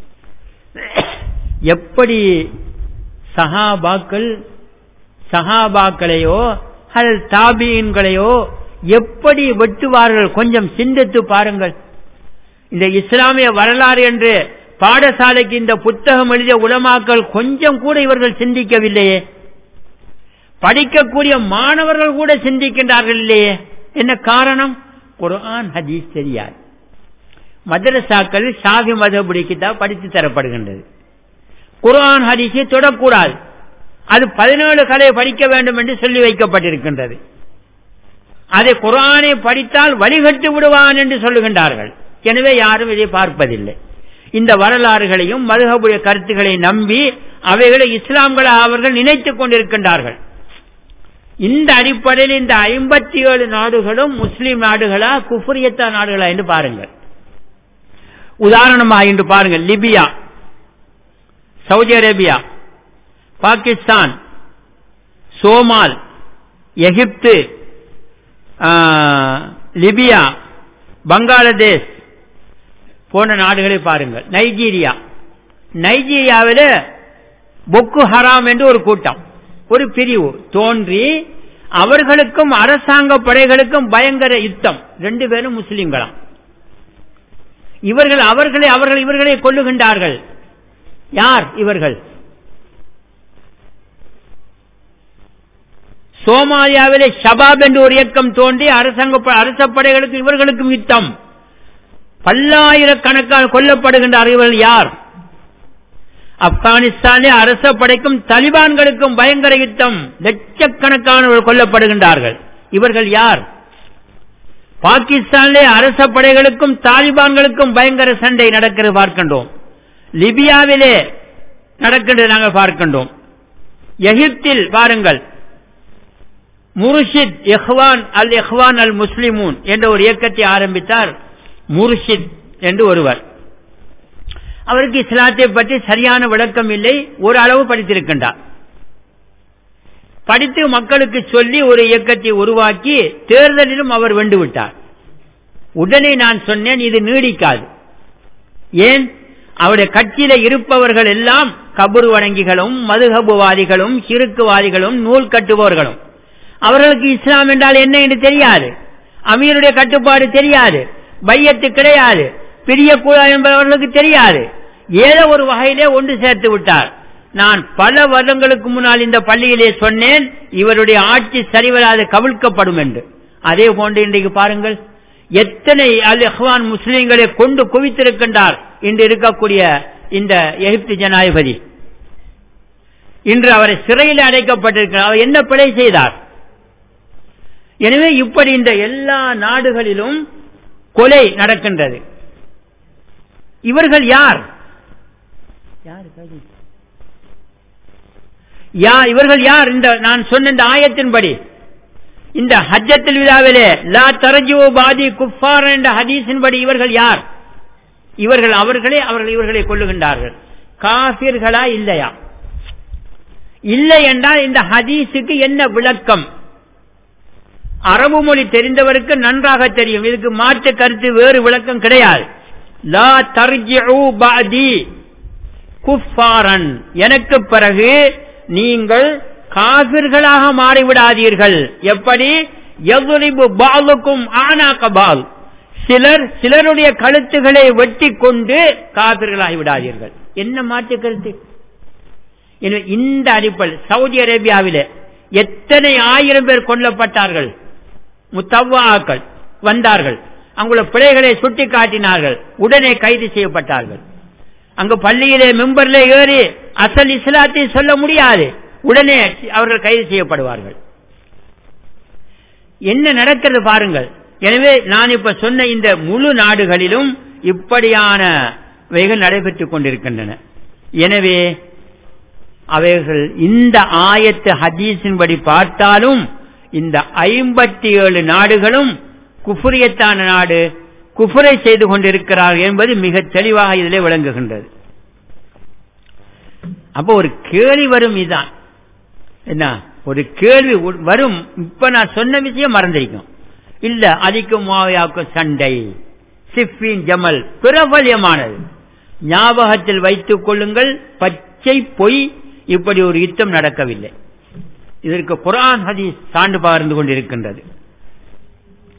எப்படி சஹாபாக்கள் சஹாபாக்களையோ அல் தாபீன்களையோ எப்படி வெட்டுவார்கள் கொஞ்சம் சிந்தித்து பாருங்கள் இந்த இஸ்லாமிய வரலாறு என்று பாடசாலைக்கு இந்த புத்தகம் எழுதிய உலமாக்கள் கொஞ்சம் கூட இவர்கள் சிந்திக்கவில்லையே படிக்கக்கூடிய மாணவர்கள் கூட சிந்திக்கின்றார்கள் இல்லையே என்ன காரணம் குர்ஆன் ஹதீஸ் தெரியாது மதரசாக்கள் ஷாஃபி மதபுடிக்கு தான் படித்து தரப்படுகின்றது குர்ஆன் ஹதீஸை தொடக்கூடாது அது பதினேழு கலை படிக்க வேண்டும் என்று சொல்லி வைக்கப்பட்டிருக்கின்றது அதை குரானை படித்தால் வழிகட்டு விடுவான் என்று சொல்லுகின்றார்கள் எனவே யாரும் இதை பார்ப்பதில்லை இந்த வரலாறுகளையும் மதுகபுடைய கருத்துக்களை நம்பி அவைகளை இஸ்லாம்களை அவர்கள் நினைத்துக் கொண்டிருக்கின்றார்கள் இந்த அடிப்படையில் இந்த ஐம்பத்தி ஏழு நாடுகளும் முஸ்லிம் நாடுகளா குஃபரியத்தா நாடுகளா என்று பாருங்கள் உதாரணமாக இன்று பாருங்கள் லிபியா சவுதி அரேபியா பாகிஸ்தான் சோமால் எகிப்து லிபியா பங்களாதேஷ் போன்ற நாடுகளை பாருங்கள் நைஜீரியா நைஜீரியாவில் பொக்கு ஹராம் என்று ஒரு கூட்டம் ஒரு பிரிவு தோன்றி அவர்களுக்கும் அரசாங்க படைகளுக்கும் பயங்கர யுத்தம் ரெண்டு பேரும் முஸ்லிம்களாம் இவர்கள் அவர்களை அவர்கள் இவர்களை கொல்லுகின்றார்கள் யார் இவர்கள் சோமாலியாவிலே ஷபாப் என்று ஒரு இயக்கம் தோன்றி அரசாங்க அரச படைகளுக்கும் இவர்களுக்கும் யுத்தம் பல்லாயிரக்கணக்கான கொல்லப்படுகின்ற இவர்கள் யார் ஆப்கானிஸ்தானிலே அரச படைக்கும் தலிபான்களுக்கும் பயங்கர யுத்தம் லட்சக்கணக்கானவர்கள் கொல்லப்படுகின்றார்கள் இவர்கள் யார் பாகிஸ்தானிலே அரச படைகளுக்கும் தாலிபான்களுக்கும் பயங்கர சண்டை நடக்கிறது பார்க்கின்றோம் லிபியாவிலே நடக்கின்றது நாங்கள் பார்க்கின்றோம் எகிப்தில் பாருங்கள் முர்ஷித் எஹ்வான் அல் எஹ்வான் அல் முஸ்லிமூன் என்ற ஒரு இயக்கத்தை ஆரம்பித்தார் முர்ஷித் என்று ஒருவர் அவருக்கு இஸ்லாத்தை பற்றி சரியான விளக்கம் இல்லை ஒரு அளவு படித்திருக்கின்றார் படித்து மக்களுக்கு சொல்லி ஒரு இயக்கத்தை உருவாக்கி தேர்தலிலும் அவர் வென்று விட்டார் உடனே நான் சொன்னேன் இது நீடிக்காது ஏன் அவருடைய கட்சியில இருப்பவர்கள் எல்லாம் கபுரு வணங்கிகளும் மதுகபுவாதிகளும் சிறுக்குவாதிகளும் நூல் கட்டுபவர்களும் அவர்களுக்கு இஸ்லாம் என்றால் என்ன என்று தெரியாது அமீருடைய கட்டுப்பாடு தெரியாது பையத்து கிடையாது பிரியக்கூடாது என்பவர்களுக்கு தெரியாது ஏதோ ஒரு வகையிலே ஒன்று சேர்த்து விட்டார் நான் பல வருடங்களுக்கு முன்னால் இந்த பள்ளியிலே சொன்னேன் இவருடைய ஆட்சி சரிவராது கவிழ்க்கப்படும் என்று அதே போன்று இன்றைக்கு பாருங்கள் எத்தனை அல் அஹ்வான் முஸ்லீம்களை கொண்டு குவித்திருக்கின்றார் இன்று இருக்கக்கூடிய இந்த எகிப்து ஜனாதிபதி இன்று அவரை சிறையில் அடைக்கப்பட்டிருக்கிறார் அவர் என்ன பிழை செய்தார் எனவே இப்படி இந்த எல்லா நாடுகளிலும் கொலை நடக்கின்றது இவர்கள் யார் யா இவர்கள் யார் இந்த நான் சொன்ன இந்த ஆயத்தின்படி இந்த ஹஜ்ஜத்தில் விழாவிலே லா தரஜோ பாதி குஃபார் என்ற ஹதீஸின்படி இவர்கள் யார் இவர்கள் அவர்களே அவர்கள் இவர்களை கொள்ளுகின்றார்கள் காபிர்களா இல்லையா இல்லை என்றால் இந்த ஹதீஸுக்கு என்ன விளக்கம் அரபு மொழி தெரிந்தவருக்கு நன்றாக தெரியும் இதுக்கு மாற்று கருத்து வேறு விளக்கம் கிடையாது லா தர்ஜிஉ பாதி குஃபாரன் எனக்கு பிறகு நீங்கள் காபிர்களாக மாறிவிடாதீர்கள் எப்படி எவ்வளிபு பாலுக்கும் ஆனாக்க பால் சிலர் சிலருடைய கழுத்துகளை வெட்டி கொண்டு காபிர்களாகி விடாதீர்கள் என்ன மாற்று கருத்து எனவே இந்த அடிப்படை சவுதி அரேபியாவிலே எத்தனை ஆயிரம் பேர் கொல்லப்பட்டார்கள் முத்தவ்வாக்கள் வந்தார்கள் அங்குள்ள பிழைகளை சுட்டி காட்டினார்கள் உடனே கைது செய்யப்பட்டார்கள் அங்கு பள்ளியிலே மெம்பர்ல ஏறி அசல் இஸ்லாத்தை சொல்ல முடியாது உடனே அவர்கள் கைது செய்யப்படுவார்கள் என்ன நடக்கிறது பாருங்கள் எனவே நான் இப்ப சொன்ன இந்த முழு நாடுகளிலும் இப்படியான வைகள் நடைபெற்றுக் கொண்டிருக்கின்றன எனவே அவைகள் இந்த ஆயத்து ஹதீஸின்படி பார்த்தாலும் இந்த ஐம்பத்தி ஏழு நாடுகளும் குஃபுரியத்தான நாடு குஃபுரை செய்து கொண்டிருக்கிறார்கள் என்பது மிக தெளிவாக இதிலே விளங்குகின்றது அப்போ ஒரு கேள்வி வரும் இதுதான் என்ன ஒரு கேள்வி வரும் இப்ப நான் சொன்ன விஷயம் மறந்திருக்கும் இல்ல அதிக்கும் மாவையாக்கும் சண்டை சிஃபின் ஜமல் பிரபல்யமானது ஞாபகத்தில் வைத்துக் கொள்ளுங்கள் பச்சை பொய் இப்படி ஒரு யுத்தம் நடக்கவில்லை இதற்கு குரான் ஹதீஸ் சான்று பகர்ந்து கொண்டிருக்கின்றது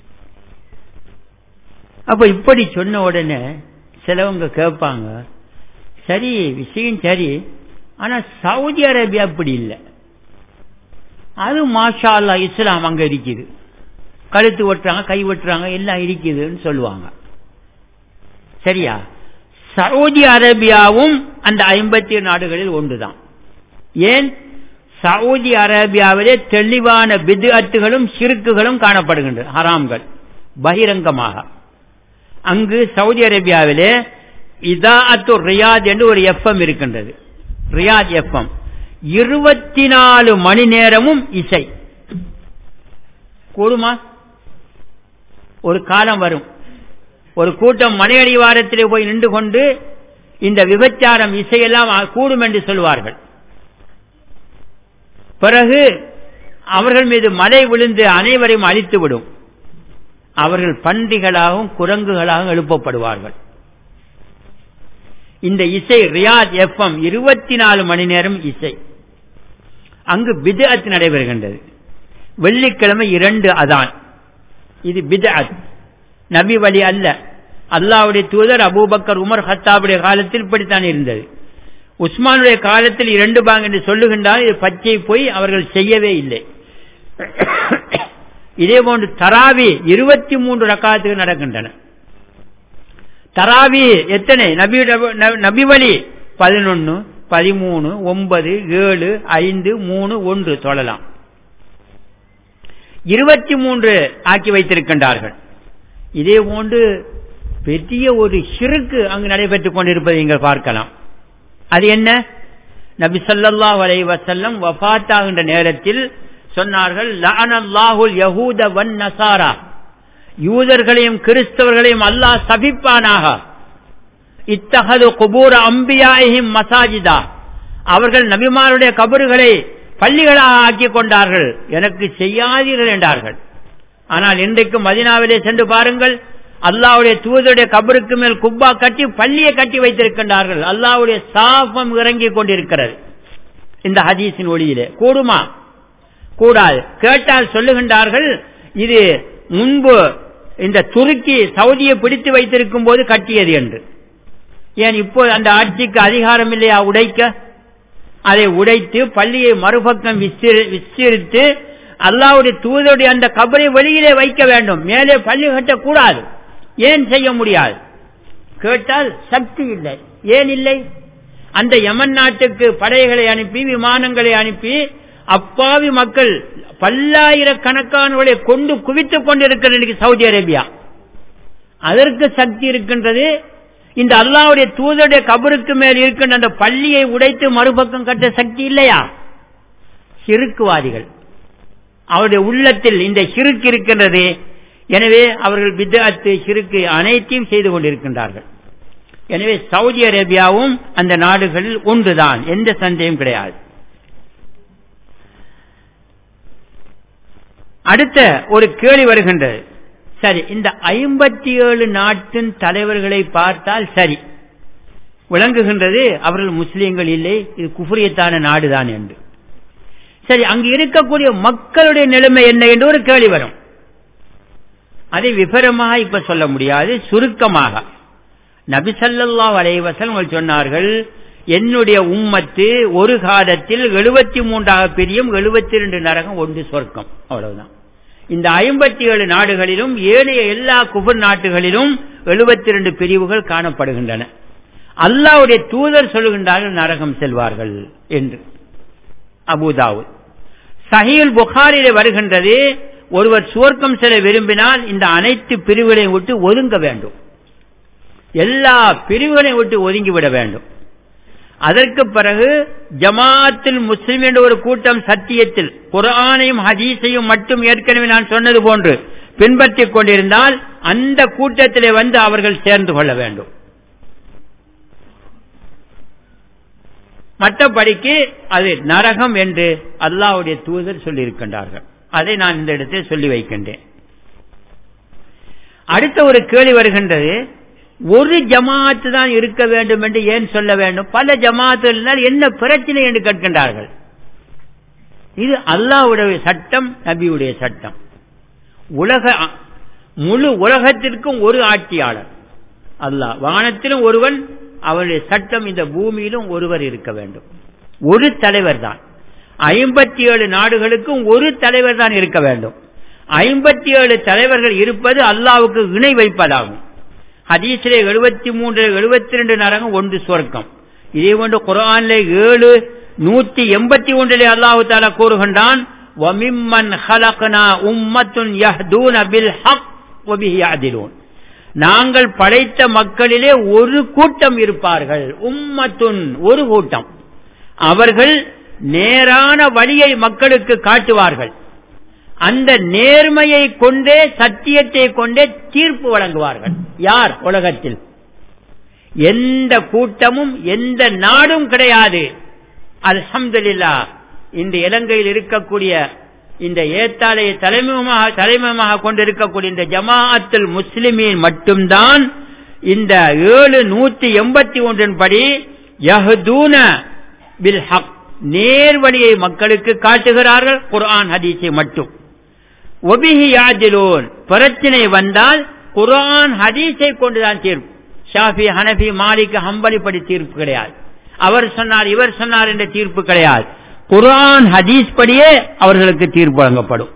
அப்ப இப்படி சொன்ன உடனே சிலவங்க கேட்பாங்க சரி விஷயம் சரி ஆனா சவுதி அரேபியா அப்படி இல்லை அது மாஷா அல்லா இஸ்லாம் அங்க இருக்குது கழுத்து வெட்டுறாங்க கை வெட்டுறாங்க எல்லாம் இருக்குதுன்னு சொல்லுவாங்க சரியா சவுதி அரேபியாவும் அந்த ஐம்பத்தி நாடுகளில் ஒன்றுதான் ஏன் சவுதி அரேபியாவிலே தெளிவான பிதுஅத்துகளும் சிறுக்குகளும் காணப்படுகின்றன ஹராம்கள் பகிரங்கமாக அங்கு சவுதி அரேபியாவிலே இதாஅத்து ரியாத் என்று ஒரு எஃப்எம் இருக்கின்றது ரியாத் எஃப்எம் இருபத்தி நாலு மணி நேரமும் இசை கூடுமா ஒரு காலம் வரும் ஒரு கூட்டம் மனையடிவாரத்திலே போய் நின்று கொண்டு இந்த விபச்சாரம் இசையெல்லாம் கூடும் என்று சொல்வார்கள் பிறகு அவர்கள் மீது மழை விழுந்து அனைவரையும் அழித்துவிடும் அவர்கள் பன்றிகளாகவும் குரங்குகளாகவும் எழுப்பப்படுவார்கள் இந்த இசை ரியாத் எஃப்எம் இருபத்தி நாலு மணி நேரம் இசை அங்கு பிதஅத் நடைபெறுகின்றது வெள்ளிக்கிழமை இரண்டு அதான் இது பிதஅத் நபி வழி அல்ல அல்லாவுடைய தூதர் அபூபக்கர் உமர் ஹத்தாவுடைய காலத்தில் இப்படித்தான் இருந்தது உஸ்மானுடைய காலத்தில் இரண்டு பாங்க என்று சொல்லுகின்றால் இது பச்சை போய் அவர்கள் செய்யவே இல்லை இதே போன்று தராவி இருபத்தி மூன்று ரக்காத்துக்கு நடக்கின்றன தராவி எத்தனை நபி நபி வழி பதினொன்னு பதிமூணு ஒன்பது ஏழு ஐந்து மூணு ஒன்று சொல்லலாம் இருபத்தி மூன்று ஆக்கி வைத்திருக்கின்றார்கள் இதே போன்று பெரிய ஒரு சிறுக்கு அங்கு நடைபெற்றுக் கொண்டிருப்பதை நீங்கள் பார்க்கலாம் அது என்ன நபி சொல்லல்லா வலை வசல்லம் வஃத்தாகின்ற நேரத்தில் சொன்னார்கள் லானல்லாஹுல் யஹூத வன் நசாரா யூதர்களையும் கிறிஸ்தவர்களையும் அல்லாஹ் சபிப்பானாக இத்தகது குபூர அம்பியாயிம் மசாஜிதா அவர்கள் நபிமாருடைய கபறுகளை பள்ளிகளாக ஆக்கிக் கொண்டார்கள் எனக்கு செய்யாதீர்கள் என்றார்கள் ஆனால் இன்றைக்கு மதினாவிலே சென்று பாருங்கள் அல்லாவுடைய தூதருடைய கபருக்கு மேல் குப்பா கட்டி பள்ளியை கட்டி வைத்திருக்கின்றார்கள் அல்லாவுடைய சாபம் இறங்கிக் கொண்டிருக்கிறது இந்த ஹதீஸின் ஒளியிலே கூடுமா கூடாது கேட்டால் சொல்லுகின்றார்கள் இது முன்பு இந்த துருக்கி சவுதியை பிடித்து வைத்திருக்கும் போது கட்டியது என்று ஏன் இப்போ அந்த ஆட்சிக்கு அதிகாரம் இல்லையா உடைக்க அதை உடைத்து பள்ளியை மறுபக்கம் விஸ்தரித்து அல்லாவுடைய தூதருடைய அந்த கபரை வெளியிலே வைக்க வேண்டும் மேலே பள்ளி கட்டக்கூடாது ஏன் செய்ய முடியாது கேட்டால் சக்தி இல்லை ஏன் இல்லை அந்த யமன் நாட்டுக்கு படைகளை அனுப்பி விமானங்களை அனுப்பி அப்பாவி மக்கள் பல்லாயிரக்கணக்கானவர்களை கொண்டு குவித்துக் கொண்டிருக்கிறது சவுதி அரேபியா அதற்கு சக்தி இருக்கின்றது இந்த அல்லாவுடைய தூதருடைய கபருக்கு மேல் இருக்கின்ற அந்த பள்ளியை உடைத்து மறுபக்கம் கட்ட சக்தி இல்லையா சிறுக்குவாதிகள் அவருடைய உள்ளத்தில் இந்த சிறுக்கு இருக்கின்றது எனவே அவர்கள் வித்யாத்து சிறுக்கு அனைத்தையும் செய்து கொண்டிருக்கின்றார்கள் எனவே சவுதி அரேபியாவும் அந்த நாடுகளில் ஒன்றுதான் எந்த சந்தேகம் கிடையாது அடுத்த ஒரு கேள்வி வருகின்றது சரி இந்த ஐம்பத்தி ஏழு நாட்டின் தலைவர்களை பார்த்தால் சரி விளங்குகின்றது அவர்கள் முஸ்லீம்கள் இல்லை இது குஃபரியத்தான நாடுதான் என்று சரி அங்கு இருக்கக்கூடிய மக்களுடைய நிலைமை என்ன என்று ஒரு கேள்வி வரும் அதை விபரமாக இப்ப சொல்ல முடியாது சுருக்கமாக நபிசல்லா வலைவசல் சொன்னார்கள் என்னுடைய உம்மத்து ஒரு காலத்தில் எழுபத்தி மூன்றாக பிரியும் எழுபத்தி ரெண்டு நரகம் ஒன்று சொர்க்கம் அவ்வளவுதான் இந்த ஐம்பத்தி ஏழு நாடுகளிலும் ஏனைய எல்லா குபர் நாட்டுகளிலும் எழுபத்தி ரெண்டு பிரிவுகள் காணப்படுகின்றன அல்லாவுடைய தூதர் சொல்லுகின்றார்கள் நரகம் செல்வார்கள் என்று அபுதாவுத் சஹீல் புகாரிலே வருகின்றது ஒருவர் சுவர்க்கம் செல்ல விரும்பினால் இந்த அனைத்து பிரிவுகளையும் விட்டு ஒதுங்க வேண்டும் எல்லா பிரிவுகளையும் விட்டு ஒதுங்கிவிட வேண்டும் அதற்கு பிறகு ஜமாத்தில் முஸ்லிம் என்ற ஒரு கூட்டம் சத்தியத்தில் குரானையும் ஹதீஸையும் மட்டும் ஏற்கனவே நான் சொன்னது போன்று பின்பற்றிக் கொண்டிருந்தால் அந்த கூட்டத்திலே வந்து அவர்கள் சேர்ந்து கொள்ள வேண்டும் மற்றபடிக்கு அது நரகம் என்று அல்லாவுடைய தூதர் சொல்லியிருக்கின்றார்கள் அதை நான் இந்த இடத்தில் சொல்லி வைக்கின்றேன் அடுத்த ஒரு கேள்வி வருகின்றது ஒரு ஜமாத்து தான் இருக்க வேண்டும் என்று ஏன் சொல்ல வேண்டும் பல ஜமாத்துகள் என்ன பிரச்சனை என்று கேட்கின்றார்கள் இது அல்லாவுடைய சட்டம் நபியுடைய சட்டம் உலக முழு உலகத்திற்கும் ஒரு ஆட்சியாளர் அல்லாஹ் வானத்திலும் ஒருவன் அவருடைய சட்டம் இந்த பூமியிலும் ஒருவர் இருக்க வேண்டும் ஒரு தலைவர் தான் ஐம்பத்தி ஏழு நாடுகளுக்கும் ஒரு தலைவர் தான் இருக்க வேண்டும் ஐம்பத்தி ஏழு தலைவர்கள் இருப்பது அல்லாவுக்கு இணை வைப்பதாகும் ஹதீஸிலே எழுபத்தி மூன்று எழுபத்தி ரெண்டு நரகம் ஒன்று சொர்க்கம் இதே போன்று குரான்ல ஏழு நூத்தி எண்பத்தி ஒன்றிலே அல்லாஹு தாலா கூறுகின்றான் وَمِمَّنْ خَلَقْنَا أُمَّةٌ يَهْدُونَ بِالْحَقِّ وَبِهِ يَعْدِلُونَ நாங்கள் படைத்த மக்களிலே ஒரு கூட்டம் இருப்பார்கள் உம்மத்துன் ஒரு கூட்டம் அவர்கள் நேரான வழியை மக்களுக்கு காட்டுவார்கள் அந்த நேர்மையை கொண்டே சத்தியத்தை கொண்டே தீர்ப்பு வழங்குவார்கள் யார் உலகத்தில் எந்த கூட்டமும் எந்த நாடும் கிடையாது அல்ஹம்துலில்லா இந்த இலங்கையில் இருக்கக்கூடிய இந்த ஏத்தாலையை தலைமையமாக தலைமையமாக கொண்டிருக்கக்கூடிய இந்த ஜமாஅத்துல் முஸ்லிமீன் மட்டும்தான் இந்த ஏழு நூத்தி எண்பத்தி ஒன்றின் படி யஹதூன பில் ஹக் நேர்வழியை மக்களுக்கு காட்டுகிறார்கள் குர்ஆன் ஹதீஸை மட்டும் ஒபிஹி யாஜிலூன் பிரச்சனை வந்தால் குர்ஆன் ஹதீஸை கொண்டுதான் தீர்ப்பு ஷாஃபி ஹனபி மாலிக் ஹம்பலி படி தீர்ப்பு கிடையாது அவர் சொன்னார் இவர் சொன்னார் என்ற தீர்ப்பு கிடையாது குர்ஆன் ஹதீஸ் படியே அவர்களுக்கு தீர்ப்பு வழங்கப்படும்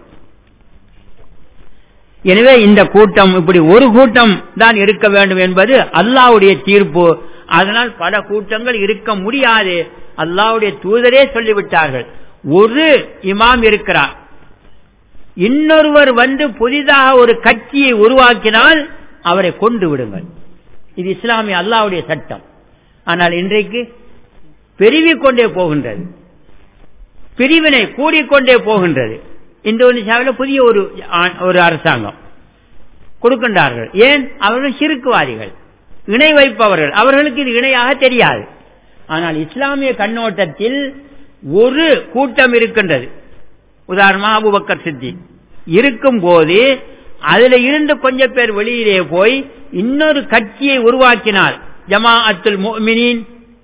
எனவே இந்த கூட்டம் இப்படி ஒரு கூட்டம் தான் இருக்க வேண்டும் என்பது அல்லாவுடைய தீர்ப்பு அதனால் பல கூட்டங்கள் இருக்க முடியாது அல்லாவுடைய தூதரே சொல்லிவிட்டார்கள் ஒரு இமாம் இருக்கிறார் இன்னொருவர் வந்து புதிதாக ஒரு கட்சியை உருவாக்கினால் அவரை கொண்டு விடுங்கள் இது இஸ்லாமிய அல்லாவுடைய சட்டம் ஆனால் இன்றைக்கு பெருவிக் கொண்டே போகின்றது பிரிவினை கூடிக்கொண்டே போகின்றது இந்தோனேஷியாவில் புதிய ஒரு ஒரு அரசாங்கம் கொடுக்கின்றார்கள் ஏன் அவர்கள் சிறுக்குவாதிகள் இணை வைப்பவர்கள் அவர்களுக்கு இது இணையாக தெரியாது ஆனால் இஸ்லாமிய கண்ணோட்டத்தில் ஒரு கூட்டம் இருக்கின்றது உதாரணமா அபுபக்கர் சித்தி இருக்கும் போது அதுல இருந்து கொஞ்சம் பேர் வெளியிலே போய் இன்னொரு கட்சியை உருவாக்கினால் ஜமா அத்துல் மோமினின்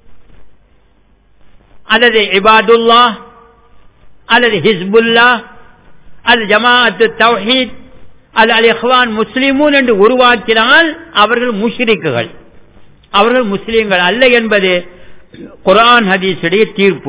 அல்லது இபாதுல்லா அல்லது ஹிஸ்புல்லா அல்லது ஜமாஅத்து தௌஹீத் அல்லது அல் இஹ்வான் முஸ்லிமூன் என்று உருவாக்கினால் அவர்கள் முஷ்ரிக்குகள் அவர்கள் முஸ்லிம்கள் அல்ல என்பது குரான் ஹதீஸுடைய தீர்ப்பு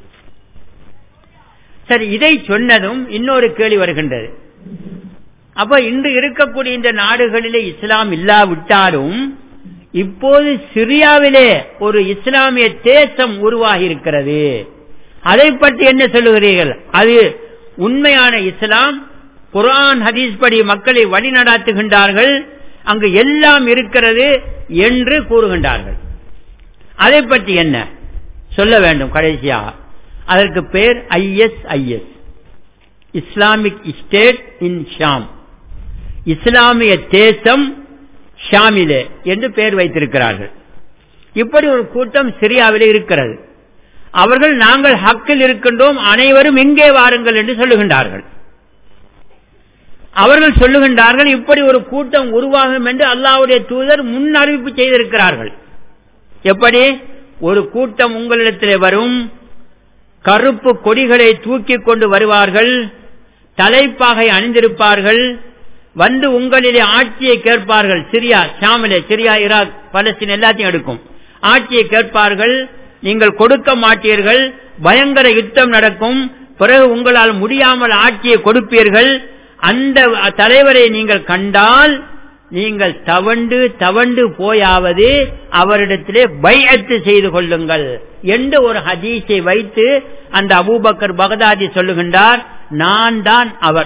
சரி இதை சொன்னதும் இன்னொரு கேள்வி வருகின்றது அப்ப இன்று இருக்கக்கூடிய இந்த நாடுகளிலே இஸ்லாம் இல்லாவிட்டாலும் இப்போது சிரியாவிலே ஒரு இஸ்லாமிய தேசம் உருவாகி இருக்கிறது அதை பற்றி என்ன சொல்லுகிறீர்கள் அது உண்மையான இஸ்லாம் குரான் ஹதீஸ் படி மக்களை வழிநடாத்துகின்றார்கள் அங்கு எல்லாம் இருக்கிறது என்று கூறுகின்றார்கள் அதை பற்றி என்ன சொல்ல வேண்டும் கடைசியாக அதற்கு பேர் ISIS Islamic State in Sham இஸ்லாமிய தேசம் ஷாமிலே என்று பெயர் வைத்திருக்கிறார்கள் இப்படி ஒரு கூட்டம் சிரியாவிலே இருக்கிறது அவர்கள் நாங்கள் ஹக்கில் இருக்கின்றோம் அனைவரும் எங்கே வாருங்கள் என்று சொல்லுகின்றார்கள் அவர்கள் சொல்லுகின்றார்கள் இப்படி ஒரு கூட்டம் உருவாகும் என்று அல்லாவுடைய தூதர் முன் அறிவிப்பு செய்திருக்கிறார்கள் எப்படி ஒரு கூட்டம் உங்களிடத்திலே வரும் கருப்பு கொடிகளை தூக்கி கொண்டு வருவார்கள் தலைப்பாகை அணிந்திருப்பார்கள் வந்து உங்களிலே ஆட்சியை கேட்பார்கள் சிரியா ஷாமிலே சிரியா ஈராக் பலஸ்தீன் எல்லாத்தையும் எடுக்கும் ஆட்சியை கேட்பார்கள் நீங்கள் கொடுக்க மாட்டீர்கள் பயங்கர யுத்தம் நடக்கும் பிறகு உங்களால் முடியாமல் ஆட்சியை கொடுப்பீர்கள் அந்த தலைவரை நீங்கள் கண்டால் நீங்கள் தவண்டு தவண்டு போயாவது அவரிடத்திலே பையத்து செய்து கொள்ளுங்கள் என்று ஒரு ஹதீஸை வைத்து அந்த அபூபக்கர் பகதாதி சொல்லுகின்றார் நான் தான் அவர்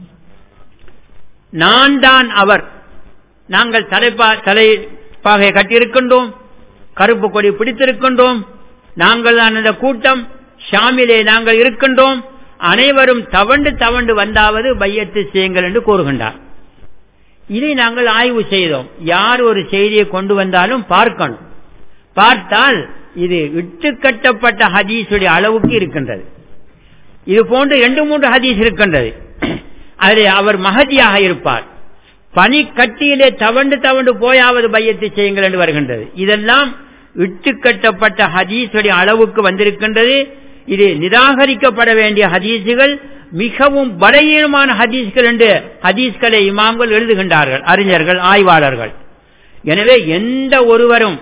நான் தான் அவர் நாங்கள் தலைப்பா தலைப்பாகை கட்டியிருக்கின்றோம் கருப்பு கொடி பிடித்திருக்கின்றோம் நாங்கள் தான் அந்த கூட்டம் ஷாமிலே நாங்கள் இருக்கின்றோம் அனைவரும் தவண்டு தவண்டு வந்தாவது பையத்து செய்யுங்கள் என்று கூறுகின்றார் இதை நாங்கள் ஆய்வு செய்தோம் யார் ஒரு செய்தியை கொண்டு வந்தாலும் பார்க்கணும் பார்த்தால் இது இட்டு கட்டப்பட்ட ஹதீஸுடைய அளவுக்கு இருக்கின்றது இது போன்று இரண்டு மூன்று ஹதீஸ் இருக்கின்றது அதில் அவர் மகதியாக இருப்பார் பனி கட்டியிலே தவண்டு தவண்டு போயாவது பையத்தை செய்யுங்கள் என்று வருகின்றது இதெல்லாம் இட்டு கட்டப்பட்ட ஹதீஸுடைய அளவுக்கு வந்திருக்கின்றது இது நிராகரிக்கப்பட வேண்டிய ஹதீஸுகள் மிகவும் பலகீனமான ஹதீஸ்கள் என்று ஹதீஸ்களை இமாம்கள் எழுதுகின்றார்கள் அறிஞர்கள் ஆய்வாளர்கள் எனவே எந்த ஒருவரும்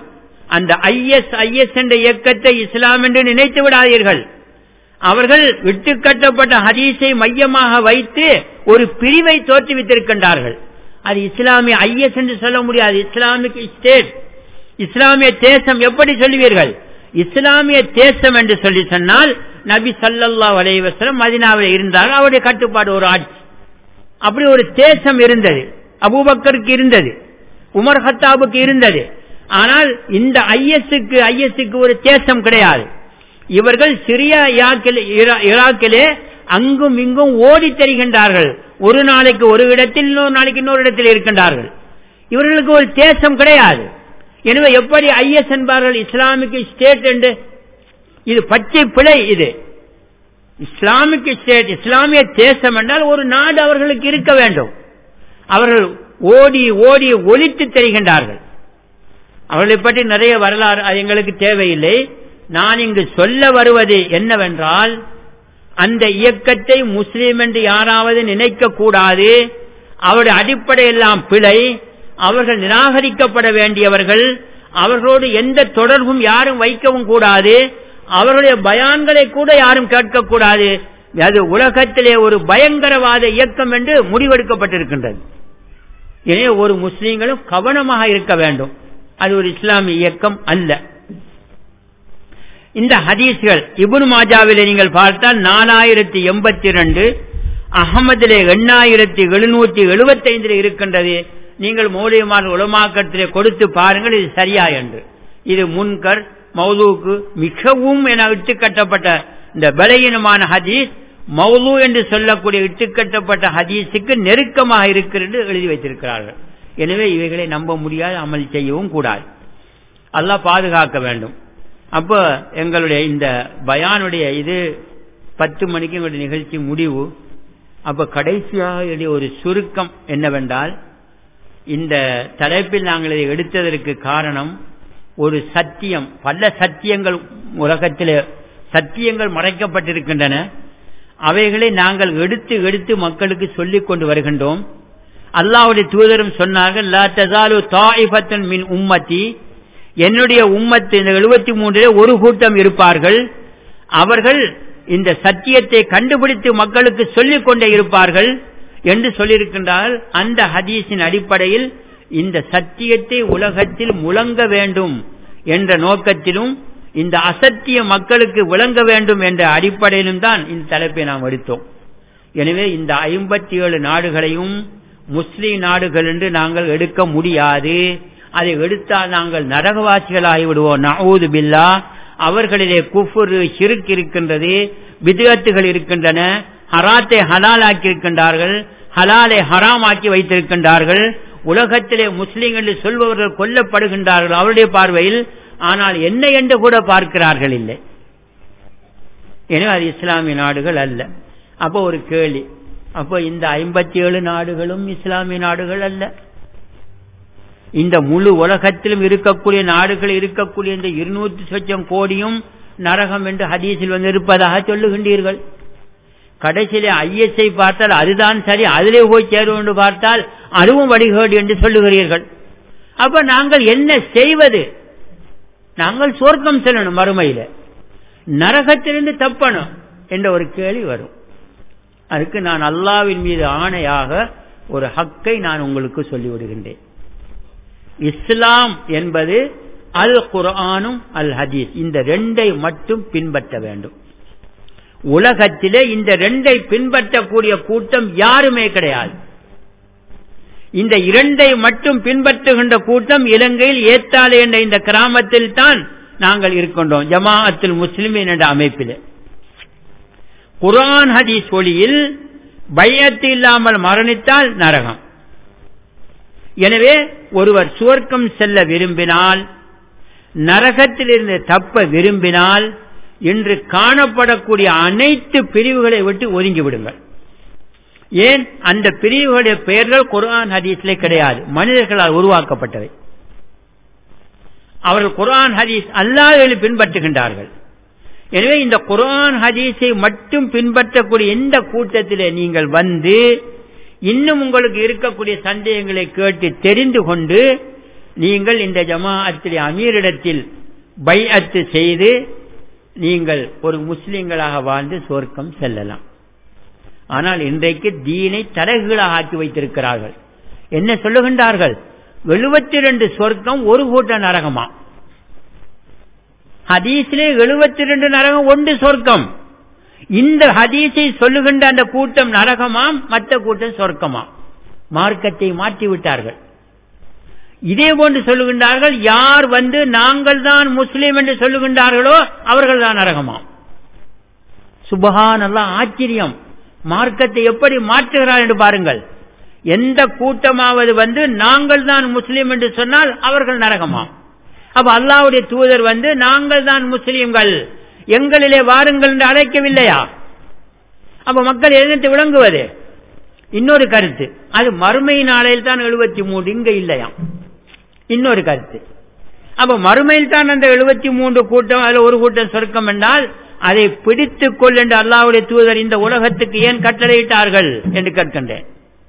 அந்த ஐஎஸ் ஐஎஸ் என்ற இயக்கத்தை இஸ்லாம் என்று நினைத்து விடாதீர்கள் அவர்கள் விட்டுக்கட்டப்பட்ட ஹதீஸை மையமாக வைத்து ஒரு பிரிவை தோற்றுவித்திருக்கின்றார்கள் அது இஸ்லாமிய ஐஎஸ் என்று சொல்ல முடியாது இஸ்லாமிக் ஸ்டேட் இஸ்லாமிய தேசம் எப்படி சொல்லுவீர்கள் இஸ்லாமிய தேசம் என்று சொல்லி சொன்னால் நபி சல்லல்லா அலைவசலம் மதினாவில் இருந்தார் அவருடைய கட்டுப்பாடு ஒரு ஆட்சி அப்படி ஒரு தேசம் இருந்தது அபூபக்கருக்கு இருந்தது உமர் ஹத்தாபுக்கு இருந்தது ஆனால் இந்த ஐஎஸ்க்கு ஐஎஸ்க்கு ஒரு தேசம் கிடையாது இவர்கள் சிரியா ஈராக்கிலே அங்கும் இங்கும் ஓடி தெரிகின்றார்கள் ஒரு நாளைக்கு ஒரு இடத்தில் இன்னொரு நாளைக்கு இன்னொரு இடத்தில் இருக்கின்றார்கள் இவர்களுக்கு ஒரு தேசம் கிடையாது எனவே எப்படி ஐஎஸ் என்பார்கள் இஸ்லாமிக் ஸ்டேட் என்று இது பச்சை பிழை இது இஸ்லாமிக் ஸ்டேட் இஸ்லாமிய தேசம் என்றால் ஒரு நாடு அவர்களுக்கு இருக்க வேண்டும் அவர்கள் ஓடி ஓடி ஒழித்து தெரிகின்றார்கள் அவர்களை பற்றி நிறைய வரலாறு அது எங்களுக்கு தேவையில்லை நான் இங்கு சொல்ல வருவது என்னவென்றால் அந்த இயக்கத்தை முஸ்லீம் என்று யாராவது நினைக்க கூடாது அவருடைய அடிப்படையெல்லாம் பிழை அவர்கள் நிராகரிக்கப்பட வேண்டியவர்கள் அவர்களோடு எந்த தொடர்பும் யாரும் வைக்கவும் கூடாது அவர்களுடைய பயான்களை கூட யாரும் கேட்கக்கூடாது அது உலகத்திலே ஒரு பயங்கரவாத இயக்கம் என்று முடிவெடுக்கப்பட்டிருக்கின்றது எனவே ஒரு முஸ்லீம்களும் கவனமாக இருக்க வேண்டும் அது ஒரு இஸ்லாமிய இயக்கம் அல்ல இந்த ஹதீஸ்கள் இபுன் மாஜாவிலே நீங்கள் பார்த்தால் நாலாயிரத்தி எண்பத்தி ரெண்டு அகமதிலே எண்ணாயிரத்தி எழுநூற்றி எழுபத்தி ஐந்தில் இருக்கின்றது நீங்கள் மௌலியமான உலமாக்கத்திலே கொடுத்து பாருங்கள் இது சரியா என்று இது முன்கர் மௌலூக்கு மிகவும் என இட்டுக்கட்டப்பட்ட இந்த பலகீனமான ஹதீஸ் மௌலு என்று சொல்லக்கூடிய இட்டுக்கட்டப்பட்ட ஹதீஸுக்கு நெருக்கமாக இருக்கிறது எழுதி வைத்திருக்கிறார்கள் எனவே இவைகளை நம்ப முடியாது அமல் செய்யவும் கூடாது அல்லாஹ் பாதுகாக்க வேண்டும் அப்போ எங்களுடைய இந்த பயானுடைய இது பத்து மணிக்கு எங்களுடைய நிகழ்ச்சி முடிவு அப்ப கடைசியாக ஒரு சுருக்கம் என்னவென்றால் இந்த தலைப்பில் நாங்கள் இதை எடுத்ததற்கு காரணம் ஒரு சத்தியம் பல சத்தியங்கள் உலகத்தில் சத்தியங்கள் மறைக்கப்பட்டிருக்கின்றன அவைகளை நாங்கள் எடுத்து எடுத்து மக்களுக்கு சொல்லிக் கொண்டு வருகின்றோம் அல்லாவுடைய தூதரும் சொன்னார்கள் லா தசாலு தாயிபத்தன் மின் உம்மத்தி என்னுடைய உம்மத்து இந்த எழுபத்தி மூன்றிலே ஒரு கூட்டம் இருப்பார்கள் அவர்கள் இந்த சத்தியத்தை கண்டுபிடித்து மக்களுக்கு சொல்லிக் கொண்டே இருப்பார்கள் என்று சொல்லியிருக்கின்றார்கள் அந்த ஹதீஸின் அடிப்படையில் இந்த சத்தியத்தை உலகத்தில் முழங்க வேண்டும் என்ற நோக்கத்திலும் இந்த அசத்திய மக்களுக்கு விளங்க வேண்டும் என்ற அடிப்படையிலும் தான் இந்த தலைப்பை நாம் எடுத்தோம் எனவே இந்த ஐம்பத்தி ஏழு நாடுகளையும் முஸ்லீம் நாடுகள் என்று நாங்கள் எடுக்க முடியாது அதை எடுத்தால் நாங்கள் நரகவாசிகள் ஆகிவிடுவோம் நவூது பில்லா அவர்களிலே குஃபுரு சிறுக்கு இருக்கின்றது விதத்துகள் இருக்கின்றன ஹராத்தை ஹலாலாக்கி இருக்கின்றார்கள் ஹலாலை ஹராமாக்கி வைத்திருக்கின்றார்கள் உலகத்திலே முஸ்லீம்கள் சொல்பவர்கள் கொல்லப்படுகின்றார்கள் அவருடைய பார்வையில் ஆனால் என்ன என்று கூட பார்க்கிறார்கள் இல்லை எனவே அது இஸ்லாமிய நாடுகள் அல்ல அப்போ ஒரு கேள்வி அப்போ இந்த ஐம்பத்தி ஏழு நாடுகளும் இஸ்லாமிய நாடுகள் அல்ல இந்த முழு உலகத்திலும் இருக்கக்கூடிய நாடுகள் இருக்கக்கூடிய இந்த இருநூற்றி சொச்சம் கோடியும் நரகம் என்று ஹதீஸில் வந்து இருப்பதாக சொல்லுகின்றீர்கள் கடைசியிலே ஐஎஸ்ஐ பார்த்தால் அதுதான் சரி அதிலே போய் சேரும் என்று பார்த்தால் அதுவும் வழிகேடு என்று சொல்லுகிறீர்கள் அப்ப நாங்கள் என்ன செய்வது நாங்கள் சொர்க்கம் செல்லணும் மறுமையில நரகத்திலிருந்து தப்பணும் என்ற ஒரு கேள்வி வரும் அதுக்கு நான் அல்லாவின் மீது ஆணையாக ஒரு ஹக்கை நான் உங்களுக்கு சொல்லிவிடுகின்றேன் இஸ்லாம் என்பது அல் குர்ஆனும் அல் ஹதீஸ் இந்த ரெண்டை மட்டும் பின்பற்ற வேண்டும் உலகத்திலே இந்த ரெண்டை பின்பற்றக்கூடிய கூட்டம் யாருமே கிடையாது இந்த இரண்டை மட்டும் பின்பற்றுகின்ற கூட்டம் இலங்கையில் ஏத்தாலே என்ற இந்த கிராமத்தில் தான் நாங்கள் இருக்கின்றோம் ஜமாஅத்தில் முஸ்லிமின் என்ற அமைப்பில் குரான் ஹதீஸ் ஒளியில் பயத்து இல்லாமல் மரணித்தால் நரகம் எனவே ஒருவர் சுவர்க்கம் செல்ல விரும்பினால் நரகத்திலிருந்து தப்ப விரும்பினால் இன்று காணப்படக்கூடிய அனைத்து பிரிவுகளை விட்டு ஒதுங்கி விடுங்கள் ஏன் அந்த பிரிவுகளுடைய பெயர்கள் குரான் ஹதீஸ்ல கிடையாது மனிதர்களால் உருவாக்கப்பட்டவை அவர்கள் குரான் ஹதீஸ் அல்லாதவர்களை பின்பற்றுகின்றார்கள் எனவே இந்த குரான் ஹதீஸை மட்டும் பின்பற்றக்கூடிய எந்த கூட்டத்திலே நீங்கள் வந்து இன்னும் உங்களுக்கு இருக்கக்கூடிய சந்தேகங்களை கேட்டு தெரிந்து கொண்டு நீங்கள் இந்த ஜமாஅத்தில் அமீரிடத்தில் பைஅத்து செய்து நீங்கள் ஒரு முஸ்லிம்களாக வாழ்ந்து சொர்க்கம் செல்லலாம் ஆனால் இன்றைக்கு தீனை தடகுகளாக ஆக்கி வைத்திருக்கிறார்கள் என்ன சொல்லுகின்றார்கள் எழுபத்தி ரெண்டு சொர்க்கம் ஒரு கூட்ட நரகமா ஹதீஸிலே எழுபத்தி ரெண்டு நரகம் ஒன்று சொர்க்கம் இந்த ஹதீஸை சொல்லுகின்ற அந்த கூட்டம் நரகமாம் மற்ற கூட்டம் சொர்க்கமாம் மார்க்கத்தை மாற்றி விட்டார்கள் இதே போன்று சொல்லுகின்றார்கள் யார் வந்து நாங்கள் தான் முஸ்லீம் என்று சொல்லுகின்றார்களோ அவர்கள் தான் நரகமாம் சுபஹான் எல்லாம் ஆச்சரியம் மார்க்கத்தை எப்படி மாற்றுகிறார் என்று பாருங்கள் எந்த கூட்டமாவது வந்து நாங்கள் தான் முஸ்லீம் என்று சொன்னால் அவர்கள் நரகமாம் அப்ப அல்லாவுடைய தூதர் வந்து நாங்கள் தான் முஸ்லீம்கள் எங்களிலே வாருங்கள் என்று அழைக்கவில்லையா அப்ப மக்கள் எதிர்த்து விளங்குவது இன்னொரு கருத்து அது மறுமை நாளையில் தான் எழுபத்தி மூன்று இங்க இல்லையா இன்னொரு கருத்து அப்ப மறுமையில் தான் அந்த எழுபத்தி மூன்று கூட்டம் அதுல ஒரு கூட்டம் சொர்க்கம் என்றால் அதை பிடித்துக் கொள் என்று அல்லாவுடைய தூதர் இந்த உலகத்துக்கு ஏன் கட்டளையிட்டார்கள் என்று கேட்கின்றேன்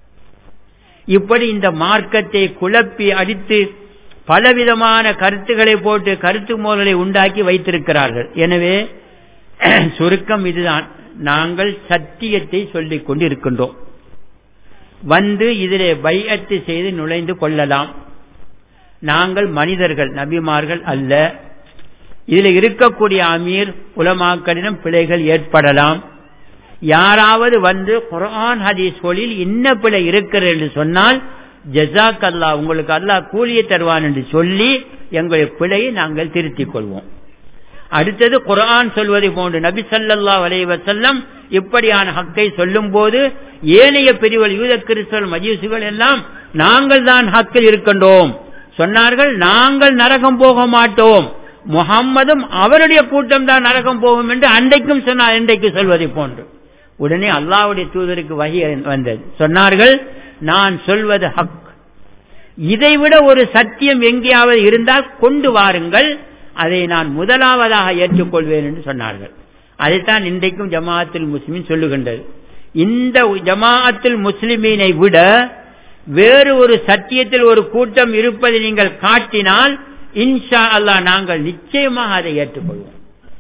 இப்படி இந்த மார்க்கத்தை குழப்பி அடித்து பலவிதமான கருத்துக்களை போட்டு கருத்து மோதலை உண்டாக்கி வைத்திருக்கிறார்கள் எனவே சுருக்கம் இதுதான் நாங்கள் சத்தியத்தை சொல்லிக் கொண்டு இருக்கின்றோம் வந்து இதிலே பையத்து செய்து நுழைந்து கொள்ளலாம் நாங்கள் மனிதர்கள் நபிமார்கள் அல்ல இதில் இருக்கக்கூடிய அமீர் உலமாக்களிடம் பிழைகள் ஏற்படலாம் யாராவது வந்து குரான் ஹதீஸ் ஒளியில் இன்ன பிழை இருக்கிறது என்று சொன்னால் ஜசாக் அல்லா உங்களுக்கு அல்லாஹ் கூலியை தருவான் என்று சொல்லி எங்களுடைய பிழையை நாங்கள் திருத்திக் கொள்வோம் அடுத்தது குரான் சொல்வதை போன்று நபி சல்லா வலைவசல்லம் இப்படியான ஹக்கை சொல்லும் போது ஏனைய பிரிவுகள் யூத கிறிஸ்தவர்கள் மஜீசுகள் எல்லாம் நாங்கள் தான் ஹக்கில் இருக்கின்றோம் சொன்னார்கள் நாங்கள் நரகம் போக மாட்டோம் முகம்மதும் அவருடைய கூட்டம் தான் நரகம் போகும் என்று அன்றைக்கும் சொன்னார் இன்றைக்கு சொல்வதை போன்று உடனே அல்லாவுடைய தூதருக்கு வகி வந்தது சொன்னார்கள் நான் சொல்வது ஹக் இதைவிட ஒரு சத்தியம் எங்கேயாவது இருந்தால் கொண்டு வாருங்கள் அதை நான் முதலாவதாக ஏற்றுக்கொள்வேன் என்று சொன்னார்கள் அதைத்தான் இன்றைக்கும் ஜமாஅத்தில் முஸ்லிமின் சொல்லுகின்றது இந்த ஜமாஅத்தில் முஸ்லிமீனை விட வேறு ஒரு சத்தியத்தில் ஒரு கூட்டம் இருப்பதை நீங்கள் காட்டினால் இன்ஷா அல்லா நாங்கள் நிச்சயமாக அதை ஏற்றுக்கொள்வோம்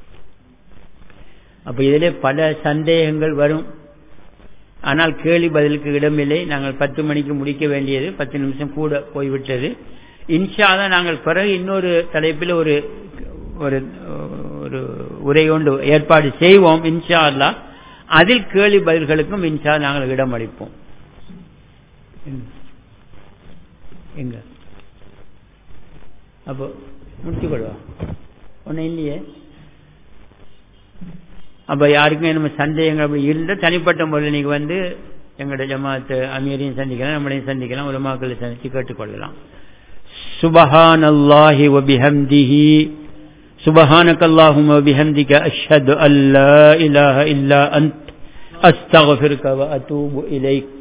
அப்ப இதிலே பல சந்தேகங்கள் வரும் ஆனால் கேள்வி பதிலுக்கு இடமில்லை நாங்கள் பத்து மணிக்கு முடிக்க வேண்டியது பத்து நிமிஷம் கூட போய்விட்டது இன்ஷா தான் நாங்கள் பிறகு இன்னொரு தலைப்பில் ஒரு ஒரு ஒரு உரை ஒன்று ஏற்பாடு செய்வோம் இன்ஷா அல்லா அதில் கேள்வி பதில்களுக்கும் இன்ஷா நாங்கள் இடம் அளிப்போம் எங்க அப்போ முடிச்சுக்கொள்வா ஒன்றும் இல்லையே அப்ப யாருக்கும் நம்ம சந்தேகங்கள் அப்படி இல்லை தனிப்பட்ட முறையில் நீங்க வந்து எங்களுடைய ஜமாத்து அமீரையும் சந்திக்கலாம் நம்மளையும் சந்திக்கலாம் உலமாக்களை சந்தித்து கேட்டுக்கொள்ளலாம் சுபஹான் அல்லாஹி வபிஹம்திஹி سبحانك اللهم وبحمدك أشهد أن لا إله إلا أنت أستغفرك وأتوب إليك